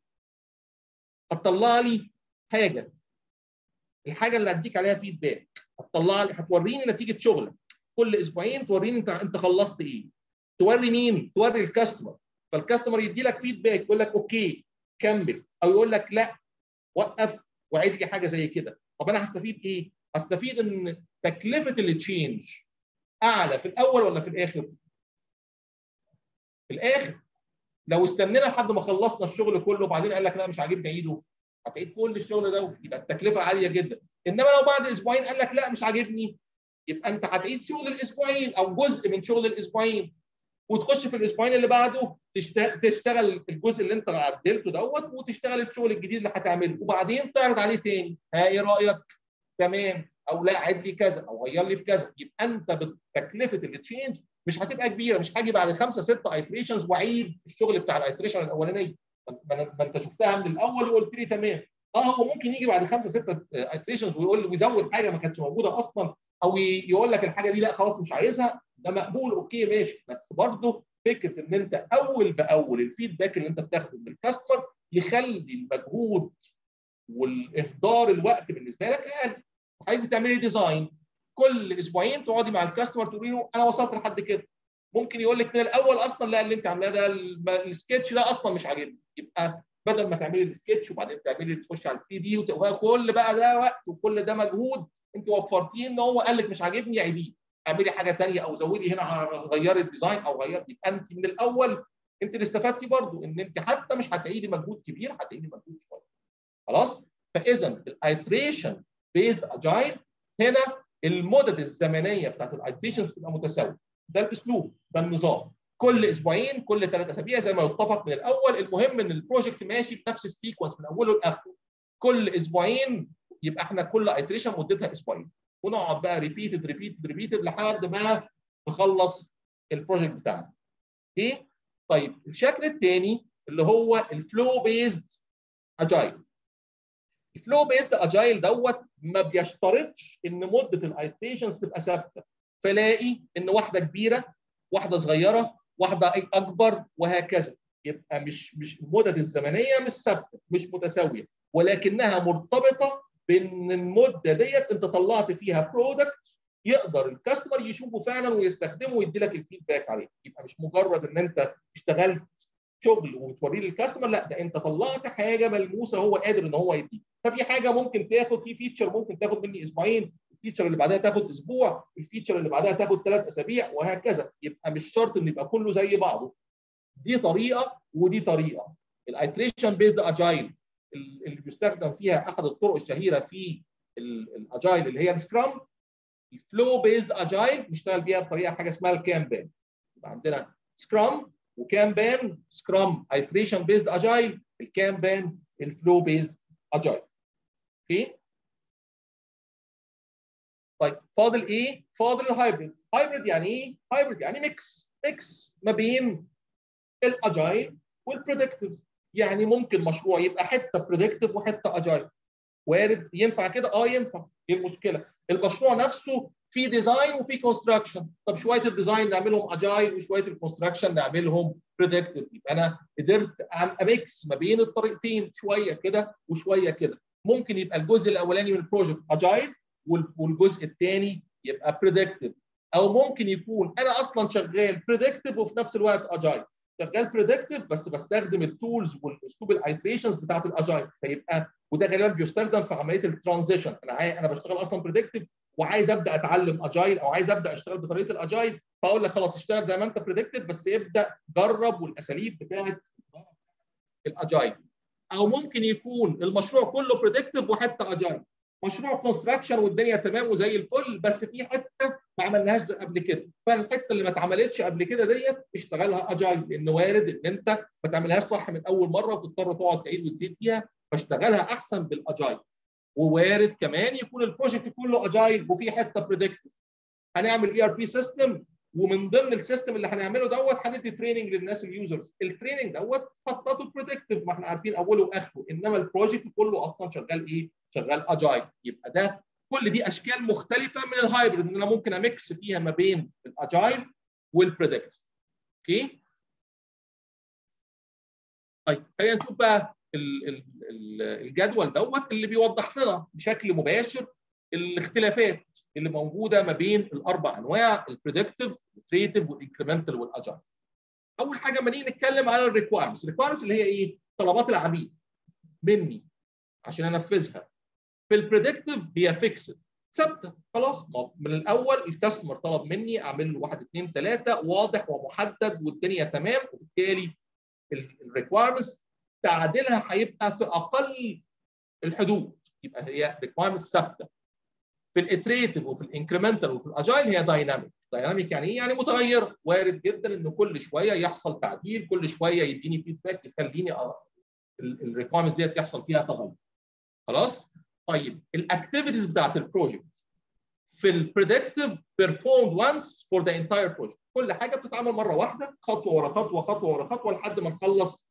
هتطلع لي حاجه الحاجه اللي هديك عليها فيدباك هتطلع لي هتوريني نتيجه شغلك كل اسبوعين توريني انت انت خلصت ايه توري مين توري الكاستمر فالكاستمر يدي لك فيدباك يقول لك اوكي كمل او يقول لك لا وقف وعيد لي حاجه زي كده طب انا هستفيد ايه هستفيد ان تكلفه التشينج اعلى في الاول ولا في الاخر في الاخر لو استنينا لحد ما خلصنا الشغل كله وبعدين قال لك لا مش عاجبني عيده هتعيد كل الشغل ده يبقى التكلفه عاليه جدا انما لو بعد اسبوعين قال لك لا مش عاجبني يبقى انت هتعيد شغل الاسبوعين او جزء من شغل الاسبوعين وتخش في الاسبوعين اللي بعده تشتغل الجزء اللي انت عدلته دوت وتشتغل الشغل الجديد اللي هتعمله وبعدين تعرض عليه تاني ها ايه رايك؟ تمام او لا عد لي كذا او غير لي في كذا يبقى انت بتكلفه التشينج مش هتبقى كبيره مش هاجي بعد خمسه سته ايتريشنز واعيد الشغل بتاع الايتريشن الاولانيه ما انت شفتها من الاول وقلت لي تمام اه هو ممكن يجي بعد خمسه سته ايتريشنز ويقول ويزود حاجه ما كانتش موجوده اصلا او يقول لك الحاجه دي لا خلاص مش عايزها ده مقبول اوكي ماشي بس برضه فكره ان انت اول باول الفيدباك اللي انت بتاخده من الكاستمر يخلي المجهود والاهدار الوقت بالنسبه لك اقل حضرتك بتعملي ديزاين كل اسبوعين تقعدي مع الكاستمر تقولي له انا وصلت لحد كده ممكن يقول لك من الاول اصلا لا اللي انت عاملاه ده السكتش ده اصلا مش عاجبني يبقى بدل ما تعملي السكتش وبعدين تعملي تخشي على 3 دي وكل بقى ده وقت وكل ده مجهود انت وفرتيه ان هو قال لك مش عاجبني عيديه اعملي حاجه ثانيه او زودي هنا غيري الديزاين او غيري يبقى انت من الاول انت اللي استفدتي برضو ان انت حتى مش هتعيدي مجهود كبير هتعيدي مجهود شويه خلاص فاذا الايتريشن بيزد اجايل هنا المدد الزمنيه بتاعت الايتريشن بتبقى متساويه ده الاسلوب ده النظام كل اسبوعين كل ثلاث اسابيع زي ما يتفق من الاول المهم ان البروجكت ماشي بنفس السيكونس من اوله لاخره كل اسبوعين يبقى احنا كل ايتريشن مدتها اسبوعين ونقعد بقى ريبيتد ريبيتد ريبيتد لحد ما نخلص البروجكت بتاعنا اوكي طيب الشكل الثاني اللي هو الفلو بيزد اجايل الفلو بيزد اجايل دوت ما بيشترطش ان مده الايتريشنز تبقى ثابته فلاقي ان واحده كبيره واحده صغيره واحده اكبر وهكذا يبقى مش مش المدد الزمنيه مش ثابته مش متساويه ولكنها مرتبطه بان المده ديت انت طلعت فيها برودكت يقدر الكاستمر يشوفه فعلا ويستخدمه ويدي لك الفيدباك عليه يبقى مش مجرد ان انت اشتغلت شغل وتوريه للكاستمر لا ده انت طلعت حاجه ملموسه هو قادر ان هو يديك ففي حاجه ممكن تاخد في فيتشر ممكن تاخد مني اسبوعين الفيتشر اللي بعدها تاخد اسبوع الفيتشر اللي بعدها تاخد ثلاث اسابيع وهكذا يبقى مش شرط ان يبقى كله زي بعضه دي طريقه ودي طريقه الايتريشن بيزد اجايل اللي بيستخدم فيها احد الطرق الشهيره في الاجايل اللي هي السكرام الفلو بيزد اجايل بنشتغل بيها بطريقه حاجه اسمها الكامبان يبقى عندنا سكرام وكامبان سكرام ايتريشن بيزد اجايل الكامبان الفلو بيزد اجايل اوكي طيب فاضل ايه فاضل الهايبريد هايبريد يعني ايه هايبريد يعني ميكس ميكس ما بين الاجايل والبريدكتيف يعني ممكن مشروع يبقى حته بريدكتيف وحته اجايل وارد ينفع كده اه ينفع ايه المشكله المشروع نفسه في ديزاين وفي كونستراكشن طب شويه الديزاين نعملهم اجايل وشويه الكونستراكشن نعملهم بريدكتيف يبقى انا قدرت اميكس ما بين الطريقتين شويه كده وشويه كده ممكن يبقى الجزء الاولاني من البروجكت اجايل والجزء الثاني يبقى بريدكتيف او ممكن يكون انا اصلا شغال بريدكتيف وفي نفس الوقت اجايل شغال بريدكتيف بس بستخدم التولز والاسلوب الايتريشنز بتاعت الاجايل فيبقى وده غالبا بيستخدم في عمليه الترانزيشن انا عاي... انا بشتغل اصلا بريدكتيف وعايز ابدا اتعلم اجايل او عايز ابدا اشتغل بطريقه الاجايل فاقول لك خلاص اشتغل زي ما انت بريدكتيف بس ابدا جرب والاساليب بتاعت الاجايل او ممكن يكون المشروع كله بريدكتيف وحتى اجايل مشروع كونستراكشن والدنيا تمام وزي الفل بس في حته ما عملناهاش قبل كده فالحته اللي ما اتعملتش قبل كده ديت اشتغلها اجايل لان وارد ان انت ما تعملهاش صح من اول مره وتضطر تقعد تعيد وتزيد فيها فاشتغلها احسن بالاجايل ووارد كمان يكون البروجكت كله اجايل وفي حته بريدكتيف هنعمل اي ار بي سيستم ومن ضمن السيستم اللي هنعمله دوت هندي تريننج للناس اليوزرز التريننج دوت خططه بريدكتيف ما احنا عارفين اوله واخره انما البروجكت كله اصلا شغال ايه شغال اجايل يبقى ده كل دي اشكال مختلفه من الهايبرد ان انا ممكن اميكس فيها ما بين الاجايل والبريدكتيف اوكي طيب خلينا نشوف بقى الجدول دوت اللي بيوضح لنا بشكل مباشر الاختلافات اللي موجوده ما بين الاربع انواع البريدكتيف التريتيف والانكريمنتال والاجايل اول حاجه ما نيجي نتكلم على الريكوايرمنتس الريكوايرمنتس اللي هي ايه طلبات العميل مني عشان انفذها في البريدكتيف هي فيكسد ثابته خلاص من الاول الكاستمر طلب مني اعمل له واحد اثنين ثلاثه واضح ومحدد والدنيا تمام وبالتالي الريكوايرمنتس تعديلها هيبقى في اقل الحدود يبقى هي ريكوايرمنتس ثابته في الاتريتيف وفي الانكريمنتال وفي الاجايل هي دايناميك دايناميك يعني ايه يعني متغير وارد جدا ان كل شويه يحصل تعديل كل شويه يديني فيدباك يخليني الريكوايرمنتس ديت يحصل فيها تغير خلاص طيب الاكتيفيتيز بتاعت البروجكت في البريدكتيف بيرفورمد وانس فور ذا انتاير بروجكت كل حاجه بتتعمل مره واحده خطوه ورا خطوه خطوه ورا خطوه لحد ما نخلص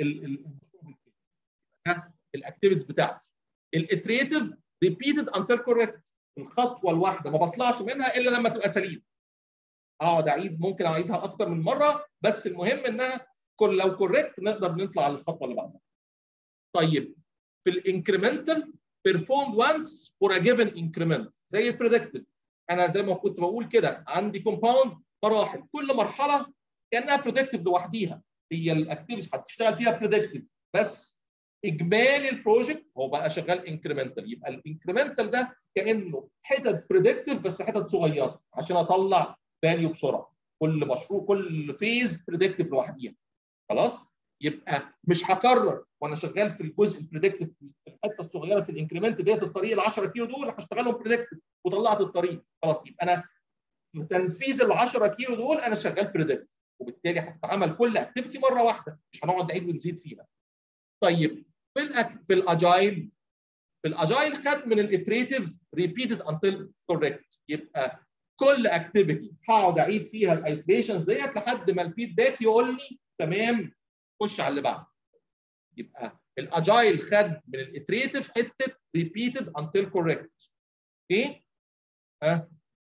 الاكتيفيتيز بتاعتي الاتريتيف ريبيتد انتل كوريكت الخطوه الواحده ما بطلعش منها الا لما تبقى سليم اقعد اعيد ممكن اعيدها اكتر من مره بس المهم انها كل لو كوريكت نقدر نطلع للخطوه اللي بعدها طيب في الانكريمنتال performed once for a given increment زي البريدكتيف انا زي ما كنت بقول كده عندي كومباوند مراحل كل مرحله كانها بريدكتيف لوحديها هي الاكتيفيتيز هتشتغل فيها بريدكتيف بس اجمالي البروجكت هو بقى شغال انكريمنتال يبقى الانكريمنتال ده كانه حتت بريدكتيف بس حتت صغيره عشان اطلع فاليو بسرعه كل مشروع كل فيز بريدكتيف لوحديها خلاص يبقى مش هكرر وانا شغال في الجزء البريدكتيف في الحته الصغيره في الانكريمنت ديت الطريق ال 10 كيلو دول هشتغلهم بريدكتيف وطلعت الطريق خلاص يبقى انا في تنفيذ ال 10 كيلو دول انا شغال بريدكتيف وبالتالي هتتعمل كل اكتيفيتي مره واحده مش هنقعد نعيد ونزيد فيها. طيب في الأك... في الاجايل في الاجايل خد من الاتريتيف ريبيتد انتل كوريكت يبقى كل اكتيفيتي هقعد اعيد فيها الايتريشنز ديت لحد ما الفيدباك يقول لي تمام خش على اللي بعده. يبقى الاجايل خد من الاتريتيف حته ريبيتد انتل كوريكت. اوكي؟ ها؟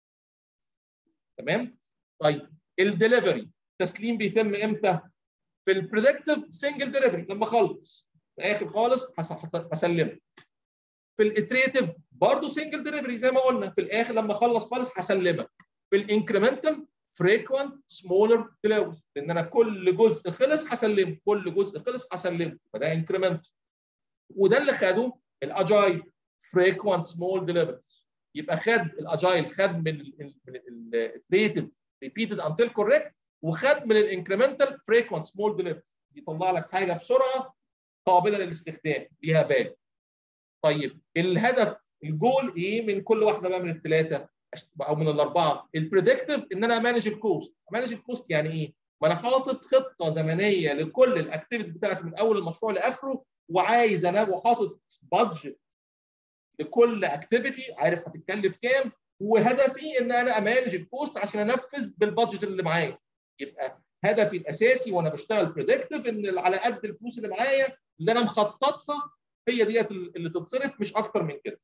تمام؟ طيب الدليفري التسليم بيتم امتى؟ في البريدكتيف سنجل دليفري لما اخلص في الاخر خالص هسلمه. في الاتريتيف برضه سنجل دليفري زي ما قلنا في الاخر لما اخلص خالص هسلمك. في الانكريمنتال فريكوانت سمولر ديليفري لان انا كل جزء خلص هسلمه كل جزء خلص هسلمه فده انكريمنت وده اللي خده الاجايل فريكوانت سمول ديليفري يبقى خد الاجايل خد من من الاتريتيف ريبيتد انتل كوريكت وخد من الانكريمنتال فريكوانت سمول ديليفري يطلع لك حاجه بسرعه قابله للاستخدام ليها فاليو طيب الهدف الجول ايه من كل واحده بقى من الثلاثه او من الاربعه البريدكتيف ان انا امانج الكوست امانج الكوست يعني ايه ما انا حاطط خطه زمنيه لكل الاكتيفيتيز بتاعتي من اول المشروع لاخره وعايز انا وحاطط بادجت لكل اكتيفيتي عارف هتتكلف كام وهدفي ان انا امانج الكوست عشان انفذ بالبادجت اللي معايا يبقى هدفي الاساسي وانا بشتغل بريدكتيف ان على قد الفلوس اللي معايا اللي انا مخططها هي ديت اللي تتصرف مش اكتر من كده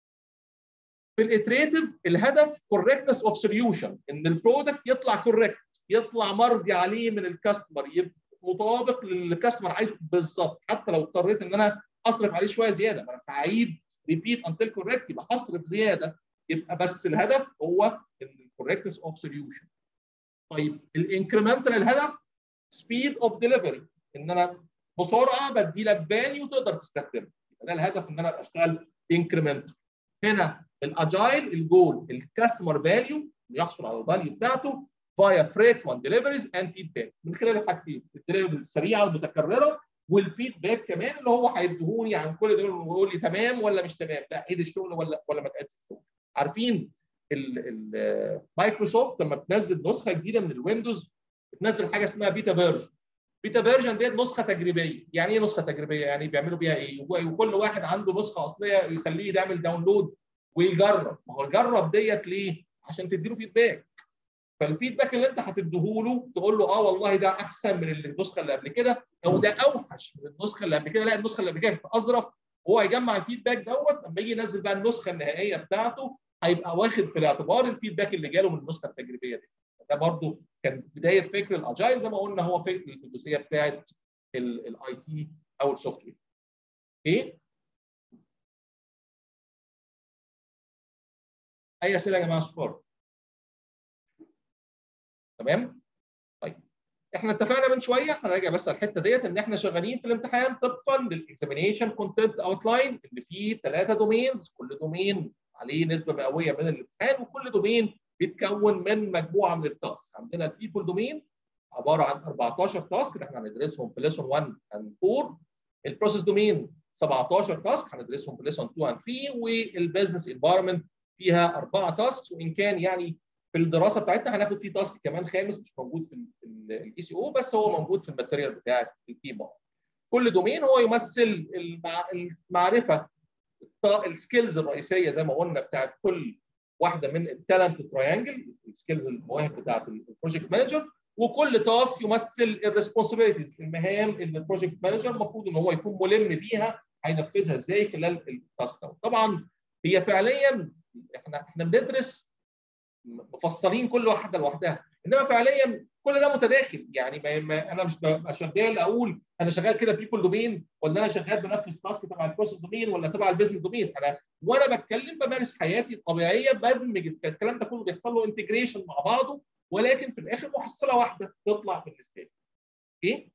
في الاتريتيف الهدف كوركتنس اوف سوليوشن ان البرودكت يطلع كوركت يطلع مرضي عليه من الكاستمر يبقى مطابق للكاستمر عايزه بالظبط حتى لو اضطريت ان انا اصرف عليه شويه زياده ما انا هعيد ريبيت انتل كوركت يبقى هصرف زياده يبقى بس الهدف هو الكوركتنس اوف سوليوشن طيب الانكريمنتال الهدف سبيد اوف ديليفري ان انا بسرعه بدي لك فاليو تقدر تستخدمه ده الهدف ان انا اشتغل انكريمنتال هنا الاجايل الجول الكاستمر فاليو يحصل على الفاليو بتاعته فايا فريكوانت ديليفريز اند فيدباك من خلال الحاجتين الدليفريز السريعه المتكرره والفيدباك كمان اللي هو هيديهوني عن كل دول ويقول لي تمام ولا مش تمام لا عيد الشغل ولا ولا ما تعيدش الشغل عارفين مايكروسوفت لما بتنزل نسخه جديده من الويندوز بتنزل حاجه اسمها بيتا فيرجن بيتا فيرجن ديت نسخه تجريبيه يعني ايه نسخه تجريبيه يعني بيعملوا بيها ايه وكل واحد عنده نسخه اصليه يخليه يعمل داونلود ويجرب ما هو يجرب ديت ليه عشان تديله فيدباك فالفيدباك اللي انت هتديهوله تقول له اه والله ده احسن من النسخه اللي قبل كده او ده اوحش من النسخه اللي قبل كده لا النسخه اللي قبل كده كانت اظرف وهو هيجمع الفيدباك دوت لما يجي ينزل بقى النسخه النهائيه بتاعته هيبقى واخد في الاعتبار الفيدباك اللي جاله من النسخه التجريبيه دي ده برضو كان بدايه فكر الاجايل زي ما قلنا هو فكر في الجزئيه بتاعت الاي تي او السوفت وير ايه اي اسئله يا جماعه صفار تمام طيب احنا اتفقنا من شويه هنراجع بس على الحته ديت ان احنا شغالين في الامتحان طبقا للاكزامينيشن كونتنت اوتلاين اللي فيه ثلاثه دومينز كل دومين عليه نسبه مئويه من الامتحان وكل دومين بيتكون من مجموعه من التاسك عندنا البيبول دومين عباره عن 14 تاسك اللي احنا هندرسهم في ليسون 1 اند 4 البروسيس دومين 17 تاسك هندرسهم في ليسون 2 اند 3 والبزنس انفايرمنت فيها اربعه تاسك وان كان يعني في الدراسه بتاعتنا هناخد فيه تاسك كمان خامس مش موجود في الاي سي او بس هو موجود في الماتيريال بتاع البي بار كل دومين هو يمثل المعرفه السكيلز الرئيسيه زي ما قلنا بتاعت كل واحده من التالنت تراينجل السكيلز المواهب بتاعت البروجكت مانجر وكل تاسك يمثل الريسبونسبيلتيز المهام اللي البروجكت مانجر المفروض ان هو يكون ملم بيها هينفذها ازاي خلال التاسك ده طبعا هي فعليا احنا احنا بندرس مفصلين كل واحده لوحدها انما فعليا كل ده متداخل يعني ما ما انا مش ببقى شغال اقول انا شغال كده بيبول دومين ولا انا شغال بنفذ تاسك تبع البروسيس دومين ولا تبع البيزنس دومين انا وانا بتكلم بمارس حياتي الطبيعيه بدمج الكلام ده كله بيحصل له انتجريشن مع بعضه ولكن في الاخر محصله واحده تطلع بالنسبه لي. اوكي؟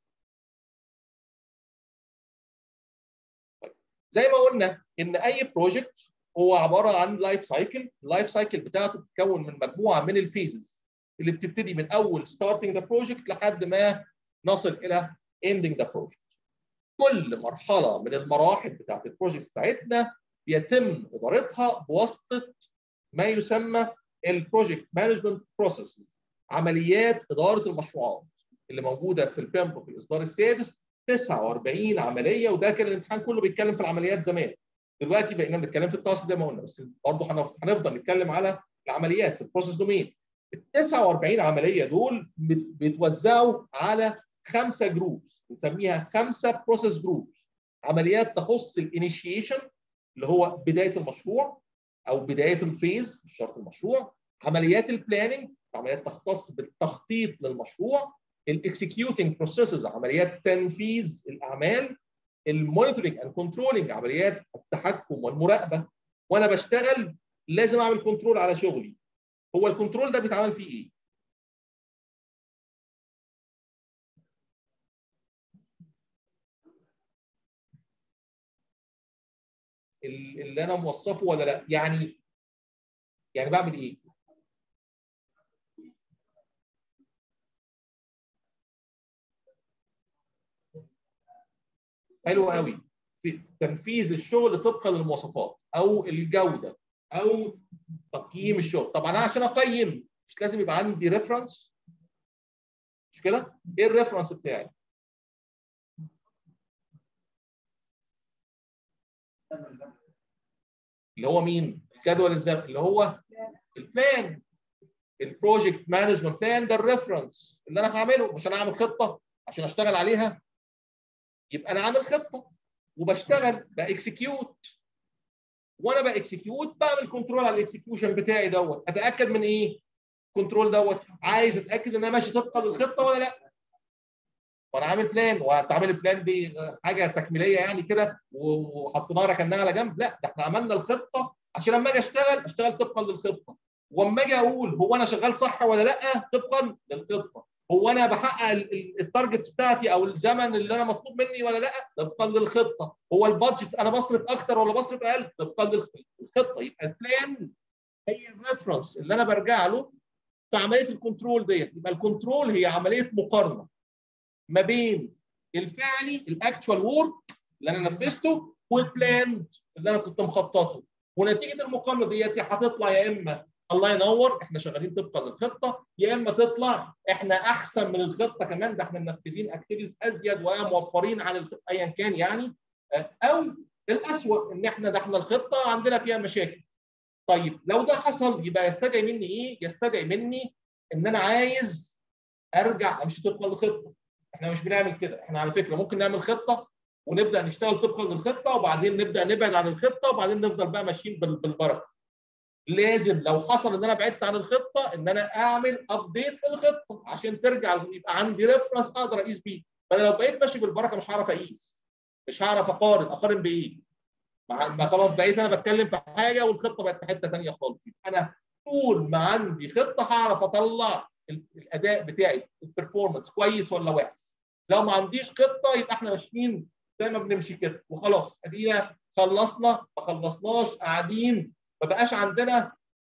طيب. زي ما قلنا ان اي بروجكت هو عباره عن لايف سايكل، اللايف سايكل بتاعته بتتكون من مجموعه من الفيزز اللي بتبتدي من اول ستارتنج ذا بروجكت لحد ما نصل الى اندنج ذا بروجكت. كل مرحله من المراحل بتاعت البروجكت بتاعتنا يتم ادارتها بواسطه ما يسمى البروجكت مانجمنت بروسيس عمليات اداره المشروعات اللي موجوده في البيمبو في الاصدار السادس 49 عمليه وده كان الامتحان كله بيتكلم في العمليات زمان دلوقتي بقينا بنتكلم في التاسك زي ما قلنا بس برضه هنفضل نتكلم على العمليات في البروسيس دومين ال 49 عمليه دول بيتوزعوا على خمسه جروبس بنسميها خمسه بروسيس جروبس عمليات تخص الانيشيشن اللي هو بدايه المشروع او بدايه الفيز مش شرط المشروع عمليات البلاننج عمليات تختص بالتخطيط للمشروع الاكسكيوتنج بروسيسز عمليات تنفيذ الاعمال المونيتورنج اند كنترولنج عمليات التحكم والمراقبه وانا بشتغل لازم اعمل كنترول على شغلي هو الكنترول ده بيتعمل فيه ايه اللي انا موصفه ولا لا يعني يعني بعمل ايه حلو قوي في تنفيذ الشغل طبقا للمواصفات او الجوده او تقييم الشغل طبعا انا عشان اقيم مش لازم يبقى عندي ريفرنس مش كده ايه الريفرنس بتاعي اللي هو مين الجدول الزمني اللي هو البلان البروجكت مانجمنت بلان ده الريفرنس اللي انا هعمله مش انا اعمل خطه عشان اشتغل عليها يبقى انا عامل خطه وبشتغل باكسكيوت وانا باكسكيوت بعمل كنترول على الاكسكيوشن بتاعي دوت اتاكد من ايه كنترول دوت عايز اتاكد ان انا ماشي طبقا للخطه ولا لا وانا عامل بلان وهتعمل البلان دي حاجه تكميليه يعني كده وحطيناها ركناها على جنب لا ده احنا عملنا الخطه عشان لما اجي اشتغل اشتغل طبقا للخطه واما اجي اقول هو انا شغال صح ولا لا طبقا للخطه هو انا بحقق التارجتس بتاعتي او الزمن اللي انا مطلوب مني ولا لا طبقا للخطه هو البادجت انا بصرف اكتر ولا بصرف اقل طبقا للخطه يبقى البلان هي الريفرنس اللي انا برجع له في عمليه الكنترول ديت يبقى الكنترول هي عمليه مقارنه ما بين الفعلي الاكتشوال وورك اللي انا نفذته والبلان اللي انا كنت مخططه ونتيجه المقارنه ديت هتطلع يا اما الله ينور احنا شغالين طبقا للخطه يا اما تطلع احنا احسن من الخطه كمان ده احنا منفذين اكتيفيتيز ازيد وموفرين عن الخطه ايا كان يعني او الاسوء ان احنا ده احنا الخطه عندنا فيها مشاكل طيب لو ده حصل يبقى يستدعي مني ايه يستدعي مني ان انا عايز ارجع امشي طبقا للخطه احنا مش بنعمل كده احنا على فكره ممكن نعمل خطه ونبدا نشتغل طبقا للخطه وبعدين نبدا نبعد عن الخطه وبعدين نفضل بقى ماشيين بالبركه لازم لو حصل ان انا بعدت عن الخطه ان انا اعمل ابديت للخطه عشان ترجع يبقى عندي ريفرنس اقدر اقيس بيه فانا لو بقيت ماشي بالبركه مش هعرف اقيس مش هعرف اقارن اقارن بايه ما خلاص بقيت انا بتكلم في حاجه والخطه بقت في حته ثانيه خالص انا طول ما عندي خطه هعرف اطلع الاداء بتاعي البرفورمانس كويس ولا وحش لو ما عنديش خطه يبقى احنا ماشيين زي ما بنمشي كده وخلاص ادينا خلصنا ما خلصناش قاعدين ما بقاش عندنا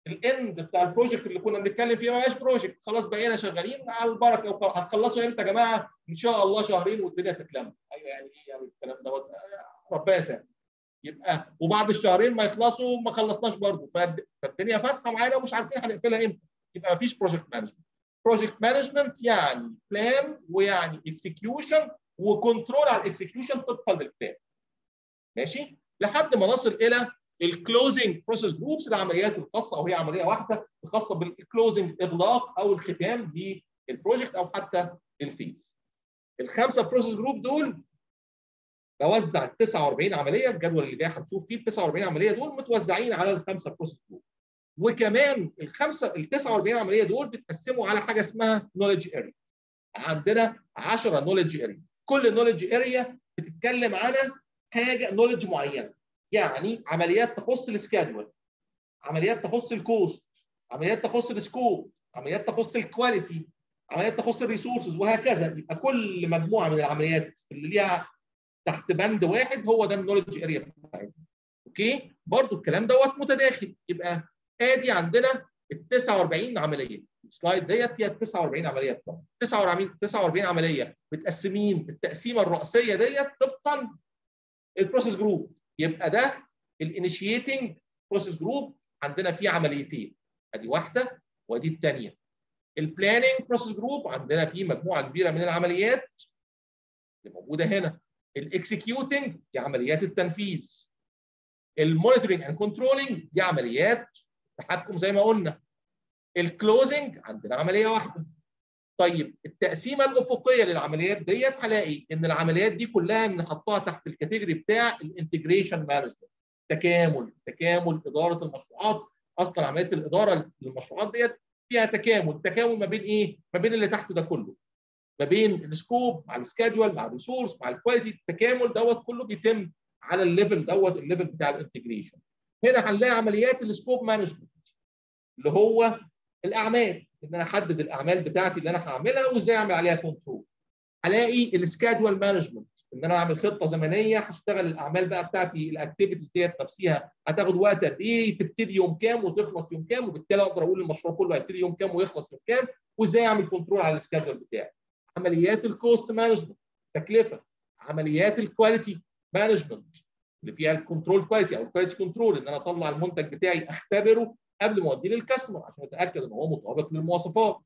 الاند بتاع البروجكت اللي كنا بنتكلم فيه ما بقاش بروجكت خلاص بقينا شغالين على البركه هتخلصوا امتى يا جماعه؟ ان شاء الله شهرين والدنيا تتلم ايوه يعني ايه يعني الكلام دوت ربنا يسهل يبقى وبعد الشهرين ما يخلصوا ما خلصناش برضه فالدنيا فاتحه معانا ومش عارفين هنقفلها امتى يبقى ما فيش بروجكت مانجمنت بروجكت مانجمنت يعني بلان ويعني اكسكيوشن وكنترول على الاكسكيوشن طبقا للبلان ماشي لحد ما نصل الى الكلوزنج بروسيس جروبس العمليات الخاصه او هي عمليه واحده الخاصه بالكلوزنج اغلاق او الختام للبروجكت او حتى الفيز الخمسه بروسيس جروب دول بوزع ال 49 عمليه الجدول اللي جاي هتشوف فيه ال 49 عمليه دول متوزعين على الخمسه بروسيس جروب وكمان الخمسه ال 49 عمليه دول بيتقسموا على حاجه اسمها نولج اريا عندنا 10 نولج اريا كل نولج اريا بتتكلم على حاجه نولج معينه يعني عمليات تخص السكادول عمليات تخص الكوست عمليات تخص السكوب عمليات تخص الكواليتي عمليات تخص الريسورسز وهكذا يبقى كل مجموعه من العمليات اللي ليها تحت بند واحد هو ده النولج اريا بتاعتنا اوكي برضو الكلام دوت متداخل يبقى ادي عندنا ال 49 عمليه السلايد ديت فيها ال 49 عمليه بتوع 49 49 عمليه متقسمين التقسيمه الرئيسيه ديت طبقا البروسيس جروب يبقى ده الانيشيتنج بروسيس جروب عندنا فيه عمليتين ادي واحده وادي الثانيه البلاننج بروسيس جروب عندنا فيه مجموعه كبيره من العمليات اللي موجوده هنا الاكسكيوتنج دي عمليات التنفيذ المونيتورنج اند كنترولنج دي عمليات تحكم زي ما قلنا الكلوزنج عندنا عمليه واحده طيب التقسيمه الافقيه للعمليات ديت هلاقي ان العمليات دي كلها نحطها تحت الكاتيجوري بتاع الانتجريشن مانجمنت تكامل تكامل اداره المشروعات اصلا عمليه الاداره للمشروعات ديت فيها تكامل تكامل ما بين ايه ما بين اللي تحت ده كله ما بين السكوب مع السكادجول مع الريسورس مع الكواليتي التكامل دوت كله بيتم على الليفل دوت الليفل بتاع الانتجريشن هنا هنلاقي عمليات السكوب مانجمنت اللي هو الاعمال ان انا احدد الاعمال بتاعتي اللي انا هعملها وازاي اعمل عليها كنترول هلاقي السكادجول مانجمنت ان انا اعمل خطه زمنيه هشتغل الاعمال بقى بتاعتي الاكتيفيتيز ديت نفسها هتاخد وقت قد ايه تبتدي يوم كام وتخلص يوم كام وبالتالي اقدر اقول المشروع كله هيبتدي يوم كام ويخلص يوم كام وازاي اعمل كنترول على السكادجول بتاعي عمليات الكوست مانجمنت تكلفه عمليات الكواليتي مانجمنت اللي فيها الكنترول كواليتي او الكواليتي كنترول ان انا اطلع المنتج بتاعي اختبره قبل ما اوديه للكاستمر عشان اتاكد ان هو مطابق للمواصفات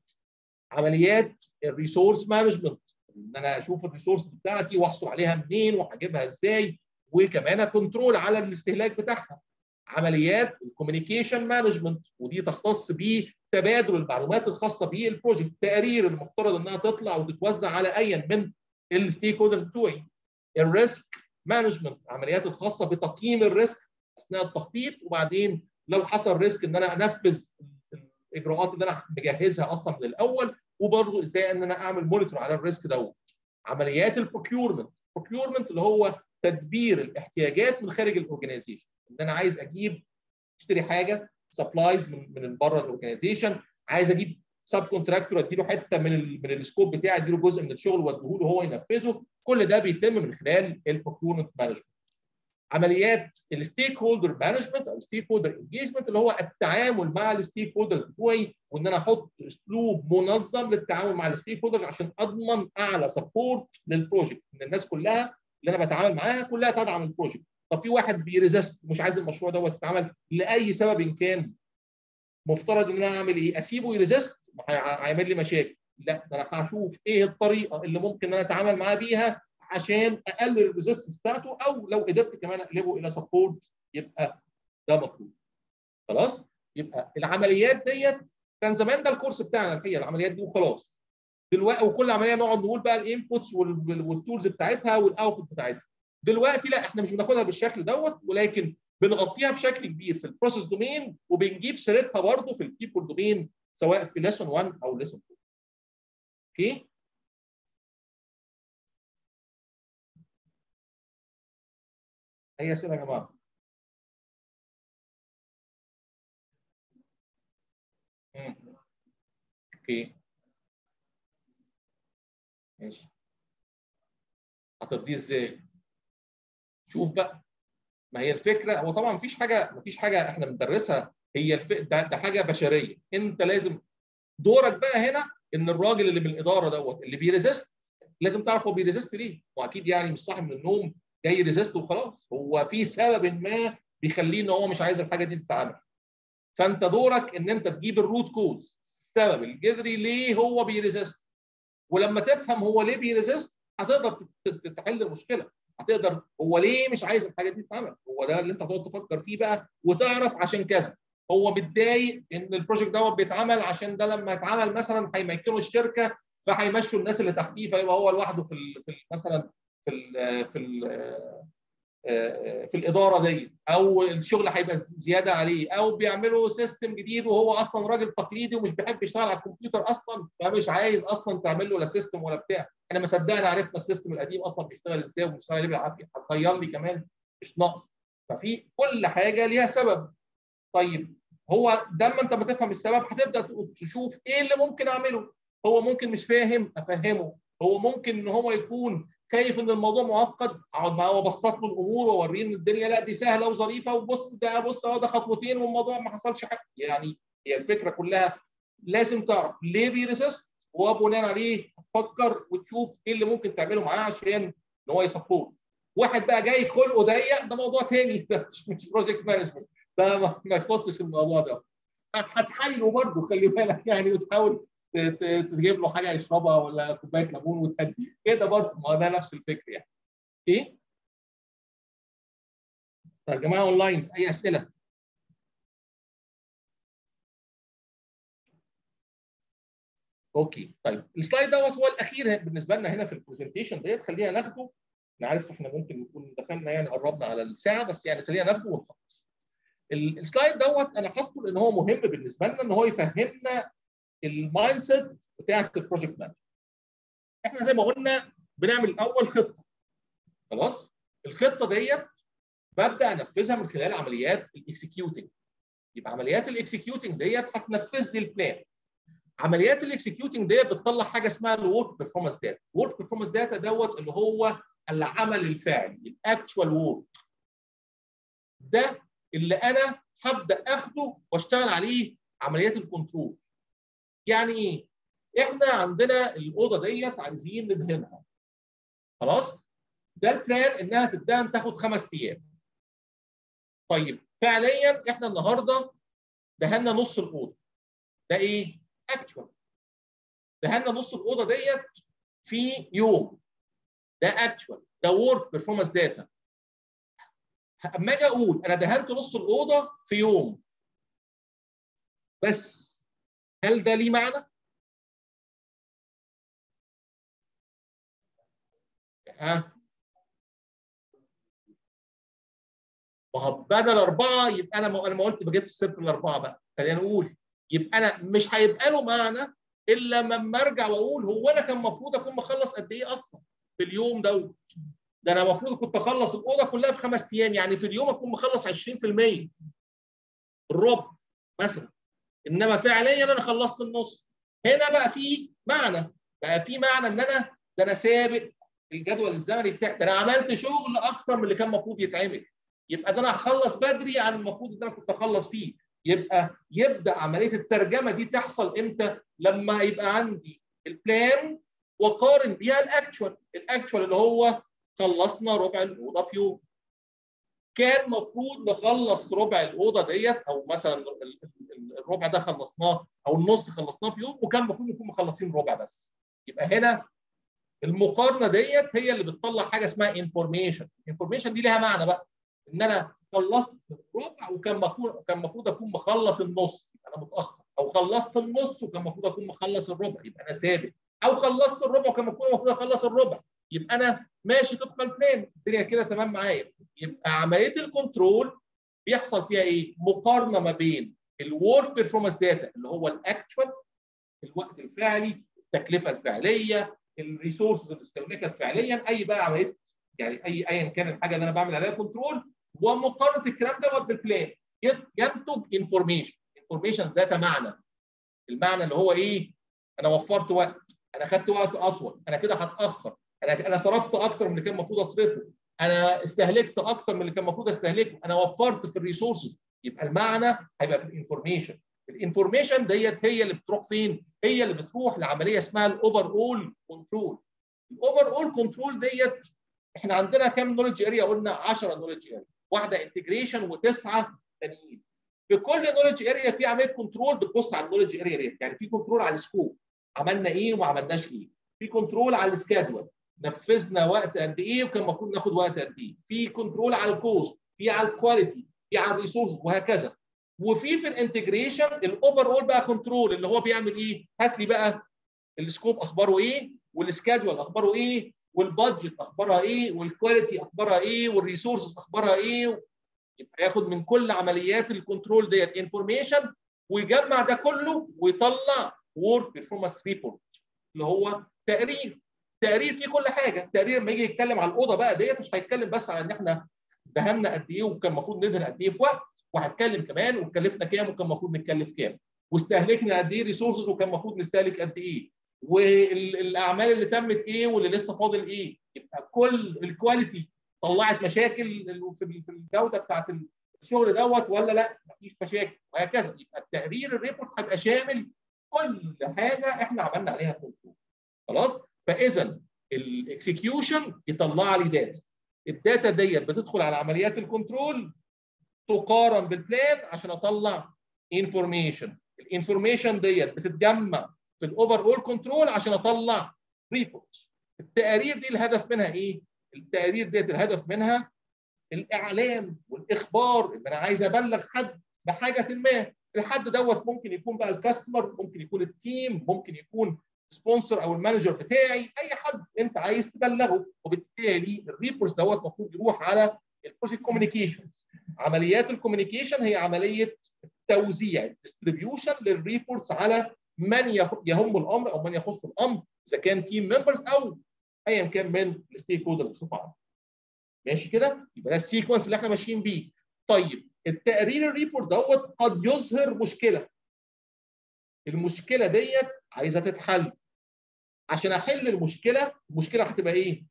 عمليات الريسورس مانجمنت ان انا اشوف الريسورس بتاعتي واحصل عليها منين وهجيبها ازاي وكمان كنترول على الاستهلاك بتاعها عمليات الكوميونيكيشن مانجمنت ودي تختص بتبادل المعلومات الخاصه بالبروجكت التقارير المفترض انها تطلع وتتوزع على ايا من الستيك هولدرز بتوعي الريسك مانجمنت العمليات الخاصه بتقييم الريسك اثناء التخطيط وبعدين لو حصل ريسك ان انا انفذ الاجراءات اللي انا مجهزها اصلا من الاول وبرضه ازاي ان انا اعمل مونيتور على الريسك دوت عمليات البروكيورمنت البروكيورمنت اللي هو تدبير الاحتياجات من خارج الاورجنايزيشن ان انا عايز اجيب اشتري حاجه سبلايز من من بره الاورجنايزيشن عايز اجيب سب كونتراكتور اديله حته من ال من السكوب بتاعي اديله جزء من الشغل واديه له هو ينفذه كل ده بيتم من خلال البروكيورمنت مانجمنت عمليات الستيك هولدر مانجمنت او ستيك هولدر انجيجمنت اللي هو التعامل مع الستيك هولدرز بتوعي وان انا احط اسلوب منظم للتعامل مع الستيك هولدرز عشان اضمن اعلى سبورت للبروجكت ان الناس كلها اللي انا بتعامل معاها كلها تدعم البروجكت طب في واحد بيريزست مش عايز المشروع دوت يتعمل لاي سبب إن كان مفترض ان انا اعمل ايه اسيبه يريزست هيعمل لي مشاكل لا ده انا هشوف ايه الطريقه اللي ممكن ان انا اتعامل معاه بيها عشان اقلل الريزستنس بتاعته او لو قدرت كمان اقلبه الى سبورت يبقى ده مطلوب خلاص يبقى العمليات ديت كان زمان ده الكورس بتاعنا الحقيقه العمليات دي وخلاص دلوقتي وكل عمليه نقعد نقول بقى الانبوتس والتولز بتاعتها والاوتبوت بتاعتها دلوقتي لا احنا مش بناخدها بالشكل دوت ولكن بنغطيها بشكل كبير في البروسيس دومين وبنجيب سيرتها برضه في البيبول دومين سواء في ليسون 1 او ليسون 2 اوكي اي اسئله يا جماعه مم. اوكي ماشي هترضيه ازاي شوف بقى ما هي الفكره هو طبعا مفيش حاجه مفيش حاجه احنا بندرسها هي الف... ده, ده حاجه بشريه انت لازم دورك بقى هنا ان الراجل اللي من الاداره دوت اللي بيريزست لازم تعرف هو بيريزست ليه واكيد يعني مش صاحي من النوم جاي ريزست وخلاص هو في سبب ما بيخليه ان هو مش عايز الحاجه دي تتعمل فانت دورك ان انت تجيب الروت كوز السبب الجذري ليه هو بيريزست ولما تفهم هو ليه بيريزست هتقدر تحل المشكله هتقدر هو ليه مش عايز الحاجه دي تتعمل هو ده اللي انت هتقعد تفكر فيه بقى وتعرف عشان كذا هو متضايق ان البروجكت دوت بيتعمل عشان ده لما يتعمل مثلا هيمكنوا الشركه فهيمشوا الناس اللي تحتيه فيبقى هو لوحده في ال في ال مثلا في ال في ال في الاداره دي او الشغل هيبقى زياده عليه او بيعملوا سيستم جديد وهو اصلا راجل تقليدي ومش بيحب يشتغل على الكمبيوتر اصلا فمش عايز اصلا تعمل له لا سيستم ولا بتاع احنا ما صدقنا عرفنا السيستم القديم اصلا بيشتغل ازاي وبيشتغل عليه بالعافيه هتغير لي كمان مش ناقص ففي كل حاجه ليها سبب طيب هو لما انت ما تفهم السبب هتبدا تشوف ايه اللي ممكن اعمله هو ممكن مش فاهم افهمه هو ممكن ان هو يكون خايف ان الموضوع معقد اقعد معاه وابسط له الامور واوريه ان الدنيا لا دي سهله وظريفه وبص ده بص اهو ده خطوتين والموضوع ما حصلش حاجه يعني هي الفكره كلها لازم تعرف ليه بيريسست وبناء عليه تفكر وتشوف ايه اللي ممكن تعمله معاه عشان ان هو يسبورت واحد بقى جاي خلقه ضيق ده موضوع تاني ده مش بروجكت مانجمنت ده ما يخصش الموضوع ده هتحايله برضه خلي بالك يعني وتحاول تجيب له حاجه يشربها ولا كوبايه ليمون وتهدي كده برضه ما ده نفس الفكر يعني اوكي طيب يا جماعه اونلاين اي اسئله اوكي طيب السلايد دوت هو الاخير بالنسبه لنا هنا في البرزنتيشن ديت خلينا ناخده انا عارف احنا ممكن نكون دخلنا يعني قربنا على الساعه بس يعني خلينا ناخده ونخلص السلايد دوت انا حاطه لان هو مهم بالنسبه لنا ان هو يفهمنا المايند سيت بتاعت البروجكت مانجر احنا زي ما قلنا بنعمل الاول خطه خلاص الخطه ديت ببدا انفذها من خلال عمليات الاكسكيوتنج يبقى عمليات الاكسكيوتنج ديت هتنفذ لي البلان عمليات الاكسكيوتنج ديت بتطلع حاجه اسمها الورك بيرفورمانس داتا الورك بيرفورمانس داتا دوت اللي هو العمل الفعلي الاكتوال وورك ده اللي انا هبدا اخده واشتغل عليه عمليات الكنترول يعني ايه احنا عندنا الاوضه ديت عايزين ندهنها خلاص ده البلان انها تدهن تاخد خمس ايام طيب فعليا احنا النهارده دهنا نص الاوضه ده ايه اكتوال دهنا نص الاوضه ديت في يوم ده اكتوال ده وورك بيرفورمانس داتا اما اجي اقول انا دهنت نص الاوضه في يوم بس هل ده ليه معنى؟ ها ما هو بدل اربعه يبقى انا ما انا ما قلت جبت الست الاربعه بقى خلينا نقول يبقى انا مش هيبقى له معنى الا لما ارجع واقول هو انا كان المفروض اكون مخلص قد ايه اصلا في اليوم دوت ده انا المفروض كنت اخلص الاوضه كلها في خمس ايام يعني في اليوم اكون مخلص 20% الربع مثلا انما فعليا انا خلصت النص هنا بقى في معنى بقى في معنى ان انا ده انا سابق الجدول الزمني بتاعي ده انا عملت شغل اكتر من اللي كان المفروض يتعمل يبقى ده انا هخلص بدري عن المفروض ان انا كنت اخلص فيه يبقى يبدا عمليه الترجمه دي تحصل امتى لما يبقى عندي البلان وقارن بيها الاكتوال الاكتوال اللي هو خلصنا ربع الاوضه في يوم كان المفروض نخلص ربع الاوضه ديت او مثلا الربع ده خلصناه او النص خلصناه في يوم وكان المفروض نكون مخلصين ربع بس يبقى هنا المقارنه ديت هي اللي بتطلع حاجه اسمها انفورميشن الانفورميشن دي ليها معنى بقى ان انا خلصت ربع وكان المفروض كان المفروض اكون مخلص النص يبقى انا متاخر او خلصت النص وكان المفروض اكون مخلص الربع يبقى انا سابق او خلصت الربع وكان المفروض اخلص الربع يبقى انا ماشي طبق البلان الدنيا كده تمام معايا يبقى عمليه الكنترول بيحصل فيها ايه؟ مقارنه ما بين الورك بيرفورمانس داتا اللي هو الاكتوال الوقت الفعلي التكلفه الفعليه الريسورسز اللي استهلكت فعليا اي بقى عمليه يعني اي ايا كان الحاجه اللي انا بعمل عليها كنترول ومقارنه الكلام دوت بالبلان ينتج انفورميشن انفورميشن ذات معنى المعنى اللي هو ايه؟ انا وفرت وقت انا خدت وقت اطول انا كده هتاخر انا انا صرفت اكتر من اللي كان المفروض اصرفه انا استهلكت اكتر من اللي كان المفروض استهلكه انا وفرت في الريسورسز يبقى المعنى هيبقى في الانفورميشن الانفورميشن ديت هي اللي بتروح فين؟ هي اللي بتروح لعمليه اسمها الاوفر اول كنترول الاوفر اول كنترول ديت احنا عندنا كام نولج اريا قلنا 10 نولج اريا واحده انتجريشن وتسعه تانيين في كل نولج اريا في عمليه كنترول بتبص على النولج اريا ديت يعني في كنترول على السكوب عملنا ايه وما عملناش ايه في كنترول على السكادول نفذنا وقت قد ايه وكان المفروض ناخد وقت قد ايه في كنترول على الكوست في على الكواليتي في على الريسورس وهكذا وفي في الانتجريشن الاوفر اول بقى كنترول اللي هو بيعمل ايه هات لي بقى السكوب اخباره ايه والسكادول اخباره ايه والبادجت اخبارها ايه والكواليتي اخبارها ايه والريسورسز اخبارها ايه يبقى ياخد من كل عمليات الكنترول ديت انفورميشن ويجمع ده كله ويطلع وورك بيرفورمانس ريبورت اللي هو تقرير تقرير فيه كل حاجه التقرير لما يجي يتكلم على الاوضه بقى ديت مش هيتكلم بس على ان احنا دهنا قد ايه وكان المفروض ندهن قد ايه في وقت وهتكلم كمان وكلفنا كام وكان المفروض نتكلف كام واستهلكنا قد ايه ريسورسز وكان المفروض نستهلك قد ايه والاعمال اللي تمت ايه واللي لسه فاضل ايه يبقى كل الكواليتي طلعت مشاكل في الجوده بتاعت الشغل دوت ولا لا مفيش مشاكل وهكذا يبقى التقرير الريبورت هيبقى شامل كل حاجه احنا عملنا عليها كنترول خلاص فاذا الاكسكيوشن يطلع لي داتا الداتا ديت بتدخل على عمليات الكنترول تقارن بالبلان عشان اطلع انفورميشن الانفورميشن ديت بتتجمع في الاوفر اول كنترول عشان اطلع ريبورت التقارير دي الهدف منها ايه التقارير ديت الهدف منها الاعلام والاخبار ان انا عايز ابلغ حد بحاجه ما الحد دوت ممكن يكون بقى الكاستمر ممكن يكون التيم ممكن يكون سبونسر او المانجر بتاعي اي حد انت عايز تبلغه وبالتالي الريبورت دوت المفروض يروح على البروجكت كوميونيكيشن عمليات الكوميونيكيشن هي عمليه توزيع الديستريبيوشن للريبورتس على من يهم الامر او من يخص الامر اذا كان تيم ممبرز او ايا كان من الستيك هولدرز بصفه عامه. ماشي كده؟ يبقى ده السيكونس اللي احنا ماشيين بيه. طيب التقرير الريبورت دوت قد يظهر مشكله. المشكله ديت عايزه تتحل. عشان احل المشكله، المشكله هتبقى ايه؟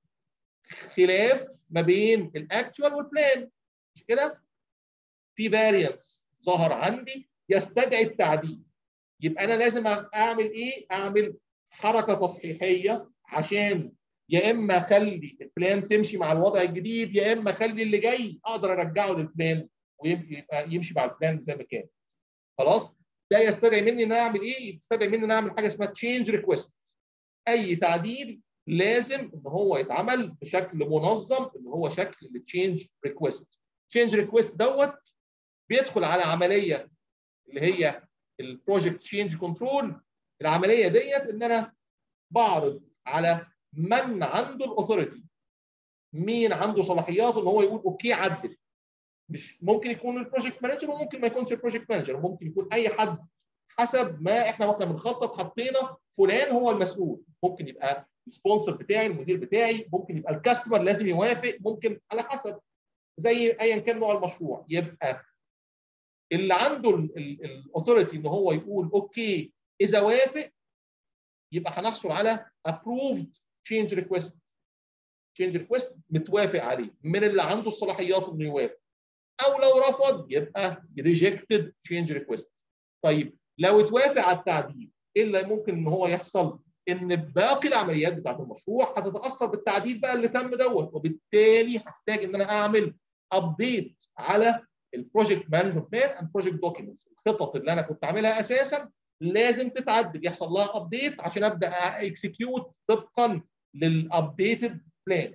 خلاف ما بين الاكتوال والبلان. مش كده؟ في فاريانس ظهر عندي يستدعي التعديل. يبقى انا لازم اعمل ايه؟ اعمل حركه تصحيحيه عشان يا اما اخلي البلان تمشي مع الوضع الجديد يا اما اخلي اللي جاي اقدر ارجعه للبلان ويبقى يمشي مع البلان زي ما كان. خلاص؟ ده يستدعي مني ان اعمل ايه؟ يستدعي مني ان اعمل حاجه اسمها تشينج ريكويست. اي تعديل لازم ان هو يتعمل بشكل منظم اللي هو شكل التشينج ريكويست. تشينج ريكويست دوت بيدخل على عمليه اللي هي البروجكت تشينج كنترول العمليه ديت ان انا بعرض على من عنده الاوثوريتي مين عنده صلاحيات ان هو يقول اوكي عدل مش ممكن يكون البروجكت مانجر وممكن ما يكونش البروجكت مانجر ممكن يكون اي حد حسب ما احنا واحنا بنخطط حطينا فلان هو المسؤول ممكن يبقى السبونسر بتاعي المدير بتاعي ممكن يبقى الكاستمر لازم يوافق ممكن على حسب زي ايا كان نوع المشروع يبقى اللي عنده الاوثوريتي ان هو يقول اوكي اذا وافق يبقى هنحصل على approved change request change request متوافق عليه من اللي عنده الصلاحيات انه يوافق او لو رفض يبقى rejected change request طيب لو اتوافق على التعديل ايه اللي ممكن ان هو يحصل ان باقي العمليات بتاعت المشروع هتتاثر بالتعديل بقى اللي تم دوت وبالتالي هحتاج ان انا اعمل ابديت على البروجكت مانجمنت بلان اند بروجكت دوكيومنتس الخطط اللي انا كنت عاملها اساسا لازم تتعدل يحصل لها ابديت عشان ابدا اكسكيوت طبقا للابديتد بلان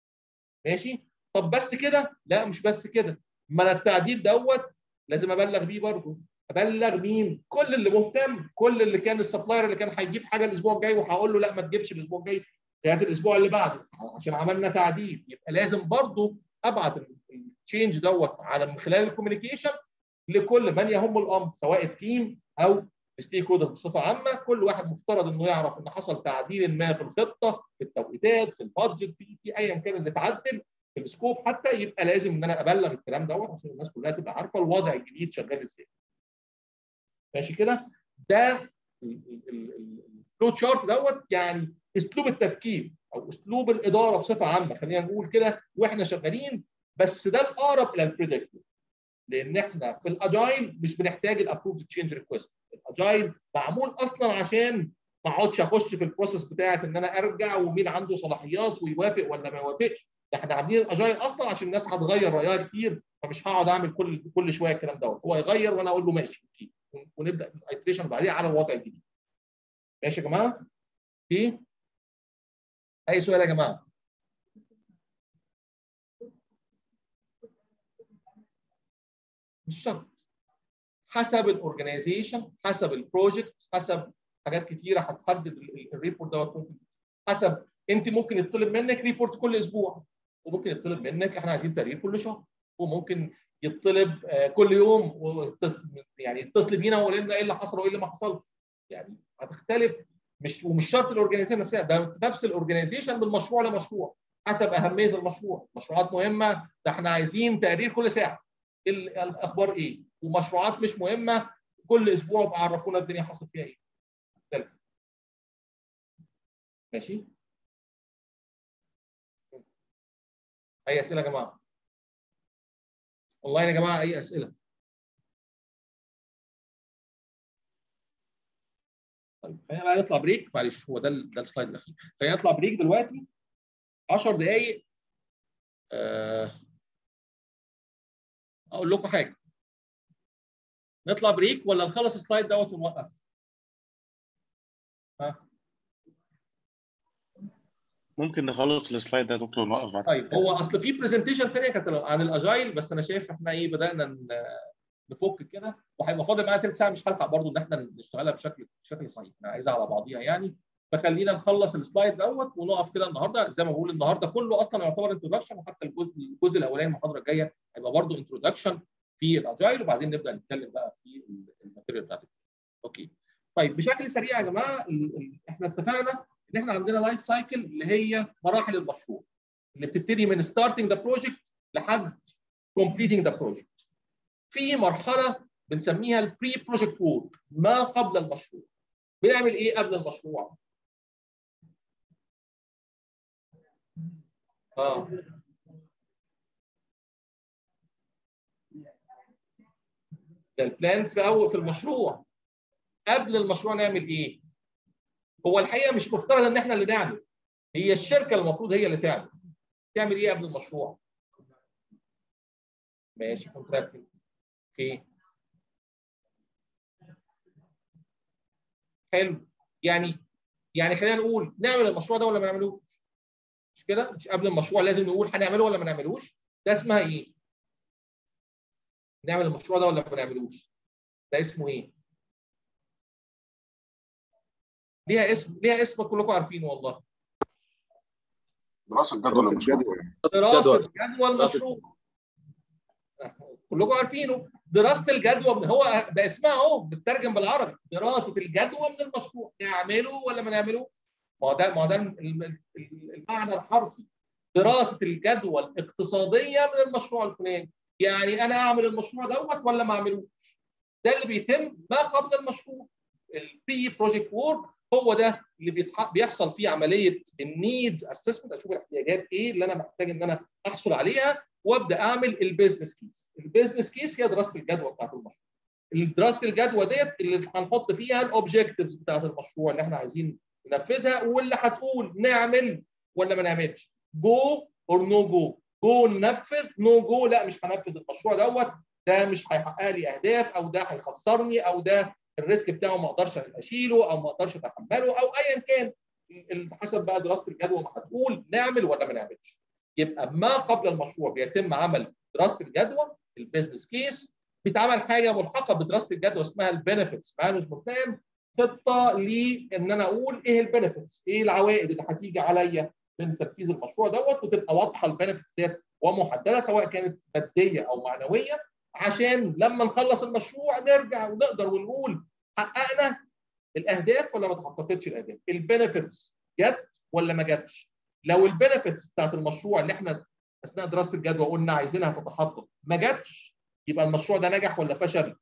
ماشي طب بس كده لا مش بس كده ما انا التعديل دوت لازم ابلغ بيه برضه ابلغ مين كل اللي مهتم كل اللي كان السبلاير اللي كان هيجيب حاجه الاسبوع الجاي وهقول له لا ما تجيبش الاسبوع الجاي هات الاسبوع اللي بعده عشان عملنا تعديل يبقى لازم برضه ابعت التشينج دوت على من خلال الكوميونيكيشن لكل من يهم الامر سواء التيم او الستيك هولدرز بصفه عامه كل واحد مفترض انه يعرف ان حصل تعديل ما في الخطه في التوقيتات في البادجت في في ايا كان اللي اتعدل في السكوب حتى يبقى لازم ان انا ابلغ الكلام دوت عشان الناس كلها تبقى عارفه الوضع الجديد شغال ازاي. ماشي كده؟ ده الفلو تشارت دوت يعني اسلوب التفكير او اسلوب الاداره بصفه عامه خلينا نقول كده واحنا شغالين بس ده الاقرب الى البريدكتيف لان احنا في الاجايل مش بنحتاج الابروفد تشينج ريكويست الاجايل معمول اصلا عشان ما اقعدش اخش في البروسيس بتاعت ان انا ارجع ومين عنده صلاحيات ويوافق ولا ما يوافقش احنا عاملين الاجايل اصلا عشان الناس هتغير رايها كتير فمش هقعد اعمل كل كل شويه الكلام دوت هو يغير وانا اقول له ماشي اوكي ونبدا الايتريشن بعديها على الوضع الجديد ماشي يا جماعه في اي سؤال يا جماعه مش شرط حسب الاورجنايزيشن حسب البروجكت حسب حاجات كتيره هتحدد الريبورت دوت ممكن حسب انت ممكن يطلب منك ريبورت كل اسبوع وممكن يطلب منك احنا عايزين تقرير كل شهر وممكن يطلب كل يوم يعني يتصل بينا ويقول لنا ايه اللي حصل وايه اللي ما حصلش يعني هتختلف مش ومش شرط الاورجنايزيشن نفسها ده نفس الاورجنايزيشن من مشروع لمشروع حسب اهميه المشروع مشروعات مهمه ده احنا عايزين تقرير كل ساعه الاخبار ايه ومشروعات مش مهمه كل اسبوع ابقى عرفونا الدنيا حصل فيها ايه مختلف ماشي اي اسئله يا جماعه اونلاين يا جماعه اي اسئله طيب خلينا بقى نطلع بريك معلش هو ده ده السلايد الاخير خلينا نطلع بريك دلوقتي 10 دقائق أه اقول لكم حاجه نطلع بريك ولا نخلص السلايد دوت ونوقف؟ ها ممكن نخلص السلايد ده يا دكتور ونوقف بعد طيب هو اصل في برزنتيشن ثانيه كانت عن الاجايل بس انا شايف احنا ايه بدانا نفك كده وهيبقى فاضل معانا ثلث ساعه مش هلحق برضو ان احنا نشتغلها بشكل بشكل صحيح انا عايزها على بعضيها يعني فخلينا نخلص السلايد دوت ونقف كده النهارده زي ما بقول النهارده كله اصلا يعتبر انتروداكشن وحتى الجزء الجزء الاولاني المحاضره الجايه هيبقى برضو انتروداكشن في الاجايل وبعدين نبدا نتكلم بقى في الماتيريال بتاعت اوكي طيب بشكل سريع يا جماعه ال ال احنا اتفقنا ان احنا عندنا لايف سايكل اللي هي مراحل المشروع اللي بتبتدي من ستارتنج ذا بروجكت لحد completing ذا بروجكت في مرحله بنسميها البري بروجكت وورك ما قبل المشروع بنعمل ايه قبل المشروع اه ده البلان في اول في المشروع قبل المشروع نعمل ايه هو الحقيقه مش مفترض ان احنا اللي نعمل هي الشركه المفروض هي اللي تعمل تعمل ايه قبل المشروع ماشي كونتراكتنج اوكي حلو يعني يعني خلينا نقول نعمل المشروع ده ولا ما نعملوش مش كده مش قبل المشروع لازم نقول هنعمله ولا ما نعملوش ده اسمها ايه نعمل المشروع ده ولا ما نعملوش ده اسمه ايه ليها اسم ليها اسم كلكم عارفينه والله دراسه جدوى المشروع دراسه جدوى المشروع كلكم عارفينه دراسه الجدوى هو ده اسمها اهو بتترجم بالعربي دراسه الجدوى من المشروع نعمله ولا ما نعمله ما هو ده ما هو ده المعنى الحرفي دراسه الجدوى الاقتصاديه من المشروع الفلاني يعني انا اعمل المشروع دوت ولا ما اعملوش ده اللي بيتم ما قبل المشروع البري بروجكت وورك هو ده اللي بيتح... بيحصل فيه عمليه النيدز اسسمنت اشوف الاحتياجات ايه اللي انا محتاج ان انا احصل عليها وابدا اعمل البيزنس كيس البيزنس كيس هي دراسه الجدوى بتاعت المشروع دراسه الجدوى ديت اللي هنحط فيها الاوبجكتيفز بتاعت المشروع اللي احنا عايزين ننفذها واللي هتقول نعمل ولا ما نعملش جو اور نو جو جو ننفذ نو جو لا مش هنفذ المشروع دوت ده مش هيحقق لي اهداف او ده هيخسرني او ده الريسك بتاعه ما اقدرش اشيله او ما اقدرش اتحمله او ايا كان حسب بقى دراسه الجدوى ما هتقول نعمل ولا ما نعملش يبقى ما قبل المشروع بيتم عمل دراسه الجدوى البيزنس كيس بيتعمل حاجه ملحقه بدراسه الجدوى اسمها البنفيتس مانجمنت بلان خطه لان انا اقول ايه البنفيتس ايه العوائد اللي هتيجي عليا من تنفيذ المشروع دوت وتبقى واضحه البنفيتس ديت ومحدده سواء كانت ماديه او معنويه عشان لما نخلص المشروع نرجع ونقدر ونقول حققنا الاهداف ولا ما تحققتش الاهداف البنفيتس جت ولا ما جاتش لو البنفيتس بتاعت المشروع اللي احنا اثناء دراسه الجدوى قلنا عايزينها تتحقق ما جاتش يبقى المشروع ده نجح ولا فشل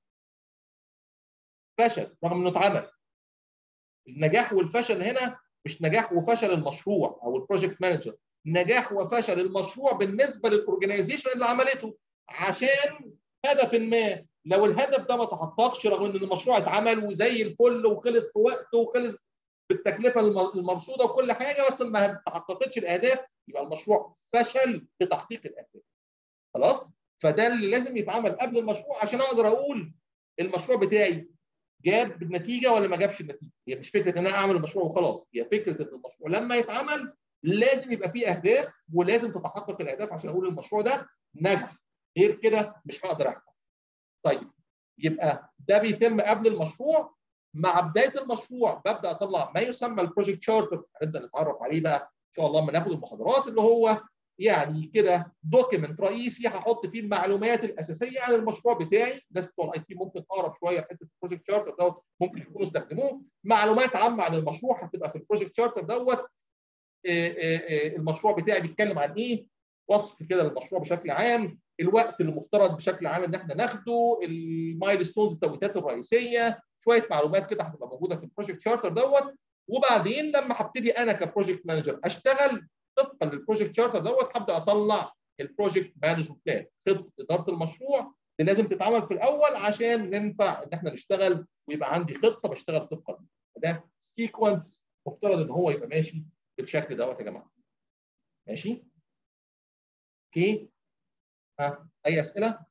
فشل رغم انه اتعمل النجاح والفشل هنا مش نجاح وفشل المشروع او البروجكت مانجر نجاح وفشل المشروع بالنسبه للاورجنايزيشن اللي عملته عشان هدف ما لو الهدف ده ما تحققش رغم ان المشروع اتعمل وزي الفل وخلص في وقته وخلص بالتكلفه المرصوده وكل حاجه بس ما تحققتش الاهداف يبقى المشروع فشل في تحقيق الاهداف. خلاص؟ فده اللي لازم يتعمل قبل المشروع عشان اقدر اقول المشروع بتاعي جاب النتيجه ولا ما جابش النتيجه هي مش فكره ان انا اعمل المشروع وخلاص هي فكره ان المشروع لما يتعمل لازم يبقى فيه اهداف ولازم تتحقق الاهداف عشان اقول المشروع ده نجح غير كده مش هقدر احكم طيب يبقى ده بيتم قبل المشروع مع بدايه المشروع ببدا اطلع ما يسمى البروجكت شارتر هنبدا نتعرف عليه بقى ان شاء الله لما ناخد المحاضرات اللي هو يعني كده دوكيمنت رئيسي هحط فيه المعلومات الاساسيه عن المشروع بتاعي الناس بتوع الاي تي ممكن اقرب شويه في حته البروجكت شارتر دوت ممكن يكونوا استخدموه معلومات عامه عن المشروع هتبقى في البروجكت شارتر دوت المشروع بتاعي بيتكلم عن ايه وصف كده للمشروع بشكل عام الوقت اللي مفترض بشكل عام ان احنا ناخده المايل ستونز التوقيتات الرئيسيه شويه معلومات كده هتبقى موجوده في البروجكت شارتر دوت وبعدين لما هبتدي انا كبروجكت مانجر اشتغل طبقا للبروجكت شارتر دوت هبدا اطلع البروجكت مانجمنت بلان خطه اداره المشروع دي لازم تتعمل في الاول عشان ننفع ان احنا نشتغل ويبقى عندي خطه بشتغل طبقا ده سيكونس مفترض ان هو يبقى ماشي بالشكل دوت يا جماعه ماشي اوكي ها اي اسئله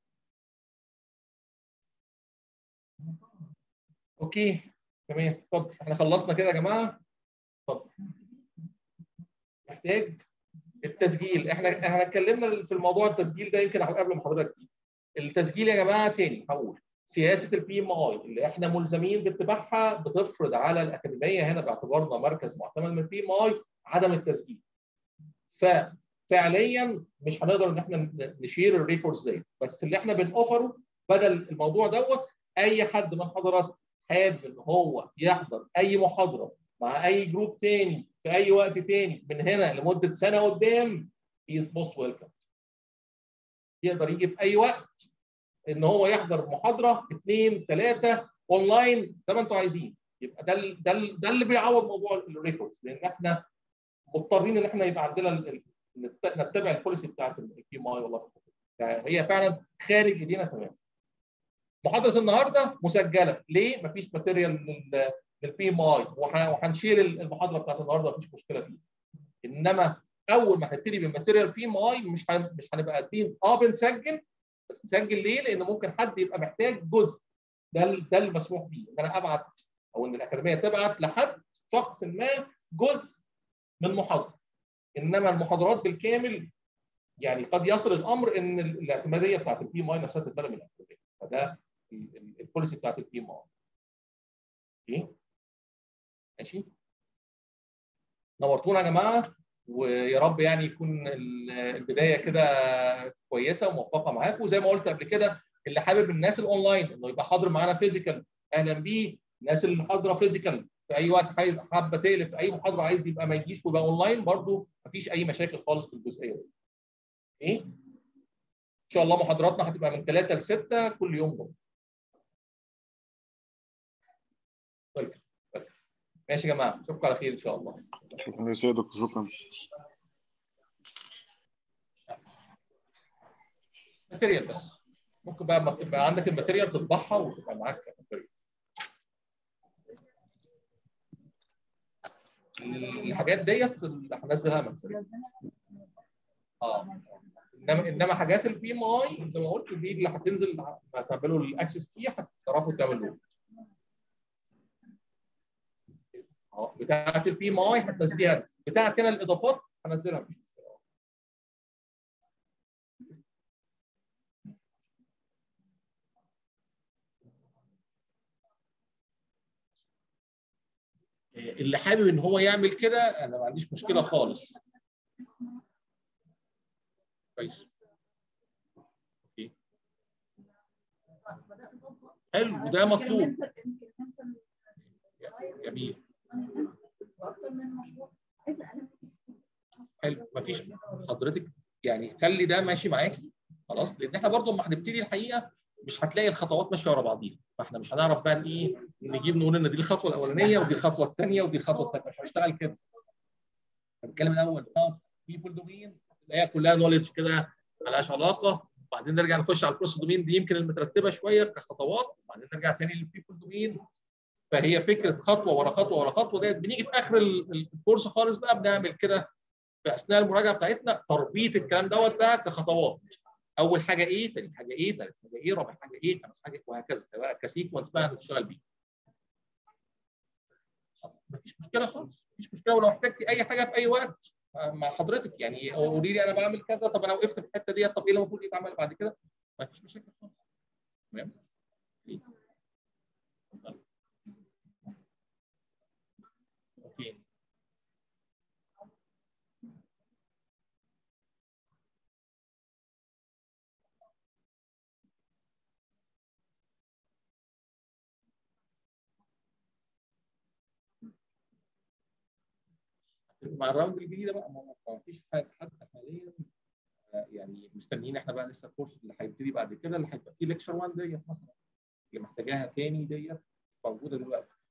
اوكي تمام اتفضل احنا خلصنا كده يا جماعه اتفضل محتاج التسجيل احنا احنا اتكلمنا في الموضوع التسجيل ده يمكن قبل محاضره كتير التسجيل يا جماعه تاني هقول سياسه البي ام اي اللي احنا ملزمين باتباعها بتفرض على الاكاديميه هنا باعتبارنا مركز معتمد من البي ام اي عدم التسجيل ففعليا مش هنقدر ان احنا نشير الريكوردز ديت بس اللي احنا بنوفره بدل الموضوع دوت اي حد من حضراتكم حابب ان هو يحضر اي محاضره مع اي جروب تاني في اي وقت تاني من هنا لمده سنه قدام he is most welcome يقدر يجي في اي وقت ان هو يحضر محاضره اثنين ثلاثه اونلاين زي ما انتم عايزين يبقى ده ده ده اللي بيعوض موضوع الريكوردز لان احنا مضطرين ان احنا يبقى عندنا نتبع البوليسي بتاعت البي ام اي والله هي فعلا خارج ايدينا تماما محاضره النهارده مسجله ليه؟ مفيش ماتيريال للبي ام اي وهنشيل المحاضره بتاعت النهارده مفيش مشكله فيها انما اول ما هنبتدي بالماتيريال بي ام اي مش مش هنبقى قادرين اه بنسجل بس نسجل ليه؟ لان ممكن حد يبقى محتاج جزء ده ده المسموح بيه ان انا ابعت او ان الاكاديميه تبعت لحد شخص ما جزء من محاضره انما المحاضرات بالكامل يعني قد يصل الامر ان الاعتماديه بتاعت البي ام اي نفسها تتلغي من الاكاديميه فده البوليسي بتاعت البي ام اي اوكي ماشي نورتونا يا جماعه ويا رب يعني يكون البدايه كده كويسه وموفقه معاكم وزي ما قلت قبل كده اللي حابب الناس الاونلاين انه يبقى حاضر معانا فيزيكال اهلا بيه الناس اللي حاضره فيزيكال في اي وقت عايز حابه تقلب في اي محاضره عايز يبقى ما يجيش ويبقى اونلاين برضو مفيش اي مشاكل خالص في الجزئيه دي. ايه؟ ان شاء الله محاضراتنا هتبقى من 3 ل 6 كل يوم برضه. طيب ماشي يا جماعه اشوفكم على خير ان شاء الله. شكرا يا سيدي دكتور شكرا. ماتيريال بس ممكن بقى يبقى عندك الماتيريال تطبعها وتبقى معاك ماتيريال. الحاجات ديت اللي هنزلها ماتيريال. اه انما انما حاجات البي ام اي زي ما قلت دي اللي هتنزل هتعملوا الاكسس كي هتعرفوا تعملوه. اه بتاعت البي ام اي هتنزليها بتاعت هنا الاضافات هنزلها مفيش مشكله. اللي حابب ان هو يعمل كده انا ما عنديش مشكله خالص. كويس. اوكي. حلو وده مطلوب. جميل. حلو مفيش حضرتك يعني خلي ده ماشي معاكي خلاص لان احنا برضو لما هنبتدي الحقيقه مش هتلاقي الخطوات ماشيه ورا بعضيها فاحنا مش هنعرف بقى ايه نجيب نقول ان دي الخطوه الاولانيه ودي الخطوه الثانيه ودي الخطوه الثالثه مش هنشتغل كده هنتكلم الاول خلاص بيبول دومين هتلاقيها كلها نولج كده مالهاش علاقه وبعدين نرجع نخش على البروسيس دومين دي يمكن المترتبه شويه كخطوات وبعدين نرجع تاني للبيبل دومين فهي فكره خطوه ورا خطوه ورا خطوه ديت بنيجي في اخر الكورس خالص بقى بنعمل كده في اثناء المراجعه بتاعتنا تربيط الكلام دوت بقى كخطوات اول حاجه ايه ثاني حاجه ايه ثالث حاجه ايه رابع حاجه ايه خامس حاجه وهكذا بقى كسيكونس بقى نشتغل بيه مفيش مشكله خالص مفيش مشكله ولو احتجتي اي حاجه في اي وقت مع حضرتك يعني قولي لي انا بعمل كذا طب انا وقفت في الحته ديت طب ايه اللي المفروض يتعمل بعد كده مفيش مشاكل خالص تمام اوكي مع الراوند الجديده بقى ما فيش حد حاليا يعني مستنيين احنا بقى لسه الكورس اللي هيبتدي بعد كده اللي هيبقى فيه ليكشر 1 ديت مثلا اللي محتاجاها تاني ديت موجوده دلوقتي